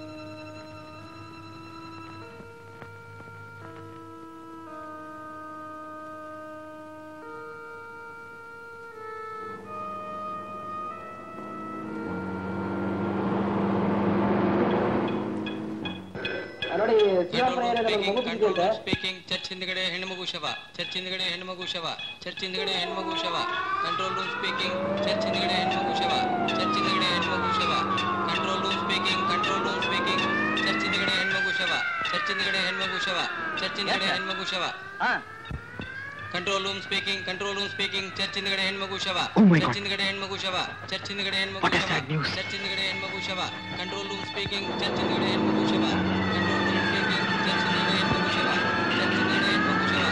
ನೋಡಿ ಮಗು ಬಿದ್ದಿದೆ ಸ್ಪೀಕಿಂಗ್ ಚರ್ಚ್ ಹಿಂದ್ಗಡೆ ಹೆಣ್ಮಗು ಶವ ಚರ್ಚ್ ಹಿಂದ್ಗಡೆ ಹೆಣ್ಮಗು ಶವ ಚರ್ಚ್ ಹಿಂದ್ಗಡೆ ಹೆಣ್ಮಗು ಶವ ಕಂಟ್ರೋಲ್ ರೂಮ್ ಸ್ಪೀಕಿಂಗ್ ಚರ್ಚ್ ಹಿಂದ್ಗಡೆ ಹೆಣ್ಮಗು ಶವ ಚರ್ಚ್ ಹಿಂದ್ಗಡೆ ಹೆಣ್ಮಗು ಶವ control room speaking control room speaking church ಹಿಂದ್ಗಡೆ ಹೆಣ್ಮಗು ಶವ ಚರ್ಚ್ ಹಿಂದ್ಗಡೆ ಹೆಣ್ಮಗು ಶವ ಚರ್ಚ್ ಹಿಂದ್ಗಡೆ ಹೆಣ್ಮಗು ಶವ control room speaking control room speaking church ಹಿಂದ್ಗಡೆ ಹೆಣ್ಮಗು ಶವ Oh my God. ಚರ್ಚ್ ಹಿಂದ್ಗಡೆ ಹೆಣ್ಮಗು ಶವ ಚರ್ಚ್ ಹಿಂದ್ಗಡೆ ಹೆಣ್ಮಗು What a ಶವ sad news. ಚರ್ಚ್ ಹಿಂದ್ಗಡೆ ಹೆಣ್ಮಗು ಶವ ಕಂಟ್ರೋಲ್ ರೂಮ್ ಸ್ಪೀಕಿಂಗ್ ಚರ್ಚ್ ಹಿಂದ್ಗಡೆ ಹೆಣ್ಮಗು ಶವ ಕಂಟ್ರೋಲ್ ರೂಮ್ ಸ್ಪೀಕಿಂಗ್ ಚರ್ಚ್ ಹಿಂದ್ಗಡೆ ಹೆಣ್ಮಗು ಶವ ಚರ್ಚ್ ಹಿಂದ್ಗಡೆ ಹೆಣ್ಮಗು ಶವ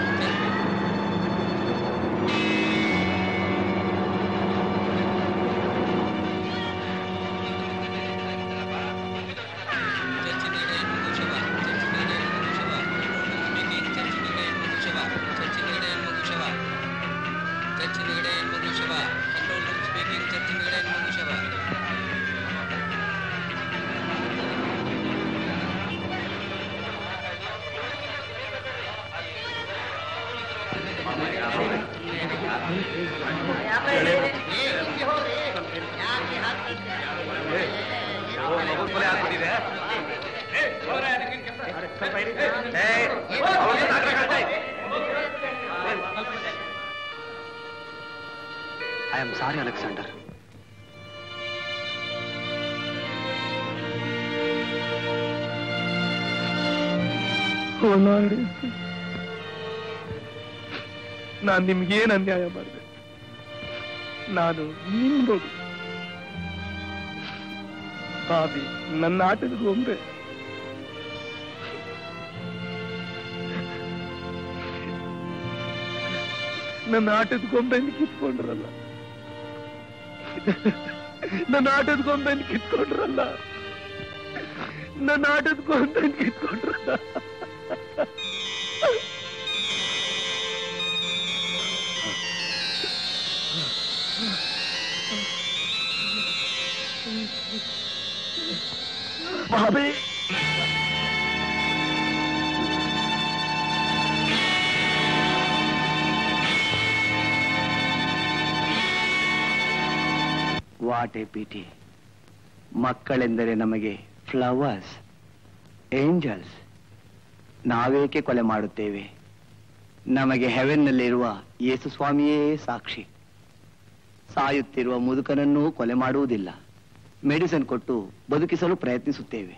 ಚರ್ಚ್ ಹಿಂದ್ಗಡೆ ಹೆಣ್ಮಗು ಶವ ಚರ್ಚ್ ಹಿಂದ್ಗಡೆ ಹೆಣ್ಮಗು ಶವ ಕಂಟ್ರೋಲ್ ರೂಮ್ ಸ್ಪೀಕಿಂಗ್ ಚರ್ಚ್ ಹಿಂದ್ಗಡೆ ಹೆಣ್ಮಗು ಶವ ಚರ್ಚ್ ಹಿಂದ್ಗಡೆ ಹೆಣ್ಮಗು ಶವ ಚರ್ಚ್ ಹಿಂದ್ಗಡೆ ಹೆಣ್ಮಗು ಶವ ಕಂಟ್ರೋಲ್ ರೂಮ್ ಸ್ಪೀಕಿಂಗ್ ಚರ್ಚ್ ಹಿಂದ್ಗಡೆ ಹೆಣ್ಮಗು ಶವ ಐ ಆಮ್ ಸಾರಿ ಅಲೆಕ್ಸಾಂಡರ್ ನಾನು ನಿಮ್ಗೇನ್ ಅನ್ಯಾಯ ಮಾಡಿದೆ ನಾನು ನಿಮ್ದು ಬಾಬಿ ನನ್ನ ಆಟದ ಗೊಂಬೆ ನನ್ನ ಆಟದ ಗೊಂಬೆನ ಕಿತ್ಕೊಂಡ್ರಲ್ಲ ನನ್ನ ಆಟದ ಗೊಂಬೆನ ಕಿತ್ಕೊಂಡ್ರಲ್ಲ ನನ್ನ ಆಟದ ಗೊಂಬೆನ ಕಿತ್ಕೊಂಡ್ರಲ್ಲ ಬಾಬಿ ವಾಟ್ ಎ ಪಿಟಿ ಮಕ್ಕಳೆಂದರೆ ನಮಗೆ ಫ್ಲವರ್ಸ್ ಏಂಜಲ್ಸ್ ನಾವೇಕೆ ಕೊಲೆ ಮಾಡುತ್ತೇವೆ ನಮಗೆ ಹೆವೆನ್ನಲ್ಲಿರುವ ಯೇಸು ಸ್ವಾಮಿಯೇ ಸಾಕ್ಷಿ ಸಾಯುತ್ತಿರುವ ಮುದುಕನನ್ನೂ ಕೊಲೆ ಮಾಡುವುದಿಲ್ಲ ಮೆಡಿಸಿನ್ ಕೊಟ್ಟು ಬದುಕಿಸಲು ಪ್ರಯತ್ನಿಸುತ್ತೇವೆ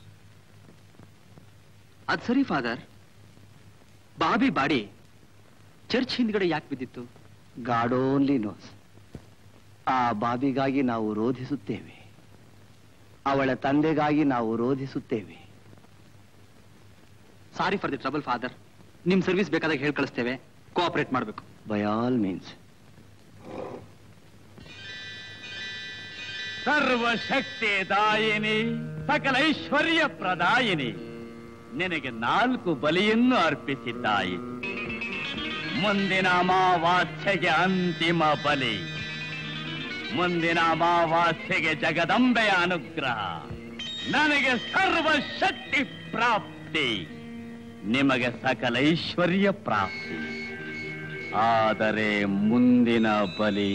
ಅದ್ ಸರಿ ಫಾದರ್ ಬಾಬಿ ಬಾಡಿ ಚರ್ಚ್ ಹಿಂದ್ಗಡೆ ಯಾಕೆ ಬಿದ್ದಿತ್ತು ಗಾಡ್ ಓನ್ಲಿ ನೋಸ್ ಆ ಬಾಬಿಗಾಗಿ ನಾವು ರೋಧಿಸುತ್ತೇವೆ ಅವಳ ತಂದೆಗಾಗಿ ನಾವು ರೋಧಿಸುತ್ತೇವೆ sorry for the trouble father ನಿಮ್ ಸರ್ವಿಸ್ ಬೇಕಾದಾಗ ಹೇಳಿ ಕಳಿಸ್ತೇವೆ ಕೋಆಪರೇಟ್ ಮಾಡಬೇಕು ಬೈ ಆಲ್ ಮೀನ್ಸ್ ಸರ್ವಶಕ್ತಿ ದಾಯಿನಿ ಸಕಲ ಐಶ್ವರ್ಯ ಪ್ರದಾಯಿನಿ ನಿನಗೆ ನಾಲ್ಕು ಬಲಿಯನ್ನು ಅರ್ಪಿಸಿದ್ದಾಯಿತು ಮುಂದಿನ ಅಮಾವಾಸ್ಯೆಗೆ ಅಂತಿಮ ಬಲಿ ಮುಂದಿನ ಅಮಾವಾಸ್ಯೆಗೆ ಜಗದಂಬೆಯ ಅನುಗ್ರಹ ನನಗೆ ಸರ್ವಶಕ್ತಿ ಪ್ರಾಪ್ತಿ ನಿಮಗೆ ಸಕಲ ಐಶ್ವರ್ಯ ಪ್ರಾಪ್ತಿ ಆದರೆ ಮುಂದಿನ ಬಲಿ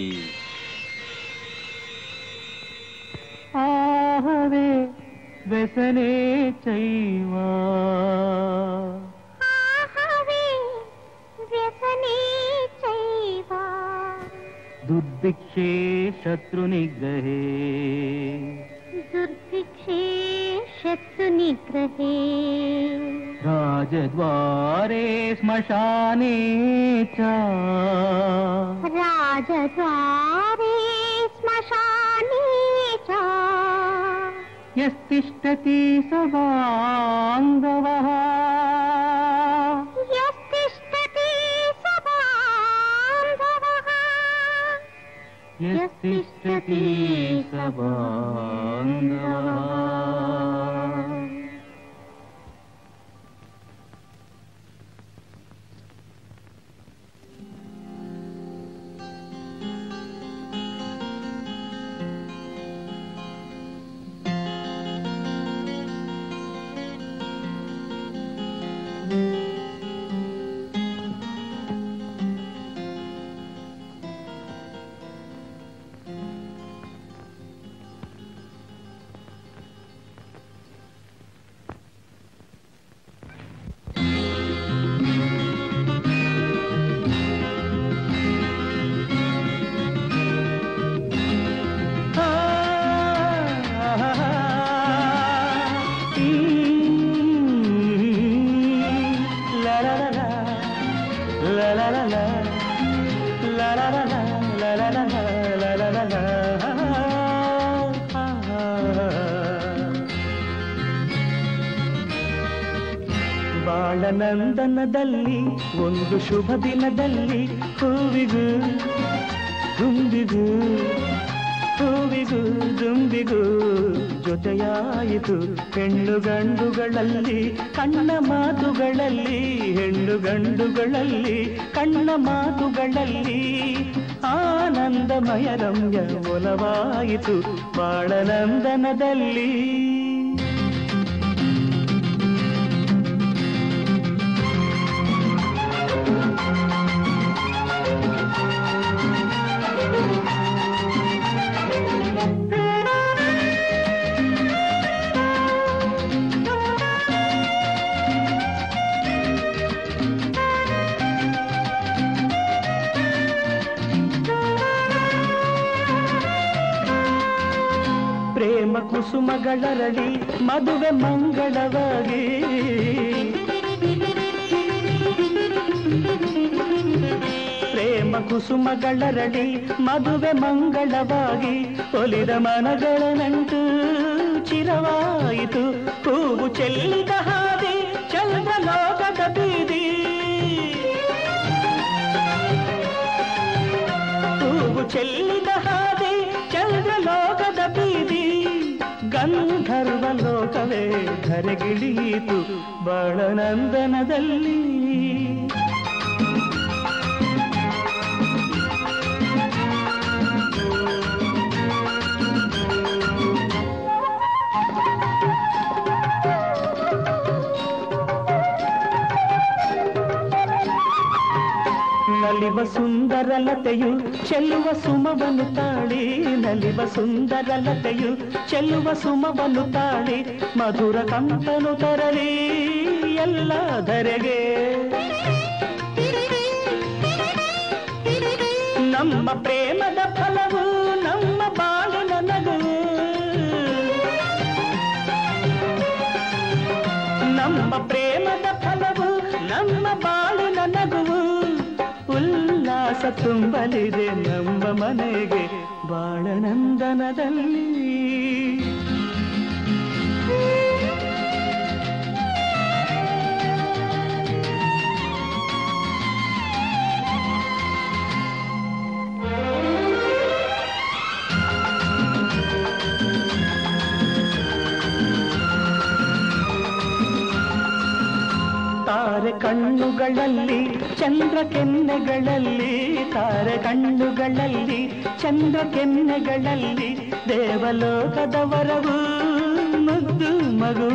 ಆಹವೇ ವ್ಯಸನೆ ಚೈವ ವ್ಯಸನೇ ಚೈವ ದುರ್ಭಿಕ್ಷೆ ಶತ್ರು ನಿಗ್ರಹೇ ದುರ್ಭಿಕ್ಷೆ ಶತ್ರು ನಿಗ್ರಹೇ ರಾಜದ್ವಾರೆ ಸ್ಮಶಾನೆ ಚ ರಾಜದ್ವಾರೆ ಸ್ಮಶಾನೆ ಚ ಯಸ್ತಿಷ್ಠತಿ ಸಭಾಂಗವಃ ಯಸ್ತಿಷ್ಠತಿ ಸಭಾಂಗವಃ ಯಸ್ತಿಷ್ಠತಿ ಸಭಾಂಗವಃ ಬಾಳನಂದನದಲ್ಲಿ ಒಂದು ಶುಭ ದಿನದಲ್ಲಿ ಹೂವಿಗೂ ದುಂಬಿಗೂ ಹೂವಿಗೂ ದುಂಬಿಗೂ ಜೊತೆಯಾಯಿತು ಹೆಣ್ಣು ಗಂಡುಗಳಲ್ಲಿ ಕಣ್ಣ ಮಾತುಗಳಲ್ಲಿ ಹೆಣ್ಣು ಗಂಡುಗಳಲ್ಲಿ ಕಣ್ಣ ಮಾತುಗಳಲ್ಲಿ ಆನಂದಮಯ ರಮ್ಯ ಒಲವಾಯಿತು ಬಾಳನಂದನದಲ್ಲಿ ಪ್ರೇಮ ಕುಸುಮಗಳರಳಿ ಮದುವೆ ಮಂಗಳವಾಗಿ ಪ್ರೇಮ ಕುಸುಮಗಳರಳಿ ಮದುವೆ ಮಂಗಳವಾಗಿ ಒಲಿದ ಮನಗಳ ನಂಟು ಚಿರವಾಯಿತು ಹೂವು ಚೆಲ್ಲಿದ ಹಾದಿ ಚಂದ್ರಲೋಕದ ಬೀದಿ ಹೂವು ಚೆಲ್ಲಿದ ಹಾದಿ ಚಂದ್ರಲೋಕದ ಬೀದಿ ಗಂಧರ್ವ ಲೋಕವೇ ಧರೆಗಿಳಿಯಿತು ಬಾಳನಂದನದಲ್ಲಿ ನಲಿವ ಸುಂದರ ಲತೆಯು ಚೆಲ್ಲುವ ಸುಮವನ್ನು ತಾಳಿ ನಲಿವ ಸುಂದರ ಲತೆಯು ಚೆಲ್ಲುವ ಸುಮವನ್ನು ತಾಳಿ ಮಧುರ ಕಂಪನು ತರಲಿ ಎಲ್ಲ ಧರೆಗೆ ನಮ್ಮ ಪ್ರೇಮದ ಫಲವು ನಮ್ಮ ಬಾಳಿನ ನಗುವು ನಮ್ಮ ಪ್ರೇಮದ ಫಲವು ನಮ್ಮ ಬಾಳಿನ ನಗುವು ಉಲ್ಲಾಸ ತುಂಬಲಿದೆ ನಮ್ಮ ಮನೆಗೆ ಬಾಳನಂದನದಲ್ಲಿ ತಾರೆ ಕಣ್ಣುಗಳಲ್ಲಿ ಚಂದ್ರ ಕೆನ್ನೆಗಳಲ್ಲಿ ತಾರೆ ಕಣ್ಣುಗಳಲ್ಲಿ ಚಂದ್ರ ಕೆನ್ನೆಗಳಲ್ಲಿ ದೇವಲೋಕದ ವರವು ಮುದ್ದು ಮಗು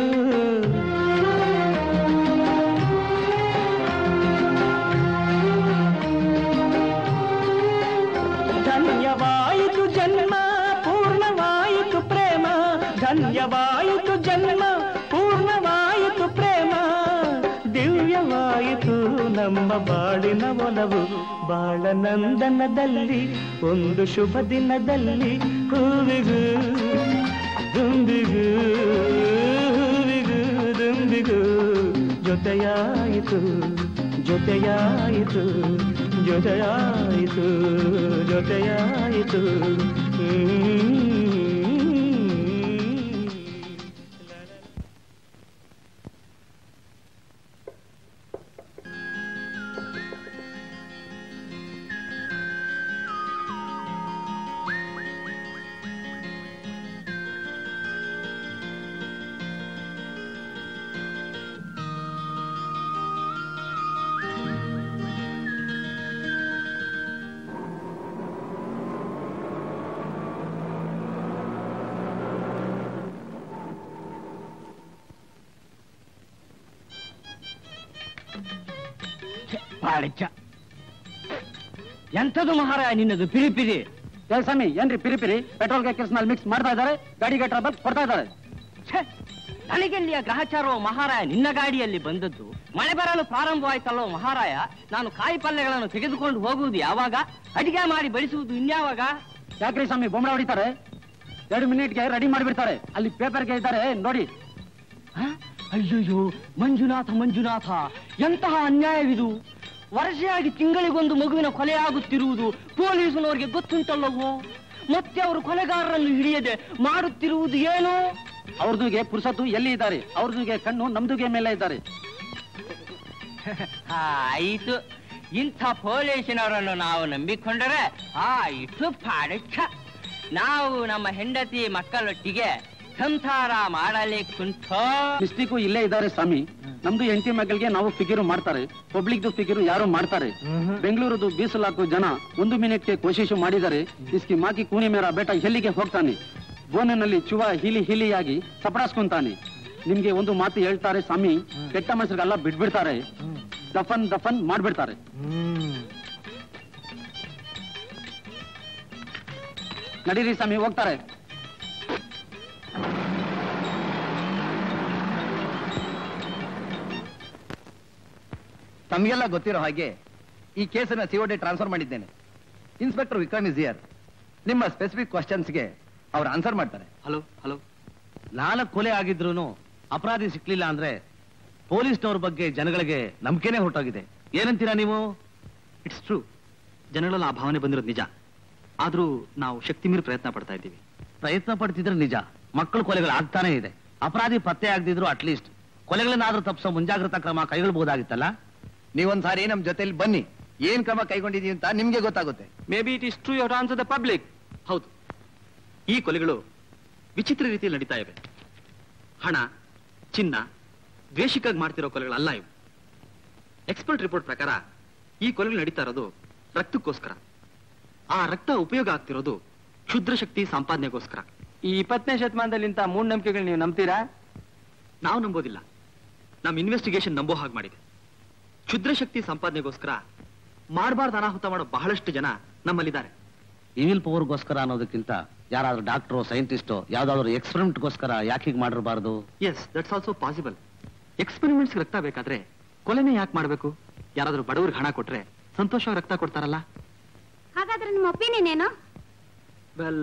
ಧನ್ಯವಾಯಿತು ಜನ್ಮ ಪೂರ್ಣವಾಯಿತು ಪ್ರೇಮ ಧನ್ಯವಾಯಿತು ಜನ್ಮ ಪೂರ್ಣವಾಯಿತು ಪ್ರೇಮ ದಿವ್ಯವಾಯಿತು ನಮ್ಮ ಬಾಳಿನ ಒಲವು ಬಾಳನಂದನದಲ್ಲಿ ಒಂದು ಶುಭ ದಿನದಲ್ಲಿ ಹೂವಿಗೂ ದುಂಬಿಗೂ ಹೂವಿಗೂ ದುಂಬಿಗೂ ಜೊತೆಯಾಯಿತು ಜೊತೆಯಾಯಿತು ಜೊತೆಯಾಯಿತು ಜೊತೆಯಾಯಿತು ಹ್ಮ್. ಪಾಳಿಚ್ಚ ಎಂಥದು ಮಹಾರಾಯ ನಿನ್ನದು ಪಿರಿ ಪಿರಿ ಸ್ವಾಮಿ ಏನ್ರಿ ಪಿರಿ ಪಿರಿ ಪೆಟ್ರೋಲ್ ನಲ್ಲಿ ಮಿಕ್ಸ್ ಮಾಡ್ತಾ ಇದ್ದಾರೆ ಗಾಡಿಗೆ ಟ್ರಬಲ್ ಕೊಡ್ತಾ ಇದ್ದಾರೆ ಛೆ, ನನಗೆಲ್ಲಿಯ ಗ್ರಹಚಾರವೋ ಮಹಾರಾಯ ನಿನ್ನ ಗಾಡಿಯಲ್ಲಿ ಬಂದದ್ದು ಮಳೆ ಬರಲು ಪ್ರಾರಂಭವಾಯ್ತಲ್ಲೋ ಮಹಾರಾಯ ನಾನು ಕಾಯಿ ಪಲ್ಯಗಳನ್ನು ತೆಗೆದುಕೊಂಡು ಹೋಗುವುದು ಯಾವಾಗ ಅಡಿಗೆ ಮಾಡಿ ಬಡಿಸುವುದು ಇನ್ಯಾವಾಗ ಯಾಕ್ರಿ ಸ್ವಾಮಿ ಬೊಂಬಳ ಹೊಡಿತಾರೆ ಎರಡು ಮಿನಿಟ್ಗೆ ರೆಡಿ ಮಾಡಿಬಿಡ್ತಾರೆ ಅಲ್ಲಿ ಪೇಪರ್ಗೆ ಇದ್ದಾರೆ ನೋಡಿ ಹ? ಅಯ್ಯಯ್ಯೋ ಮಂಜುನಾಥ ಮಂಜುನಾಥ ಎಂತಹ ಅನ್ಯಾಯವಿದು ವರ್ಷೆಯಾಗಿ ತಿಂಗಳಿಗೊಂದು ಮಗುವಿನ ಕೊಲೆಯಾಗುತ್ತಿರುವುದು ಪೊಲೀಸನವರಿಗೆ ಗೊತ್ತುಂಟಲ್ಲವೋ ಮತ್ತೆ ಅವರು ಕೊಲೆಗಾರರನ್ನು ಹಿಡಿಯದೆ ಮಾಡುತ್ತಿರುವುದು ಏನು ಅವ್ರದುಗೆ ಪುರುಸತ್ತು ಎಲ್ಲಿ ಇದ್ದಾರೆ ಅವ್ರದುಗೆ ಕಣ್ಣು ನಮ್ದುಗೆ ಮೇಲೆ ಇದ್ದಾರೆ ಆಯಿತು ಇಂಥ ಪೊಲೀಸಿನವರನ್ನು ನಾವು ನಂಬಿಕೊಂಡರೆ ಆಯಿತು ಪಾಡಚ್ಚ ನಾವು ನಮ್ಮ ಹೆಂಡತಿ ಮಕ್ಕಳೊಟ್ಟಿಗೆ ಸಂಸಾರ ಮಾಡಲಿಕ್ಕುಂಟೋ ಮಿಸ್ಟೇಕು ಇಲ್ಲೇ ಇದ್ದಾರೆ ಸ್ವಾಮಿ ನಮ್ದು ಹೆಂಡತಿ ಮಕ್ಕಳಿಗೆ ನಾವು ಫಿಗರ್ ಮಾಡ್ತಾರೆ ಪಬ್ಲಿಕ್ದು ಫಿಗರ್ ಯಾರು ಮಾಡ್ತಾರೆ ಬೆಂಗಳೂರದು ಬೀಸು ಲಾಖು ಜನ ಒಂದು ಮಿನಿಟ್ಗೆ ಕೋಶಿಶು ಮಾಡಿದ್ದಾರೆ ಇಸ್ಕಿ ಮಾಕಿ ಕೂನಿ ಮೇರ ಬೇಟ ಎಲ್ಲಿಗೆ ಹೋಗ್ತಾನೆ ಬೋನಿನಲ್ಲಿ ಚುವ ಹೀಲಿ ಹೀಲಿಯಾಗಿ ಚಪಡಾಸ್ಕೊಂತಾನೆ ನಿಮ್ಗೆ ಒಂದು ಮಾತು ಹೇಳ್ತಾರೆ ಸ್ವಾಮಿ ಕೆಟ್ಟ ಮನುಷ್ಯರಿಗೆಲ್ಲ ಬಿಟ್ಬಿಡ್ತಾರೆ ದಫನ್ ದಫನ್ ಮಾಡ್ಬಿಡ್ತಾರೆ ನಡೀರಿ ಸ್ವಾಮಿ ಹೋಗ್ತಾರೆ ತಮಗೆಲ್ಲ ಗೊತ್ತಿರೋ ಹಾಗೆ ಈ ಕೇಸನ್ನ ಸಿಒಡಿ ಟ್ರಾನ್ಸ್ಫರ್ ಮಾಡಿದ್ದೇನೆ ಇನ್ಸ್ಪೆಕ್ಟರ್ ವಿಕ್ರಮ್ ಇಸ್ ಹಿಯರ್ ನಿಮ್ಮ ಸ್ಪೆಸಿಫಿಕ್ ಕ್ವಶನ್ಸ್ಗೆ ಅವ್ರು ಆನ್ಸರ್ ಮಾಡ್ತಾರೆ ಹಲೋ ಹಲೋ ನಾಲ್ಕು ಕೊಲೆ ಆಗಿದ್ರು ಅಪರಾಧಿ ಸಿಕ್ಲಿಲ್ಲ ಅಂದ್ರೆ ಪೊಲೀಸ್ನವ್ರ ಬಗ್ಗೆ ಜನಗಳಿಗೆ ನಂಬಿಕೆನೇ ಹೊರಟೋಗಿದೆ ಏನಂತೀರಾ ನೀವು ಇಟ್ಸ್ ಟ್ರೂ ಜನಗಳಲ್ಲಿ ಆ ಭಾವನೆ ಬಂದಿರೋದು ನಿಜ ಆದ್ರೂ ನಾವು ಶಕ್ತಿ ಮೀರಿ ಪ್ರಯತ್ನ ಪಡ್ತಾ ಇದ್ದೀವಿ ಪ್ರಯತ್ನ ಪಡ್ತಿದ್ರೆ ನಿಜ ಮಕ್ಕಳ ಕೊಲೆಗಳು ಆಗ್ತಾನೆ ಇದೆ ಅಪರಾಧಿ ಪತ್ತೆ ಆಗದಿದ್ರು ಅಟ್ಲೀಸ್ಟ್ ಕೊಲೆಗಳನ್ನಾದ್ರೂ ತಪ್ಪಿಸೋ ಮುಂಜಾಗ್ರತಾ ಕ್ರಮ ಕೈಗೊಳ್ಳಬಹುದಾಗಿತ್ತಲ್ಲ ನೀವೊಂದ್ಸಾರಿ ನಮ್ ಜೊತೆಲಿ ಬನ್ನಿ ಏನ್ ಕ್ರಮ ಕೈಗೊಂಡಿದೀವಿ ಅಂತ ನಿಮ್ಗೆ ಗೊತ್ತಾಗುತ್ತೆ may be it is true your answer the public ಹೌದು ಈ ಕೊಲೆಗಳು ವಿಚಿತ್ರ ರೀತಿಯಲ್ಲಿ ನಡೀತಾ ಇವೆ ಹಣ ಚಿನ್ನ ದ್ವೇಷಕ್ಕಾಗಿ ಮಾಡ್ತಿರೋ ಕೊಲೆಗಳಲ್ಲ ಇವು ಎಕ್ಸ್ಪರ್ಟ್ ರಿಪೋರ್ಟ್ ಪ್ರಕಾರ ಈ ಕೊಲೆಗಳು ನಡೀತಾ ಇರೋದು ರಕ್ತಕ್ಕೋಸ್ಕರ ಆ ರಕ್ತ ಉಪಯೋಗ ಆಗ್ತಿರೋದು ಕ್ಷುದ್ರ ಶಕ್ತಿ ಸಂಪಾದನೆಗೋಸ್ಕರ ಈ ಇಪ್ಪತ್ತನೇ ಶತಮಾನದಲ್ಲಿ ಇಂಥ ಮೂಢನಂಬಿಕೆಗಳು ನೀವು ನಂಬ್ತೀರಾ ನಾವು ನಂಬೋದಿಲ್ಲ ನಮ್ಮ ಇನ್ವೆಸ್ಟಿಗೇಷನ್ ನಂಬೋ ಹಾಗೆ ಮಾಡಿದೆ ಕ್ಷುದ್ರ ಶಕ್ತಿ ಸಂಪಾದನೆಗೋಸ್ಕರ ಮಾಡಬಾರ್ದು ಅನಾಹುತ ಮಾಡೋ ಬಹಳಷ್ಟು ಜನ ನಮ್ಮಲ್ಲಿದ್ದಾರೆ ಇವಿಲ್ ಪವರ್ಗೋಸ್ಕರ ಅನ್ನೋದಕ್ಕಿಂತ ಯಾರಾದ್ರೂ ಡಾಕ್ಟ್ರು ಸೈಂಟಿಸ್ಟು ಯಾವ್ದಾದ್ರು ಎಕ್ಸ್ಪೆರಿಮೆಂಟ್ಗೋಸ್ಕರ ಯಾಕೆ ಹೀಗೆ ಮಾಡಿರಬಾರ್ದು yes that's also possible experiments ರಕ್ತ ಬೇಕಾದ್ರೆ ಕೊಲೆನೇ ಯಾಕೆ ಮಾಡಬೇಕು ಯಾರಾದ್ರೂ ಬಡವ್ರಿಗೆ ಹಣ ಕೊಟ್ರೆ ಸಂತೋಷವಾಗಿ ರಕ್ತ ಕೊಡ್ತಾರಲ್ಲ ಹಾಗಾದ್ರೆ ನಿಮ್ಮ ಒಪಿನಿಯನ್ ಏನು ವೆಲ್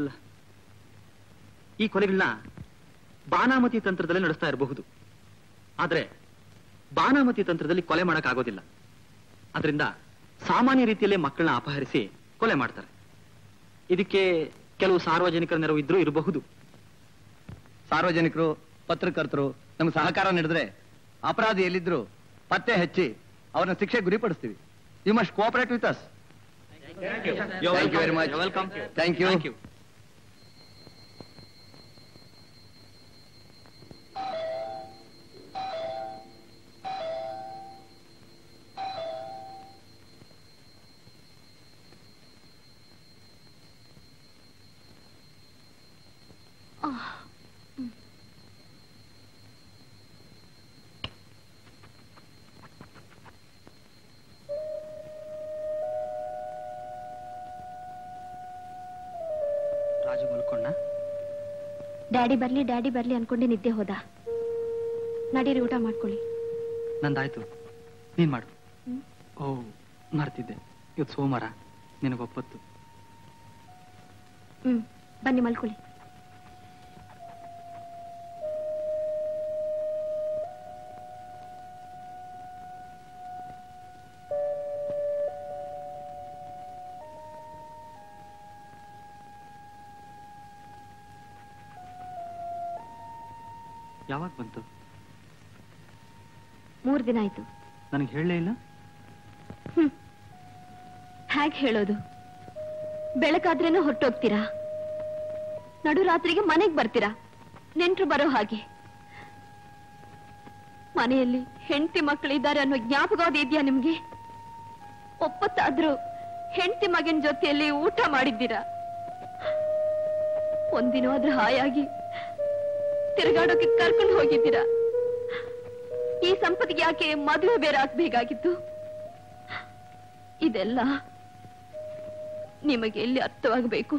ಈ ಕೊಲೆಗಳನ್ನ ಬಾನಾಮತಿ ತಂತ್ರದಲ್ಲಿ ನಡೆಸ್ತಾ ಇರಬಹುದು ಆದ್ರೆ ಬಾನಾಮತಿ ತಂತ್ರದಲ್ಲಿ ಕೊಲೆ ಮಾಡಕ್ ಆಗೋದಿಲ್ಲ ಅದರಿಂದ ಸಾಮಾನ್ಯ ರೀತಿಯಲ್ಲೇ ಮಕ್ಕಳನ್ನ ಅಪಹರಿಸಿ ಕೊಲೆ ಮಾಡ್ತಾರೆ ಇದಕ್ಕೆ ಕೆಲವು ಸಾರ್ವಜನಿಕರ ನೆರವು ಇದ್ರೂ ಇರಬಹುದು ಸಾರ್ವಜನಿಕರು ಪತ್ರಕರ್ತರು ನಮ್ಗೆ ಸಹಕಾರ ನೀಡಿದ್ರೆ ಅಪರಾಧಿ ಎಲ್ಲಿದ್ರು ಪತ್ತೆ ಹಚ್ಚಿ ಅವ್ರನ್ನ ಶಿಕ್ಷೆ ಗುರಿಪಡಿಸ್ತೀವಿ you must cooperate with us thank you very much welcome thank you thank you Raju ಮಲ್ಕೊಂಡ ಡ್ಯಾಡಿ ಬರ್ಲಿ ಡ್ಯಾಡಿ ಬರ್ಲಿ ಅನ್ಕೊಂಡೆ ನಿದ್ದೆ ಹೋದ ನಡೀರಿ ಊಟ ಮಾಡ್ಕೊಳ್ಳಿ ನಂದಾಯ್ತು ನೀನ್ ಮಾಡು ಓ ಮರ್ತಿದ್ದೆ ಇವತ್ತು ಸೋಮವಾರ ನಿನಗೊಪ್ಪತ್ತು ಹ್ಮ್ ಬನ್ನಿ ಮಲ್ಕೊಳ್ಳಿ ಯಾವಾಗ ಬಂತು ಮೂರ್ ದಿನ ಆಯ್ತು ನನಗೆ ಹೇಳಲೇ ಇಲ್ಲ ಹೇಗ್ ಹೇಳೋದು ಬೆಳಕಾದ್ರೇನು ಹೊರಟೋಗ್ತೀರಾ ನಡು ರಾತ್ರಿಗೆ ಮನೆಗ್ ಬರ್ತೀರಾ ನೆಂಟ್ರು ಬರೋ ಹಾಗೆ ಮನೆಯಲ್ಲಿ ಹೆಂಡತಿ ಮಕ್ಕಳಿದ್ದಾರೆ ಅನ್ನೋ ಜ್ಞಾಪಕ ಇದೆಯಾ ನಿಮ್ಗೆ ಒಪ್ಪತ್ತಾದ್ರೂ ಹೆಂಡತಿ ಮಗನ ಜೊತೆಯಲ್ಲಿ ಊಟ ಮಾಡಿದ್ದೀರಾ ಒಂದಿನಾದ್ರೂ ಹಾಯಾಗಿ ತಿರುಗಾಡೋಕೆ ಕರ್ಕೊಂಡು ಹೋಗಿದ್ದೀರಾ ಈ ಸಂಪತ್ತಿಗೆ ಯಾಕೆ ಮದುವೆ ಬೇರೆ ಆಗ್ಬೇಕಾಗಿತ್ತು ಇದೆಲ್ಲ ನಿಮಗೆ ಎಲ್ಲಿ ಅರ್ಥವಾಗಬೇಕು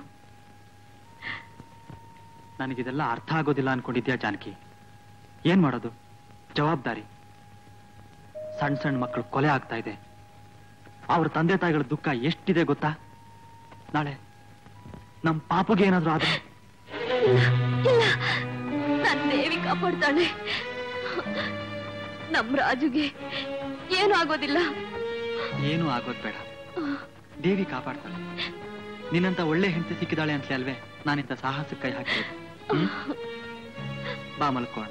ನನಗಿದೆಲ್ಲ ಅರ್ಥ ಆಗೋದಿಲ್ಲ ಅನ್ಕೊಂಡಿದ್ಯಾ ಜಾನಕಿ ಏನ್ ಮಾಡೋದು ಜವಾಬ್ದಾರಿ ಸಣ್ಣ ಸಣ್ಣ ಮಕ್ಕಳು ಕೊಲೆ ಆಗ್ತಾ ಇದೆ ಅವ್ರ ತಂದೆ ತಾಯಿಗಳ ದುಃಖ ಎಷ್ಟಿದೆ ಗೊತ್ತಾ ನಾಳೆ ನಮ್ ಪಾಪಗೆ ಏನಾದ್ರೂ ಆದ್ರೆ ಇಲ್ಲ ನನ್ ದೇವಿ ಕಾಪಾಡ್ತಾಳೆ ನಮ್ ರಾಜುಗೆ ಏನು ಆಗೋದಿಲ್ಲ ಏನೂ ಆಗೋದ್ ಬೇಡ ದೇವಿ ಕಾಪಾಡ್ತಾಳೆ ನಿನ್ನಂತ ಒಳ್ಳೆ ಹೆಂಡತಿ ಸಿಕ್ಕಿದಾಳೆ ಅಂತಲೇ ಅಲ್ವೇ ನಾನಿಂತ ಸಾಹಸಕ್ಕೆ ಕೈ ಹಾಕಿರೋದು ಹ್ಮ್? ಬಾ ಮಲ್ಕೋಣ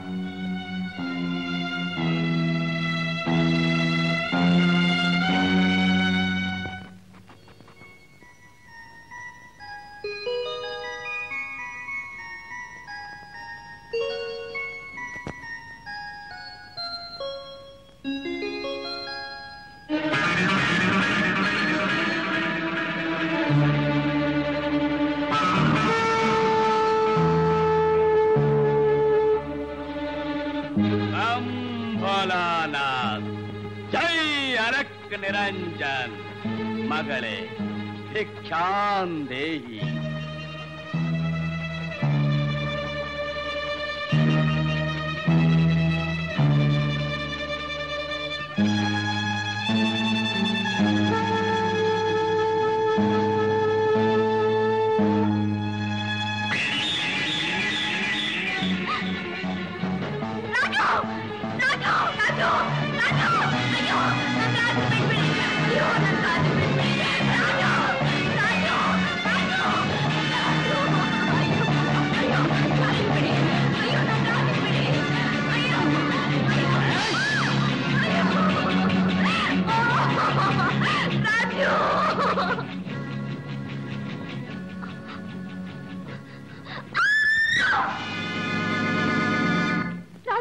ಭೋಲಾನಾಥ್ ಜೈ ಅರಕ್ ನಿರಂಜನ್ ಮಗಳೇ ಭಿಕ್ಷಾಂ ದೇಹಿ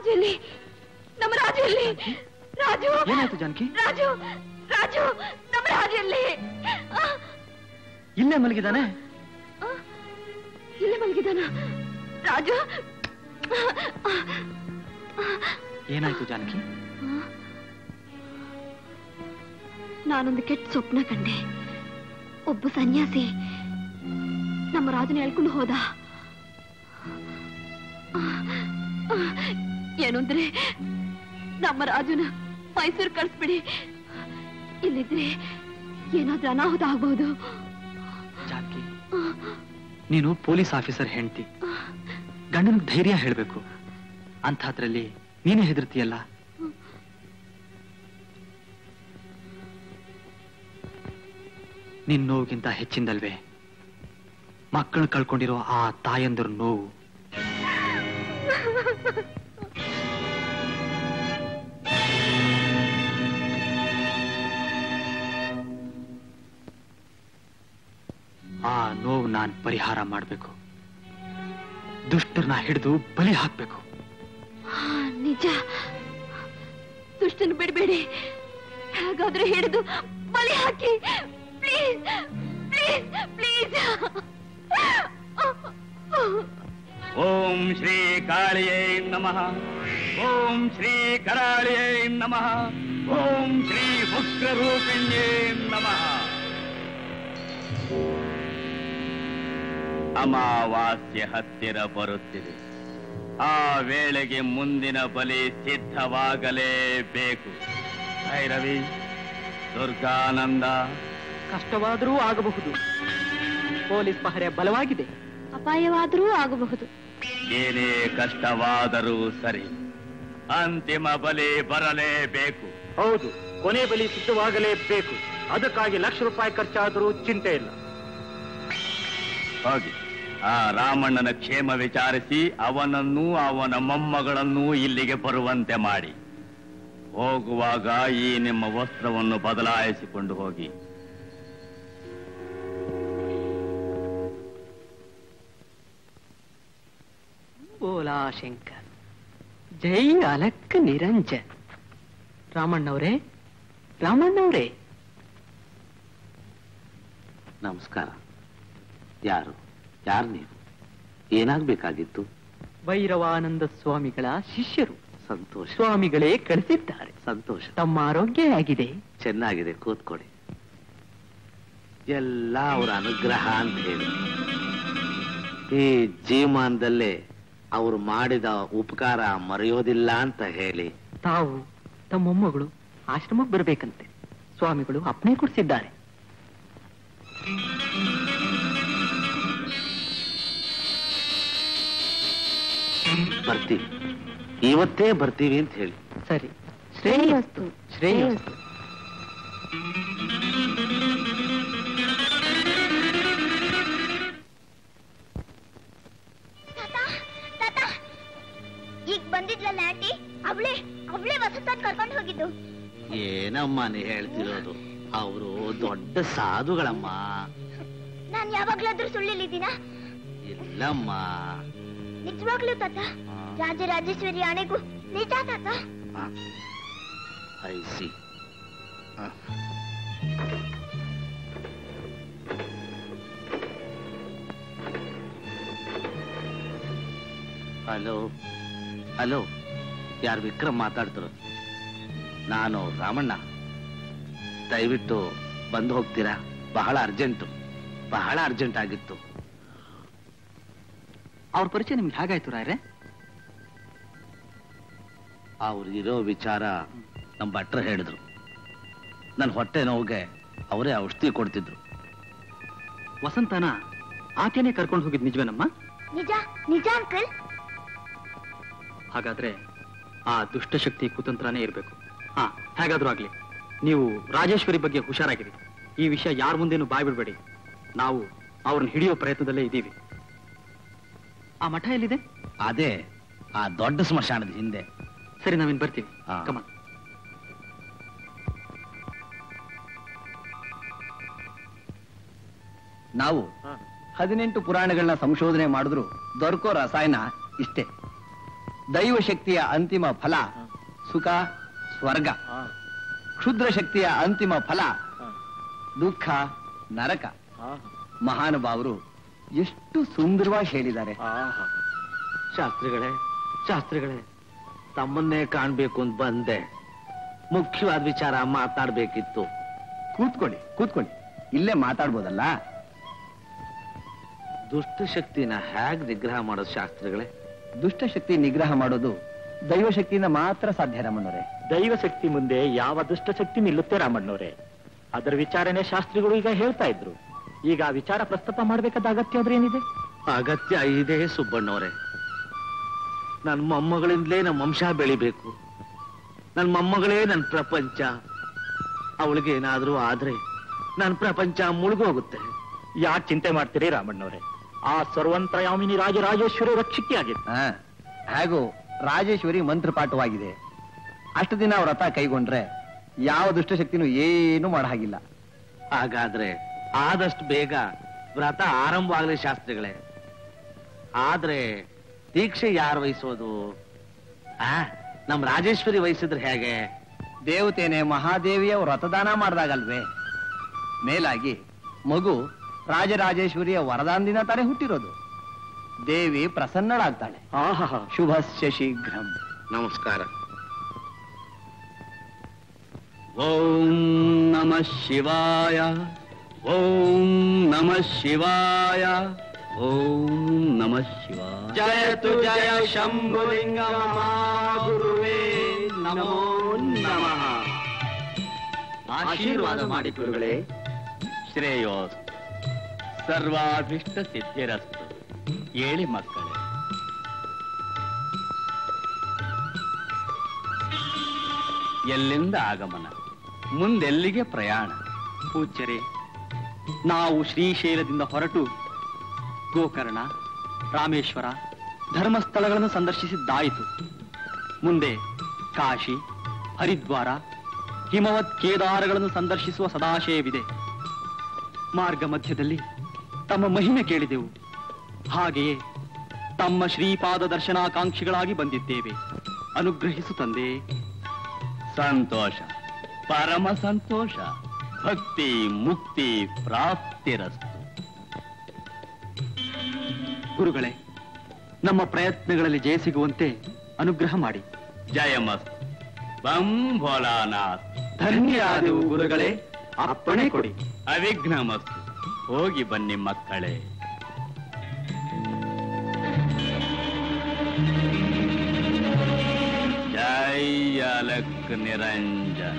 ರಾಜು ಎಲ್ಲಿ ನಮ್ಮ ರಾಜು ಎಲ್ಲಿ ರಾಜು ಏನಾಯ್ತು ಜಾನಕಿ ರಾಜು ರಾಜು ನಮ್ಮ ರಾಜು ಎಲ್ಲಿ ಆ, ಇಲ್ಲೇ ಮಲಗಿದಾನೆ ಆ, ಇಲ್ಲೇ ಮಲಗಿದಾನ ರಾಜು ಏನಾಯ್ತು ಜಾನಕಿ ನಾನೊಂದು ಕೆಟ್ಟ ಸ್ವಪ್ನ ಕಂಡೆ ಒಬ್ಬ ಸನ್ಯಾಸಿ ನಮ್ಮ ರಾಜನ ಹೇಳ್ಕೊಂಡು ಹೋದ ಏನು ಅಂದ್ರೆ ನಮ್ಮ ರಾಜನ ಮೈಸೂರು ಕಳಿಸ್ಬಿಡಿ ಇಲ್ಲಿದ್ರೆ ಏನಾದ್ರೂ ಅನಾಹುತ ಆಗ್ಬಹುದು ಜಾನಕಿ ನೀನು ಪೊಲೀಸ್ ಆಫೀಸರ್ ಹೆಂಡತಿ ಗಂಡನಿಗೆ ಧೈರ್ಯ ಹೇಳ್ಬೇಕು ಅಂಥದ್ರಲ್ಲಿ ನೀನೇ ಹೆದರ್ತೀಯಲ್ಲ ನಿನ್ ನೋವಿಗಿಂತ ಹೆಚ್ಚಿಂದಲ್ವೇ ಮಕ್ಕಳು ಕಳ್ಕೊಂಡಿರೋ ಆ ತಾಯಂದ್ರ ನೋವು ಆ ನೋವು ನಾನ್ ಪರಿಹಾರ ಮಾಡ್ಬೇಕು ದುಷ್ಟರನ್ನ ಹಿಡಿದು ಬಲಿ ಹಾಕ್ಬೇಕು ಆ, ನಿಜ ದುಷ್ಟನ್ನು ಬಿಡಬೇಡಿ ಹೇಗಾದ್ರೂ ಹಿಡಿದು ಬಲಿ ಹಾಕಿ please please please Om Shri ಕಾಳಿಯೇ ನಮಃ ಓಂ ಶ್ರೀ ಕರಾಳಿಯೇ ನಮಃ ಓಂ ಶ್ರೀ ಉಗ್ರರೂಪಿಣ್ಯೇ ನಮಃ ಅಮಾವಾಸ್ಯೆ ಹತ್ತಿರ ಬರುತ್ತಿದೆ ಆ ವೇಳೆಗೆ ಮುಂದಿನ ಬಲಿ ಸಿದ್ಧವಾಗಲೇಬೇಕು ಭೈರವಿ ದುರ್ಗಾನಂದ ಕಷ್ಟವಾದರೂ ಆಗಬಹುದು ಪೊಲೀಸ್ ಪಹರೆ ಬಲವಾಗಿದೆ ಅಪಾಯವಾದರೂ ಆಗಬಹುದು ಏನೇ ಕಷ್ಟವಾದರೂ ಸರಿ ಅಂತಿಮ ಬಲಿ ಬರಲೇಬೇಕು ಹೌದು ಕೊನೆ ಬಲಿ ಸಿದ್ಧವಾಗಲೇಬೇಕು ಅದಕ್ಕಾಗಿ ಲಕ್ಷ ರೂಪಾಯಿ ಖರ್ಚಾದರೂ ಚಿಂತೆ ಇಲ್ಲ ಹೋಗಿ ಆ ರಾಮಣ್ಣನ ಕ್ಷೇಮ ವಿಚಾರಿಸಿ ಅವನನ್ನೂ ಅವನ ಮೊಮ್ಮಗಳನ್ನೂ ಇಲ್ಲಿಗೆ ಬರುವಂತೆ ಮಾಡಿ ಹೋಗುವಾಗ ಈ ನಿಮ್ಮ ವಸ್ತ್ರವನ್ನು ಬದಲಾಯಿಸಿಕೊಂಡು ಹೋಗಿ ಬೋಲಾ ಶಂಕರ್ ಜೈ ಅಲಕ್ ನಿರಂಜನ್ ರಾಮಣ್ಣವ್ರೇ ರಾಮಣ್ಣವ್ರೇ ನಮಸ್ಕಾರ ಯಾರು ಯಾರು ನೀವು ಏನಾಗ್ಬೇಕಾಗಿತ್ತು ಭೈರವಾನಂದ ಸ್ವಾಮಿಗಳ ಶಿಷ್ಯರು ಸಂತೋಷ ಸ್ವಾಮಿಗಳೇ ಕಳಿಸಿದ್ದಾರೆ ಸಂತೋಷ ತಮ್ಮ ಆರೋಗ್ಯ ಹೇಗಿದೆ ಚೆನ್ನಾಗಿದೆ ಕೂತ್ಕೊಡಿ ಎಲ್ಲ ಅವರ ಅನುಗ್ರಹ ಅಂತ ಹೇಳಿ ಈ ಜೀವಮಾನದಲ್ಲೇ ಅವ್ರು ಮಾಡಿದ ಉಪಕಾರ ಮರೆಯೋದಿಲ್ಲ ಅಂತ ಹೇಳಿ ತಾವು ತಮ್ಮ ಮೊಮ್ಮಗಳು ಆಶ್ರಮಕ್ಕೆ ಬರಬೇಕಂತೆ ಸ್ವಾಮಿಗಳು ಅಪ್ಪಣೆ ಕೊಡಿಸಿದ್ದಾರೆ ಬರ್ತೀವಿ ಇವತ್ತೇ ಬರ್ತೀವಿ ಅಂತ ಹೇಳಿ ಸರಿ ಶ್ರೇಯಸ್ತು ಶ್ರೇಯಸ್ತು ಈಗ ಬಂದಿದ್ಲಲ್ಲ ಆಂಟಿ ಅವಳೇ ಅವಳೇ ವಸಂತ ಕರ್ಕೊಂಡು ಹೋಗಿದ್ದು ಏನಮ್ಮ ನೀ ಹೇಳ್ತಿರೋದು ಅವರು ದೊಡ್ಡ ಸಾಧುಗಳಮ್ಮ ನಾನ್ ಯಾವಾಗ್ಲಾದ್ರೂ ಸುಳ್ಳಿಲ್ಲಿದ್ದೀನ ಇಲ್ಲಮ್ಮ ನಿಜವಾಗ್ಲೂ ತಾತ ರಾಜರಾಜೇಶ್ವರಿ ಆಣೆಗೂ ನಿಜ ತಾತ ಐ ಸಿ ಹಲೋ ಹಲೋ ಯಾರು ವಿಕ್ರಮ್ ಮಾತಾಡ್ತಿರೋ ನಾನು ರಾಮಣ್ಣ ದಯವಿಟ್ಟು ಬಂದು ಹೋಗ್ತೀರಾ ಬಹಳ ಅರ್ಜೆಂಟು ಬಹಳ ಅರ್ಜೆಂಟ್ ಆಗಿತ್ತು ಅವ್ರ ಪರಿಚಯ ನಿಮ್ಗೆ ಹೇಗಾಯ್ತು ರಾಯ್ರೆ ಅವ್ರಿಗಿರೋ ವಿಚಾರ ನಮ್ಮ ಭಟ್ರು ಹೇಳಿದ್ರು ನನ್ನ ಹೊಟ್ಟೆ ನೋವಿಗೆ ಅವರೇ ಔಷಧಿ ಕೊಡ್ತಿದ್ರು ವಸಂತನ ಆಕೆನೇ ಕರ್ಕೊಂಡು ಹೋಗಿದ್ ನಿಜವೇನಮ್ಮ ನಿಜ ನಿಜ ಅಂಕಲ್ ಹಾಗಾದ್ರೆ ಆ ದುಷ್ಟಶಕ್ತಿ ಕುತಂತ್ರನೇ ಇರಬೇಕು ಹಾ ಹೇಗಾದ್ರೂ ಆಗ್ಲಿ ನೀವು ರಾಜೇಶ್ವರಿ ಬಗ್ಗೆ ಹುಷಾರಾಗಿರಿ ಈ ವಿಷಯ ಯಾರ ಮುಂದೇನು ಬಾಯ್ ಬಿಡ್ಬೇಡಿ ನಾವು ಅವ್ರನ್ನ ಹಿಡಿಯೋ ಪ್ರಯತ್ನದಲ್ಲೇ ಇದ್ದೀವಿ ಆ ಮಠ ಎಲ್ಲಿದೆ ಅದೇ ಆ ದೊಡ್ಡ ಸ್ಮಶಾನದ ಹಿಂದೆ ಸರಿ ನಾವಿನ್ ಬರ್ತೀವಿ ಹಾ. ಕಮ ದೈವ ಶಕ್ತಿಯ ಅಂತಿಮ ಫಲ ಸುಖ ಸ್ವರ್ಗ ಕ್ಷುದ್ರ ಶಕ್ತಿಯ ಅಂತಿಮ ಫಲ ದುಃಖ ನರಕ ಮಹಾನುಭಾವರು ಎಷ್ಟು ಸುಂದರವಾಗಿ ಹೇಳಿದ್ದಾರೆ ಶಾಸ್ತ್ರಿಗಳೇ ಶಾಸ್ತ್ರಿಗಳೇ ತಮ್ಮನ್ನೇ ಕಾಣ್ಬೇಕು ಅಂತ ಬಂದೆ ಮುಖ್ಯವಾದ ವಿಚಾರ ಮಾತಾಡ್ಬೇಕಿತ್ತು ಕೂತ್ಕೊಳ್ಳಿ ಕೂತ್ಕೊಳ್ಳಿ ಇಲ್ಲೇ ಮಾತಾಡ್ಬೋದಲ್ಲ ದುಷ್ಟಶಕ್ತಿನ ಹೇಗ್ ನಿಗ್ರಹ ಮಾಡೋದು ಶಾಸ್ತ್ರಿಗಳೇ ದುಷ್ಟಶಕ್ತಿ ನಿಗ್ರಹ ಮಾಡೋದು ದೈವ ಶಕ್ತಿಯಿಂದ ಮಾತ್ರ ಸಾಧ್ಯ ರಾಮಣ್ಣವರೇ ದೈವ ಶಕ್ತಿ ಮುಂದೆ ಯಾವ ದುಷ್ಟಶಕ್ತಿ ನಿಲ್ಲುತ್ತೆ ರಾಮಣ್ಣವ್ರೆ ಅದರ ವಿಚಾರನೆ ಶಾಸ್ತ್ರಿಗಳು ಈಗ ಹೇಳ್ತಾ ಇದ್ರು ಈಗ ಆ ವಿಚಾರ ಪ್ರಸ್ತಾಪ ಮಾಡ್ಬೇಕಾದ ಅಗತ್ಯ ಆದ್ರೆ ಏನಿದೆ ಅಗತ್ಯ ಇದೆ ಸುಬ್ಬಣ್ಣವ್ರೆ ನನ್ನ ಮೊಮ್ಮಗಳಿಂದಲೇ ನಮ್ಮ ವಂಶ ಬೆಳಿಬೇಕು ನನ್ನ ಮೊಮ್ಮಗಳೇ ನನ್ನ ಪ್ರಪಂಚ ಅವಳಿಗೆ ಏನಾದ್ರೂ ಆದ್ರೆ ನನ್ನ ಪ್ರಪಂಚ ಮುಳುಗೋಗುತ್ತೆ ಯಾಕೆ ಚಿಂತೆ ಮಾಡ್ತೀರಿ ರಾಮಣ್ಣವ್ರೆ ಆ ಸರ್ವಂತಯಾಮಿನಿ ರಾಜರಾಜೇಶ್ವರಿ ರಕ್ಷಿಕೆ ಆಗಿದೆ ಹಾ ಹಾಗೂ ರಾಜೇಶ್ವರಿ ಮಂತ್ರಪಾಠವಾಗಿದೆ ಅಷ್ಟು ದಿನ ವ್ರತ ಕೈಗೊಂಡ್ರೆ ಯಾವ ದುಷ್ಟಶಕ್ತಿನೂ ಏನು ಮಾಡ ಹಾಗಿಲ್ಲ ಹಾಗಾದ್ರೆ ಆದಷ್ಟು ಬೇಗ ವ್ರತ ಆರಂಭವಾಗಲಿ ಶಾಸ್ತ್ರಿಗಳೇ ಆದ್ರೆ ದೀಕ್ಷೆ ಯಾರು ವಹಿಸೋದು ಆ ನಮ್ ರಾಜೇಶ್ವರಿ ವಹಿಸಿದ್ರೆ ಹೇಗೆ ದೇವತೆನೆ ಮಹಾದೇವಿಯ ವ್ರತದಾನ ಮಾಡ್ದಾಗಲ್ವೇ ಮೇಲಾಗಿ ಮಗು ರಾಜರಾಜೇಶ್ವರಿಯ ವರದಾನದಿಂದ ತಾನೇ ಹುಟ್ಟಿರೋದು ದೇವಿ ಪ್ರಸನ್ನಳಾಗ್ತಾಳೆ ಶುಭಸ್ಯ ಶೀಘ್ರಂ ನಮಸ್ಕಾರ ಓಂ ನಮಃ ಶಿವಾಯ ಓಂ ನಮಃ ಶಿವಾಯ ಓಂ ನಮಃ ಶಿವಾಯ ಜಯತು ಜಯ ಶಂಭುಲಿಂಗ ಗುರುವೇ ನಮೋ ನಮಃ ಆಶೀರ್ವಾದ ಮಾಡಿ ಗುರುಗಳೇ ಶ್ರೇಯೋಸ್ ಸರ್ವಾಭಿಷ್ಟ ಸಿದ್ಧಿರಸ್ತು ಏಳಿ ಮಕ್ಕಳೇ ಎಲ್ಲಿಂದ ಆಗಮನ ಮುಂದೆಲ್ಲಿಗೆ ಪ್ರಯಾಣ ಪೂಜ್ಯರೇ ನಾವು ಶ್ರೀಶೈಲದಿಂದ ಹೊರಟು ಗೋಕರ್ಣ ರಾಮೇಶ್ವರ ಧರ್ಮಸ್ಥಳಗಳನ್ನು ಸಂದರ್ಶಿಸಿದ್ದಾಯಿತು ಮುಂದೆ ಕಾಶಿ ಹರಿದ್ವಾರ ಹಿಮವತ್ ಕೇದಾರಗಳನ್ನು ಸಂದರ್ಶಿಸುವ ಸದಾಶಯವಿದೆ ಮಾರ್ಗ ಮಧ್ಯದಲ್ಲಿ ತಮ್ಮ ಮಹಿಮೆ ಕೇಳಿದೆವು ಹಾಗೆಯೇ ತಮ್ಮ ಶ್ರೀಪಾದ ದರ್ಶನಾಕಾಂಕ್ಷಿಗಳಾಗಿ ಬಂದಿದ್ದೇವೆ ಅನುಗ್ರಹಿಸು ತಂದೆ ಸಂತೋಷ ಪರಮ ಸಂತೋಷ ಭಕ್ತಿ ಮುಕ್ತಿ ಪ್ರಾಪ್ತಿರಸ್ತು ಗುರುಗಳೇ ನಮ್ಮ ಪ್ರಯತ್ನಗಳಲ್ಲಿ ಜಯ ಸಿಗುವಂತೆ ಅನುಗ್ರಹ ಮಾಡಿ ಜಯಮಸ್ತು ಬಂ ಭೋಲಾನಾಥ್ ಧನ್ಯರಾದೆವು ಗುರುಗಳೇ ಅಪ್ಪಣೆ ಕೊಡಿ ಅವಿಘ್ನಮಸ್ತು ಹೋಗಿ ಬನ್ನಿ ಮಕ್ಕಳೇ ಜೈ ಅಲಕ್ ನಿರಂಜನ್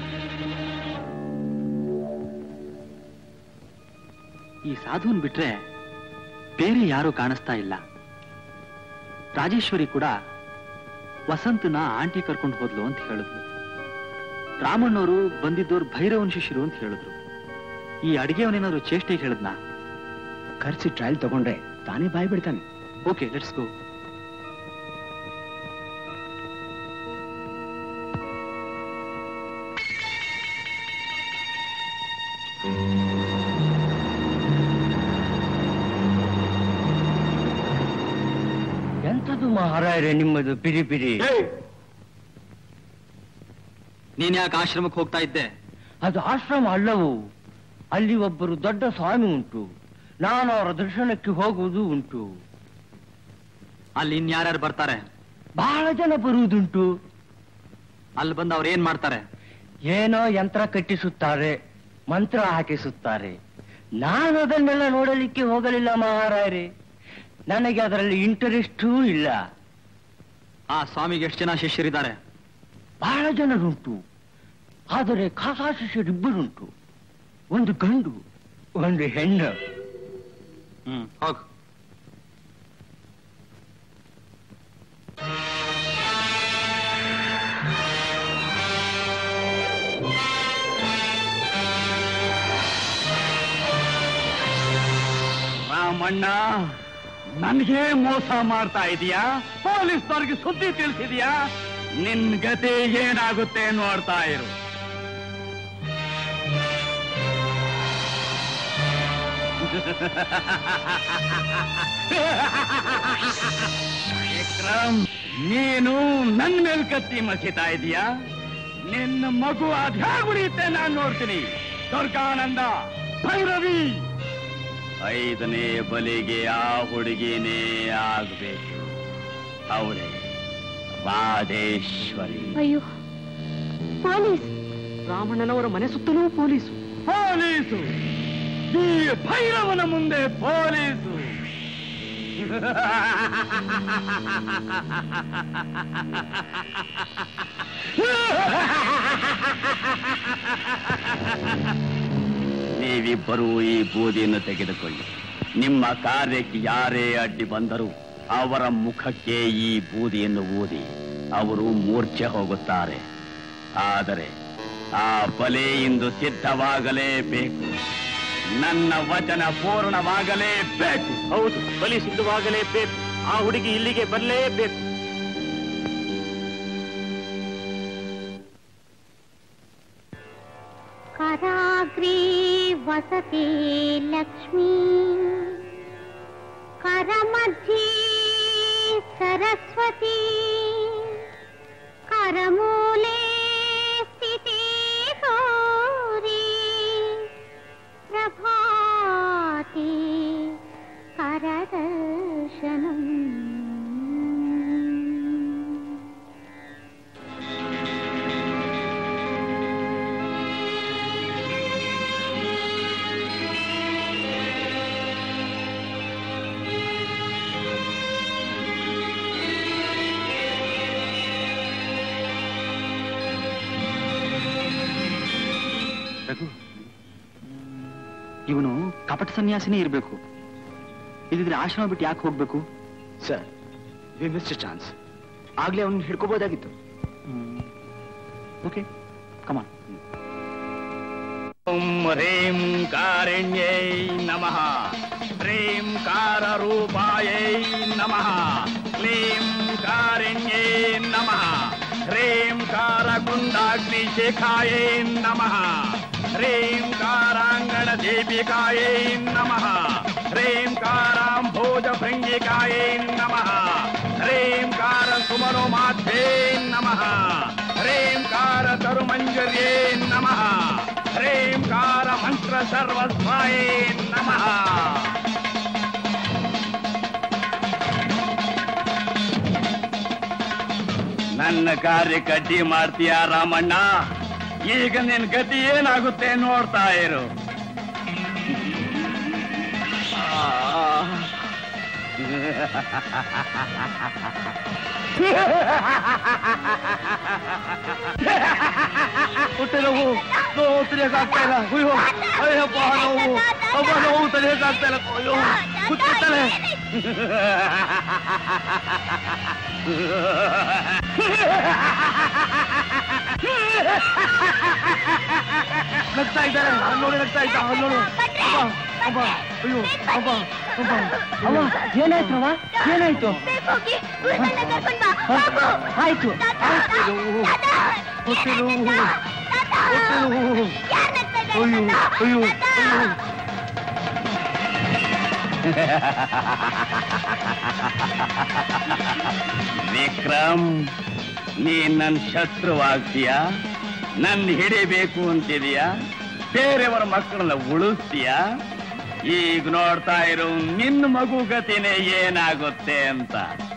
ಈ ಸಾಧುವನ್ ಬಿಟ್ರೆ ಬೇರೆ ಯಾರೂ ಕಾಣಿಸ್ತಾ ಇಲ್ಲ ರಾಜೇಶ್ವರಿ ಕೂಡ ವಸಂತನ ಆಂಟಿ ಕರ್ಕೊಂಡು ಹೋದ್ಲು ಅಂತ ಹೇಳಿದ್ಲು ರಾಮಣ್ಣವರು ಬಂದಿದ್ದವ್ರು ಭೈರವನ್ ಶಿಷ್ಯರು ಅಂತ ಹೇಳಿದ್ರು ಈ ಅಡಿಗೆಯವನೇನಾದ್ರು ಚೇಷ್ಟೆಗೆ ಹೇಳಿದ್ನಾ ಖರ್ಚು ಟ್ರಯಲ್ ತಗೊಂಡ್ರೆ ತಾನೇ ಬಾಯ್ ಬಿಡ್ತಾನೆ ಓಕೆ ಲೆಟ್ಸ್ ಗೋ ಎಂಥದ್ದು ಮಹಾರಾಯರೇ ನಿಮ್ಮದು ಪಿರಿ ಪಿರಿ ನೀನ್ ಯಾಕೆ ಆಶ್ರಮಕ್ಕೆ ಹೋಗ್ತಾ ಇದ್ದೆ ಅದು ಆಶ್ರಮ ಅಲ್ಲವು ಅಲ್ಲಿ ಒಬ್ಬರು ದೊಡ್ಡ ಸ್ವಾಮಿ ಉಂಟು ನಾನು ಅವರ ದರ್ಶನಕ್ಕೆ ಹೋಗುವುದು ಉಂಟು ಅಲ್ಲಿ ಇನ್ಯಾರ್ಯಾರು ಬರ್ತಾರೆ ಬಹಳ ಜನ ಬರುವುದುಂಟು ಅಲ್ಲಿ ಬಂದು ಅವ್ರು ಏನ್ ಮಾಡ್ತಾರೆ ಏನೋ ಯಂತ್ರ ಕಟ್ಟಿಸುತ್ತಾರೆ ಮಂತ್ರ ಹಾಕಿಸುತ್ತಾರೆ ನಾನು ಅದನ್ನೆಲ್ಲ ನೋಡಲಿಕ್ಕೆ ಹೋಗಲಿಲ್ಲ ಮಹಾರಾಯರೇ ನನಗೆ ಅದರಲ್ಲಿ ಇಂಟರೆಸ್ಟೂ ಇಲ್ಲ ಆ ಸ್ವಾಮಿಗೆ ಎಷ್ಟು ಜನ ಶಿಷ್ಯರಿದ್ದಾರೆ ಬಹಳ ಜನರುಂಟು ಆದರೆ ಖಾಸಾ ಶಿಷ್ಯರಿಬ್ಬರುಂಟು ಒಂದು ಗಂಡು ಒಂದು ಹೆಣ್ಣು ಹ್ಮ್ ಹೋಗ್ ರಾಮಣ್ಣ ನನ್ಗೆ ಮೋಸ ಮಾಡ್ತಾ ಇದೀಯಾ ಪೊಲೀಸ್ನವ್ರಿಗೆ ಸುದ್ದಿ ತಿಳಿಸಿದ್ಯಾ ನಿನ್ ಗತಿ ಏನಾಗುತ್ತೆ ನೋಡ್ತಾ ಇರು ವಿಕ್ರಮ್ ನೀನು ನನ್ ಮೇಲ್ ಕತ್ತಿ ಮಸಿತಾ ಇದೀಯಾ ನಿನ್ನ ಮಗು ಅದ್ಯಾಗ ಉಳಿಯುತ್ತೆ ನಾನ್ ನೋಡ್ತೀನಿ ದುರ್ಗಾನಂದ ಭೈರವಿ ಐದನೇ ಬಲಿಗೆ ಆ ಹುಡುಗಿನೇ ಆಗ್ಬೇಕು ಅವಳೇ ರಾಧೇಶ್ವರಿ ಅಯ್ಯೋ ಪೊಲೀಸ್ ರಾಮಣ್ಣನವರ ಮನೆ ಸುತ್ತಲೂ ಪೊಲೀಸು ಪೊಲೀಸು ಈ ಭೈರವನ ಮುಂದೆ ಪೊಲೀಸು ನೀವಿಬ್ಬರೂ ಈ ಬೂದಿಯನ್ನು ತೆಗೆದುಕೊಳ್ಳಿ ನಿಮ್ಮ ಕಾರ್ಯಕ್ಕೆ ಯಾರೇ ಅಡ್ಡಿ ಬಂದರೂ ಅವರ ಮುಖಕ್ಕೆ ಈ ಬೂದಿಯನ್ನು ಊದಿ ಅವರು ಮೂರ್ಛೆ ಹೋಗುತ್ತಾರೆ ಆದರೆ ಆ ಬಲೆ ಇಂದು ಸಿದ್ಧವಾಗಲೇಬೇಕು ನನ್ನ ವಚನ ಪೂರ್ಣವಾಗಲೇಬೇಕು ಹೌದು ಬಲಿ ಸಿದ್ಧವಾಗಲೇಬೇಕು ಆ ಹುಡುಗಿ ಇಲ್ಲಿಗೆ ಬರಲೇಬೇಕು कराग्रे वसते लक्ष्मी करमध्ये सरस्वती करमूले स्थिते गौरी प्रभाते करदर्शनम् ರಘು ಇವನು ಕಪಟ ಸನ್ಯಾಸಿನೇ ಇರಬೇಕು ಇದಿದ್ರೆ ಆಶ್ರಮ ಬಿಟ್ಟು ಯಾಕೆ ಹೋಗ್ಬೇಕು ಸರ್ ವಿ ಮಿಸ್ ಚಾನ್ಸ್ ಆಗ್ಲೇ ಅವನ್ನ ಹಿಡ್ಕೋಬಹುದಾಗಿತ್ತು ಓಕೆ ಕಮಾನ್ ಓಂ ಹ್ರೀಂ ಕಾರಿಣ್ಯೈ ನಮಃ ಹ್ರೀಂ ಕಾರರೂಪಾಯೈ ನಮಃ ಕ್ಲೀಂ ಕಾರಿಣ್ಯೈ ನಮಃ ಹ್ರೀಂ ಕಾರಕುಂಡಾಗ್ನಿಶೇಖಾಯೈ ನಮಃ ಹ್ರೀಂ ಕಾರಾಂಗಣ ದೀಪಿಕಾಯೈ ನಮಃ ಹ್ರೀಂ ಕಾರಾಂಭೋಜ ಭೃಂಗಿಕಾಯೈ ನಮಃ ಹ್ರೀಂ ಕಾರ ಸುಮನೋ ಮಾಧ್ಯೇ ನಮಃ ಹ್ರೀಂ ಕಾರ ತರುಮಂಜರ್ಯೇ ನಮಃ ಹ್ರೀಂ ಕಾರ ಮಂತ್ರ ಸರ್ವಸ್ವಾಯೇ ನಮಃ ನನ್ನ ಕಾರ್ಯಕ್ಕೆ ಅಡ್ಡಿ ಮಾಡ್ತೀಯ ರಾಮಣ್ಣ ಈಗ ನಿನ್ ಗತಿ ಏನಾಗುತ್ತೆ ನೋಡ್ತಾ ಇರು ಹೊಟ್ಟೆ ನೋವು ನೋವು ತಡೆಯಕ್ಕಾಗ್ತಾ ಇಲ್ಲ ಅಯ್ಯೋ ಅಯ್ಯಪ್ಪ ನೋವು ಅಪ್ಪ ನೋವು ತಡೆಯಕ್ಕಾಗ್ತಾ ಇಲ್ಲ ಅಯ್ಯೋ ಕುತ್ತಿರ್ತಾನೆ ನಗ್ತಾ ಇದ್ದಾರೆ ಅಲ್ಲಿ ನೋಡಿ ನಗ್ತಾ ಇದ್ದ ಅಲ್ಲಿ ನೋಡು ಅಪ್ಪ ಅಪ್ಪ ಅಯ್ಯೋ ಅಪ್ಪ ಅಪ್ಪ ಅವ್ವ ಏನಾಯ್ತು ಅವ್ವ ಏನಾಯ್ತು ಆಯ್ತು ಆಯ್ತು ನೋವು ಹೊಟ್ಟೆ ನೋವು ಹೊಟ್ಟೆ ನೋವು ಅಯ್ಯೋ ಅಯ್ಯೋ ಅಯ್ಯೋ ವಿಕ್ರಮ್ ನೀನ್ ನನ್ ಶತ್ರುವಾಗ್ತೀಯ ನನ್ ಹಿಡಿಬೇಕು ಅಂತಿದೀಯ ಬೇರೆಯವರ ಮಕ್ಕಳನ್ನ ಉಳಿಸ್ತೀಯ ಈಗ ನೋಡ್ತಾ ಇರೋ ನಿನ್ನ ಮಗು ಗತಿನೇ ಏನಾಗುತ್ತೆ ಅಂತ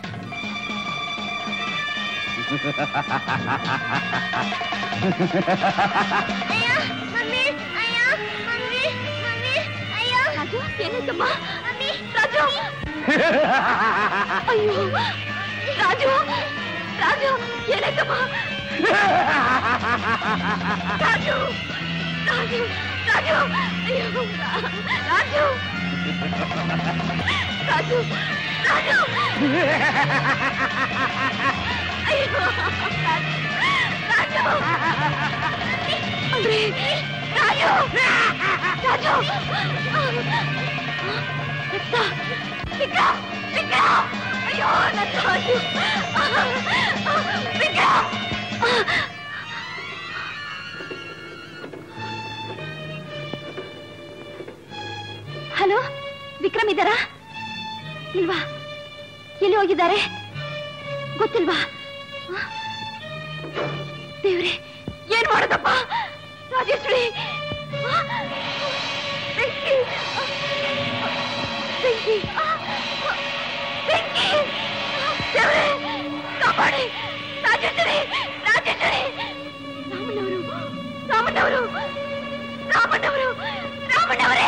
ರಾಜು ಏನಾಯ್ತಮ್ಮ ರಾಜು ಅಯ್ಯೋ ರಾಜು ರಾಜು ಏನಾಯ್ತಮ್ಮ ರಾಜು ರಾಜು ರಾಜು ಅಯ್ಯೋ ರಾಜು ರಾಜು ರಾಜು ಅಯ್ಯೋ ರಾಜು ರಾಜು ಅಂದ್ರೆ ರಾಜು ರಾಜು ರಕ್ತ ವಿಕ್ರಮ್ ವಿಕ್ರಮ್ ಅಯ್ಯೋ ನನ್ನ ರಾಜು ವಿಕ್ರಮ್ ಹಲೋ ವಿಕ್ರಮ್ ಇದ್ದಾರಾ ಇಲ್ವಾ ಎಲ್ಲಿ ಹೋಗಿದ್ದಾರೆ ಗೊತ್ತಿಲ್ವಾ ಆ? ದೇವ್ರೆ ಏನ್ ಮಾಡೋದಪ್ಪ ರಾಜೇಶ್ವರಿ ಆ? ಬೆಂಕಿ! ಬೆಂಕಿ! ಆ! ಬೆಂಕಿ! ದೇವ್ರೆ, ಕಾಪಾಡಿ ರಾಜೇಶ್ವರಿ ರಾಜೇಶ್ವರಿ ರಾಮಣ್ಣವರು ರಾಮಣ್ಣವರು ರಾಮಣ್ಣವರು ರಾಮಣ್ಣವರೇ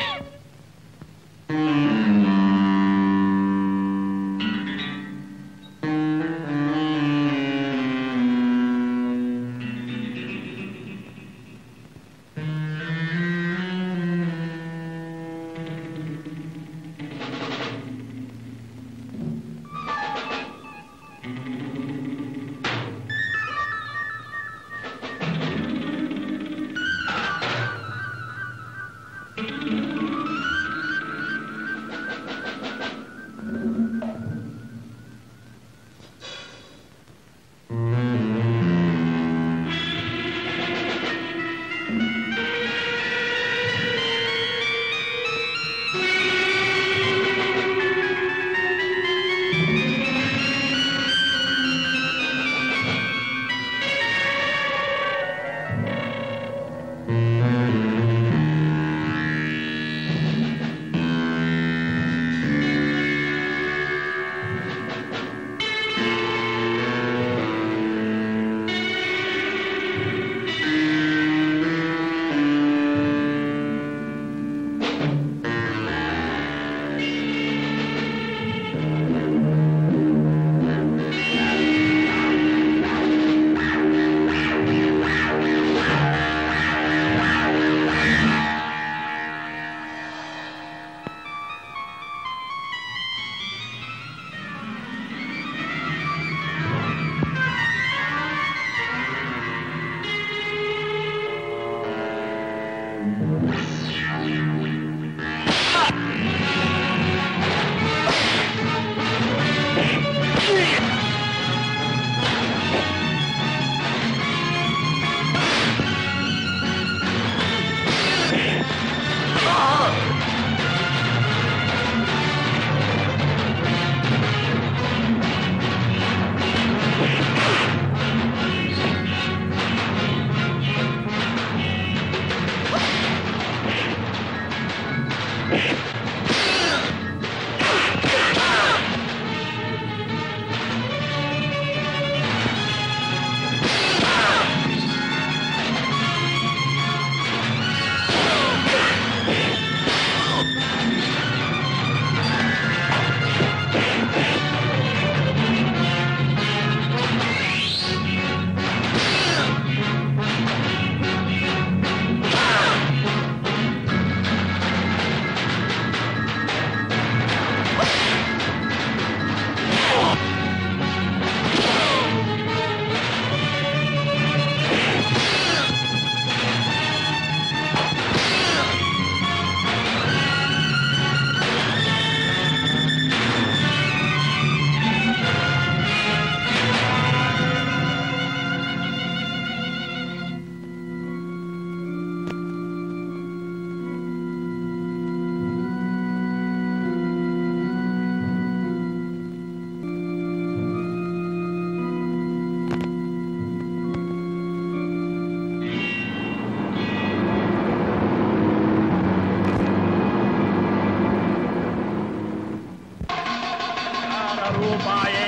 ರೂಪಾಯೈ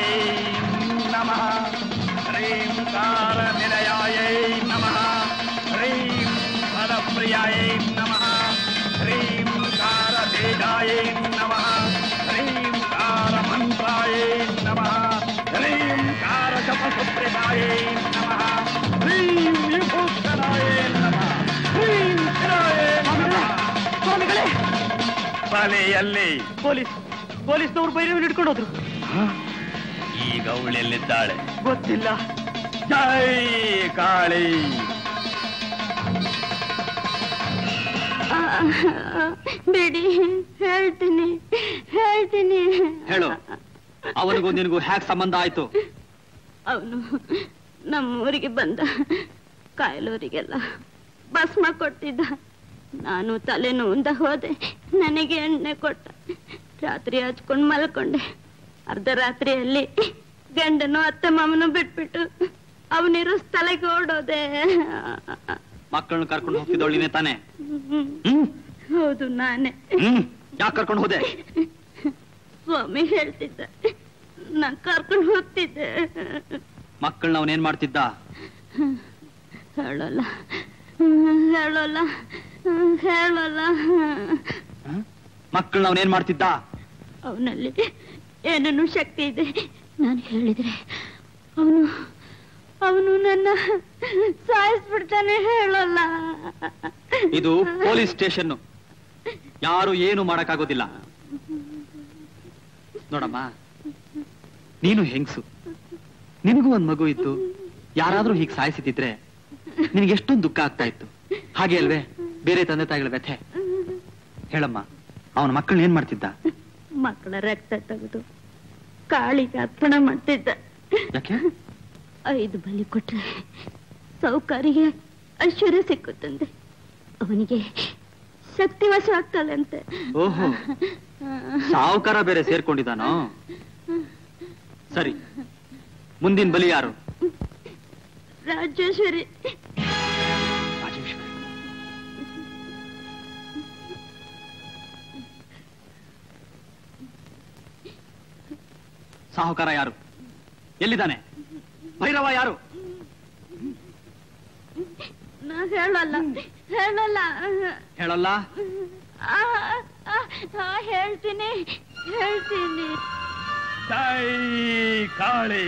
ನಮಃ ಶ್ರೀಂಕಾರ ನಿಲಯಾಯೈ ನಮಃ ಶ್ರೀಂ ಪದಪ್ರಿಯಾಯೈ ನಮಃ ಶ್ರೀಂಕಾರ ತೇಜಾಯೈ ನಮಃ ಶ್ರೀಂಕಾರ ಮಂತ್ರಾಯೈ ನಮಃ ಶ್ರೀಂಕಾರ ಜಪಸುಪ್ರಿಯಾಯೈ ನಮಃ ಶ್ರೀಂ ವಿಭೂಷಣಾಯೈ ನಮಃ ಶ್ರೀಂ ಶಿರಾಯೈ ನಮಃ ಸ್ವಾಮಿಗಳೇ ತಲೆಯಲ್ಲಿ ಪೊಲೀಸ್ ಪೊಲೀಸ್ನವ್ರು ಬೈರವ್ ಹಿಡ್ಕೊಂಡು ಹೋದ್ರು ಈಗ ಅವಳೆಲ್ಲಿದ್ದಾಳೆ ಗೊತ್ತಿಲ್ಲ ಜೈ ಕಾಳಿ ಬಿಡಿ ಹೇಳ್ತೀನಿ ಹೇಳ್ತೀನಿ ಹೇಳು ಅವನಿಗೂ ನಿನಗೂ ಹ್ಯಾಕ್ ಸಂಬಂಧ ಆಯ್ತು ಅವನು ನಮ್ಮೂರಿಗೆ ಬಂದ ಕಾಯಲೂರಿಗೆಲ್ಲ ಭಸ್ಮ ಕೊಡ್ತಿದ್ದ ನಾನು ತಲೆನೋವಿಂದ ಹೋದೆ ನನಗೆ ಎಣ್ಣೆ ಕೊಟ್ಟ ಛಾತ್ರಿ ಹಚ್ಕೊಂಡ್ ಮಲ್ಕೊಂಡೆ ಅರ್ಧ ರಾತ್ರಿಯಲ್ಲಿ ಗಂಡನು ಅತ್ತೆ ಮಾಮನು ಬಿಟ್ಬಿಟ್ಟು ಅವನಿರೋ ಸ್ಥಳಕ್ಕೆ ಓಡೋದೆ ಮಕ್ಕಳನ್ನ ಕರ್ಕೊಂಡು ಹೋಗ್ತಿದ್ದವಳಿನೇ ತಾನೆ ಹ್ಮ್. ಹೌದು ನಾನೇ ಹ್ಮ್ ಯಾಕೆ ಕರ್ಕೊಂಡು ಹೋದೆ ಸ್ವಾಮಿ ಹೇಳ್ತಿದ್ದ ನಾನ್ ಕರ್ಕೊಂಡು ಹೋಗ್ತಿದ್ದೆ ಮಕ್ಕಳನ್ನ ಅವನೇನ್ ಮಾಡ್ತಿದ್ದ ಹೇಳಲ್ಲ ಹೇಳಲ್ಲ ಹೇಳಲ್ಲ ಮಕ್ಕಳನ್ನ ಅವನೇನ್ ಮಾಡ್ತಿದ್ದ ಅವನಲ್ಲಿ ಏನೇನು ಶಕ್ತಿ ಇದೆ ನಾನು ಹೇಳಿದ್ರೆ ಅವನು ಅವನು ನನ್ನ ಸಾಯಿಸ್ಬಿಡ್ತಾನೆ ಹೇಳಲ್ಲ ಇದು ಪೊಲೀಸ್ ಸ್ಟೇಷನ್ ಯಾರು ಏನು ಮಾಡಕ್ಕಾಗೋದಿಲ್ಲ ನೋಡಮ್ಮ ನೀನು ಹೆಂಗ್ಸು ನಿನಗೂ ಒಂದ್ ಮಗು ಇತ್ತು ಯಾರಾದ್ರೂ ಹೀಗ್ ಸಾಯಿಸಿದ್ರೆ ನಿನಗೆ ಎಷ್ಟೊಂದು ದುಃಖ ಆಗ್ತಾ ಇತ್ತು ಹಾಗೆ ಅಲ್ವೇ ಬೇರೆ ತಂದೆ ತಾಯಿಗಳ ವ್ಯಥೆ ಹೇಳಮ್ಮ ಅವನ ಮಕ್ಕಳನ್ನ ಏನ್ ಮಾಡ್ತಿದ್ದ ಮಕ್ಕಳ ರಕ್ತ ತೆಗೆದು ಕಾಳಿಗೆ ಅರ್ಪಣ ಮಾಡ್ತಿದ್ದ ಯಾಕೆ ಐದು ಬಲಿ ಕೊಟ್ರೆ ಸೌಕಾರಿಗೆ ಐಶ್ವರ್ಯ ಸಿಕ್ಕುತ್ತಂತೆ ಅವನಿಗೆ ಶಕ್ತಿ ವಶ ಆಗ್ತಾಳಂತೆ ಓಹೋ ಸಾವುಕಾರ ಬೇರೆ ಸೇರ್ಕೊಂಡಿದ್ದಾನೋ ಸರಿ ಮುಂದಿನ ಬಲಿ ಯಾರು ರಾಜೇಶ್ವರಿ ಸಾಹುಕಾರ ಯಾರು ಎಲ್ಲಿದ್ದಾನೆ ಭೈರವ ಯಾರು ನಾ ಹೇಳಲ್ಲ ಹೇಳಲ್ಲ ಹೇಳಲ್ಲ ಆ, ಆ, ಆ, ಹೇಳ್ತೀನಿ ಹೇಳ್ತೀನಿ ಜೈ ಕಾಳಿ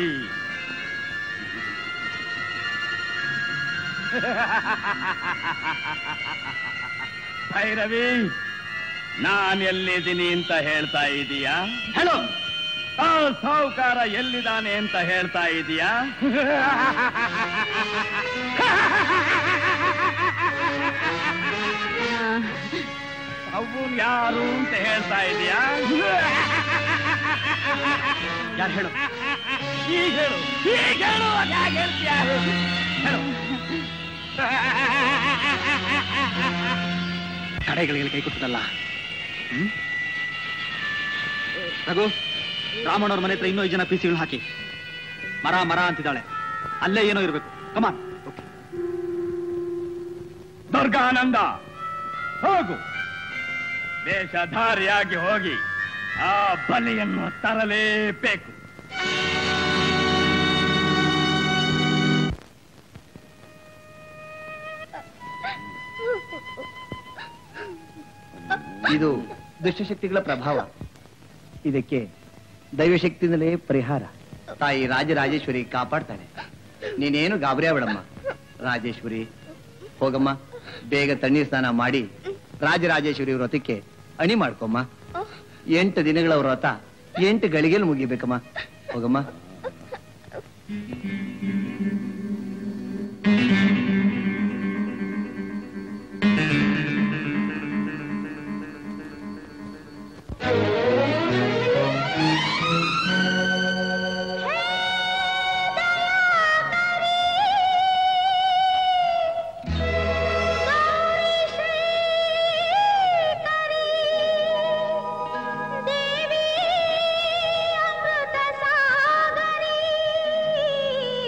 ಭೈರವಿ ನಾನ್ ಎಲ್ಲಿದ್ದೀನಿ ಅಂತ ಹೇಳ್ತಾ ಇದೀಯಾ ಹೇಳು ಆ ಸಾಹುಕಾರ ಎಲ್ಲಿದ್ದಾನೆ ಅಂತ ಹೇಳ್ತಾ ಇದೀಯಾ ಅವನ್ ಯಾರು ಅಂತ ಹೇಳ್ತಾ ಇದೀಯಾ ಯಾರು ಹೇಳು ಈಗ ಹೇಳು ಈಗ ಹೇಳು ಅದ್ಯಾಕ್ ಹೇಳ್ತೀಯ? ಹೇಳು ಕಡೆಗಳಿಗೆ ಕೈ ಕೊಟ್ಟದಲ್ಲ ಹ್ಮ್ ರಘು ರಾಮಣ್ಣವ್ರ ಮನೆ ಹತ್ರ ಇನ್ನೂ ಐದು ಜನ ಪೀಸಿಗಳು ಹಾಕಿ ಮರ ಮರ ಅಂತಿದ್ದಾಳೆ ಅಲ್ಲೇ ಏನೋ ಇರ್ಬೇಕು ಕಮಾನ್ ದುರ್ಗಾನಂದ ಹೋಗು ವೇಷಧಾರಿಯಾಗಿ ಹೋಗಿ ಆ ಬಲಿಯನ್ನು ತರಲೇಬೇಕು ಇದು ದುಷ್ಟಶಕ್ತಿಗಳ ಪ್ರಭಾವ ಇದಕ್ಕೆ ದೈವಶಕ್ತಿಯಿಂದಲೇ ಪರಿಹಾರ ತಾಯಿ ರಾಜರಾಜೇಶ್ವರಿ ಕಾಪಾಡ್ತಾನೆ ನೀನೇನು ಗಾಬರಿ ಆಗ್ಬೇಡಮ್ಮ ರಾಜೇಶ್ವರಿ ಹೋಗಮ್ಮ ಬೇಗ ತಣ್ಣೀರ್ ಸ್ನಾನ ಮಾಡಿ ರಾಜರಾಜೇಶ್ವರಿ ವ್ರತಕ್ಕೆ ಅಣಿ ಮಾಡ್ಕೊಮ್ಮ ಎಂಟು ದಿನಗಳ ವ್ರತ ಎಂಟು ಗಳಿಗೆಲ್ ಮುಗಿಬೇಕಮ್ಮ ಹೋಗಮ್ಮ ದೇವಿ ಅಮೃತ ಸಾಗರಿ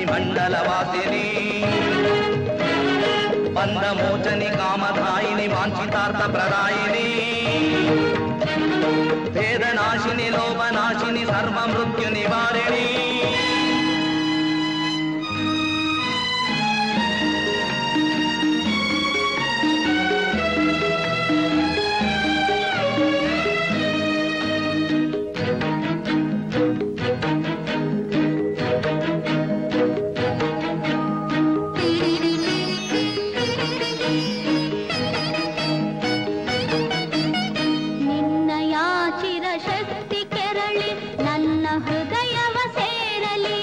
ಮಂಡಲವಾಸಿನಿ ಬಂಧ ಮೋಚನಿ ಕಾಮಧಾಯಿನಿ ವಾಂಛಿತಾರ್ಥ ಪ್ರದಾಯಿನಿ ವೇದನಾಶಿನಿ ಲೋಭನಾಶಿನಿ ಸರ್ವ ಮೃತ್ಯು ನಿವಾರಿಣಿ ನಿನ್ನಯ ಚಿರಶಕ್ತಿ ಕೆರಳಿ ನನ್ನ ಹೃದಯವ ಸೇರಲಿ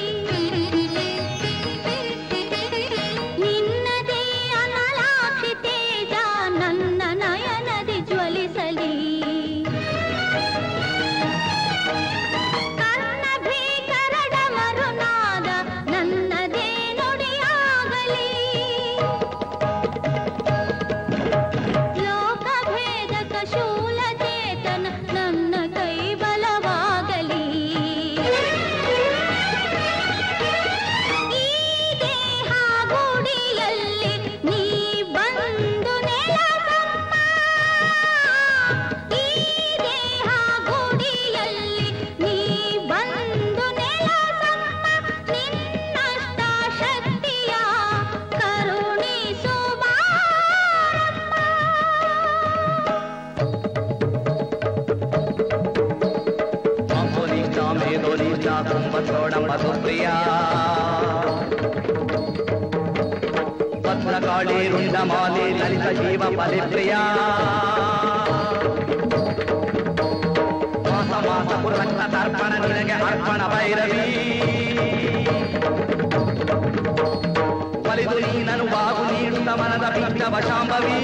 ನಿನ್ನದೇ ಅನಲಾಕ್ಷಿ ತೇಜ ನನ್ನ ನಯನದಿ ಜ್ವಲಿಸಲಿ ಕರ್ಣ ಭೀಕರಡ ಮರುನಾದ ನನ್ನದೇ ನುಡಿಯಾಗಲಿ ಲೋಕಭೇದಕ ಶೂಲ ಚೇತನ ನನ್ನ ಕೈ ಬಲವಾಗಲಿ ಈ ದೇಹ ಗುಡಿಯಲ್ಲಿ ನೀ ಬಂದು ನೆಲಸಮ್ಮ ಈ ದೇಹ ಗುಡಿಯಲ್ಲಿ ನೀ ಬಂದು ನೆಲಸಮ್ಮ ನಿನ್ನಷ್ಟ ಶಕ್ತಿಯ ಕರುಣಿಸುವ ಅಂಬುಲಿಷ್ಟಾ ಮೇಧೋಲಿಷ್ಟಾ ಕುಂಭಚೋಡಂ ಮಧುಪ್ರಿಯಾ ಭದ್ರಕಾಳಿ ರುಂಡಮಾಲಿ ಲಲಿತ ಜೀವ ಪರಿಪ್ರಿಯಾ ಮಾಸ ಮಾಸ ಪುರಕ್ತ ತರ್ಪಣ ನಿನಗೆ ಅರ್ಪಣ ಭೈರವಿ ಒಲಿದು ನೀನನು ಬಾಗು ನೀಡುತ್ತ ಮನದ ಬಿಟ್ಟ ವಶಾಂಬವಿ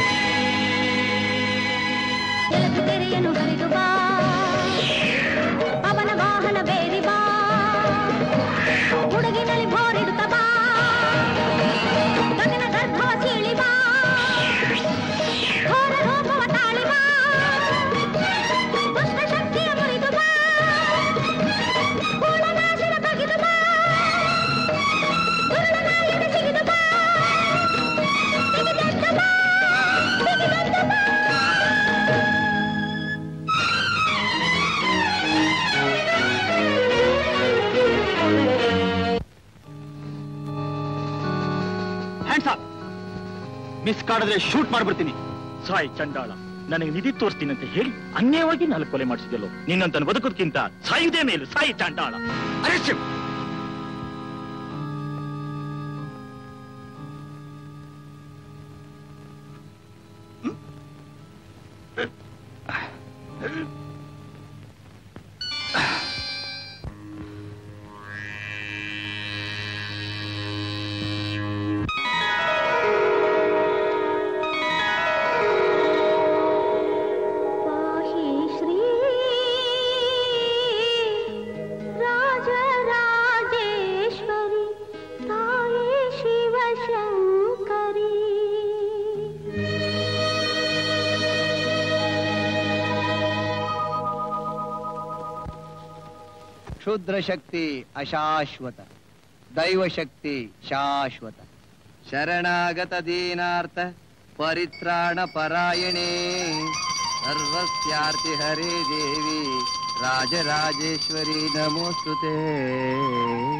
ಎಲದು ತೆರೆಯನು ಹರಿದು ಬಾ ಅವನ ವಾಹನ ಬೇರಿ ಬಾ ಹುಡುಗಿನಲ್ಲಿ ಭೋರಿಡುತ್ತ ಬಾ ಗಗನ ಗರ್ಭವ ಸೀಳಿ ಬಾ ಘೋರ ರೂಪವ ತಾಳಿ ಬಾ ದುಷ್ಟ ಶಕ್ತಿಯ ಮುರಿದು ಬಾ ಕೂಳನಾಶನ ಬಗೆದು ಬಾ ದುರುಳ ಮಾಯದ ಸಿಗಿದು ಬಾ ಸಿಗಿದೆದ್ದು ಬಾ ಸಿಗಿದೆದ್ದು ಬಾ ಹ್ಯಾಂಡ್ಸ್ ಅಪ್ ಮಿಸ್ ಕಾಡಿದ್ರೆ ಶೂಟ್ ಮಾಡ್ಬಿಡ್ತೀನಿ ಸಾಯ್ ಚಂಡಾಳ ನನಗೆ ನಿಧಿ ತೋರಿಸ್ತೀನಿ ಅಂತ ಹೇಳಿ ಅನ್ಯವಾಗಿ ನಾಲ್ಕು ಕೊಲೆ ಮಾಡಿಸಿದೆಲ್ಲೋ ನಿನ್ನಂತ ಬದುಕೋದ್ಕಿಂತ ಸಾಯುವುದೇ ಮೇಲು ಸಾಯಿ ಚಂಡಾಳ ಅರೆಸ್ಟ್ ಪಾಹಿ ಶ್ರೀ ರಾಜರಾಜೇಶ್ವರಿ ತಾಯೇ ಶಿವಶಂಕರಿ ಕ್ಷುದ್ರ ಶಕ್ತಿ ಅಶಾಶ್ವತ ದೈವ ಶಕ್ತಿ ಶಾಶ್ವತ ಶರಣಾಗತ ದೀನಾರ್ಥ ಪರಿತ್ರಾಣ ಪರಾಯಣೆ ಸರ್ವಸ್ಯಾರ್ತಿ ಹರೇ ದೇವಿ ರಾಜರಾಜೇಶ್ವರಿ ನಮೋಸ್ತುತೆ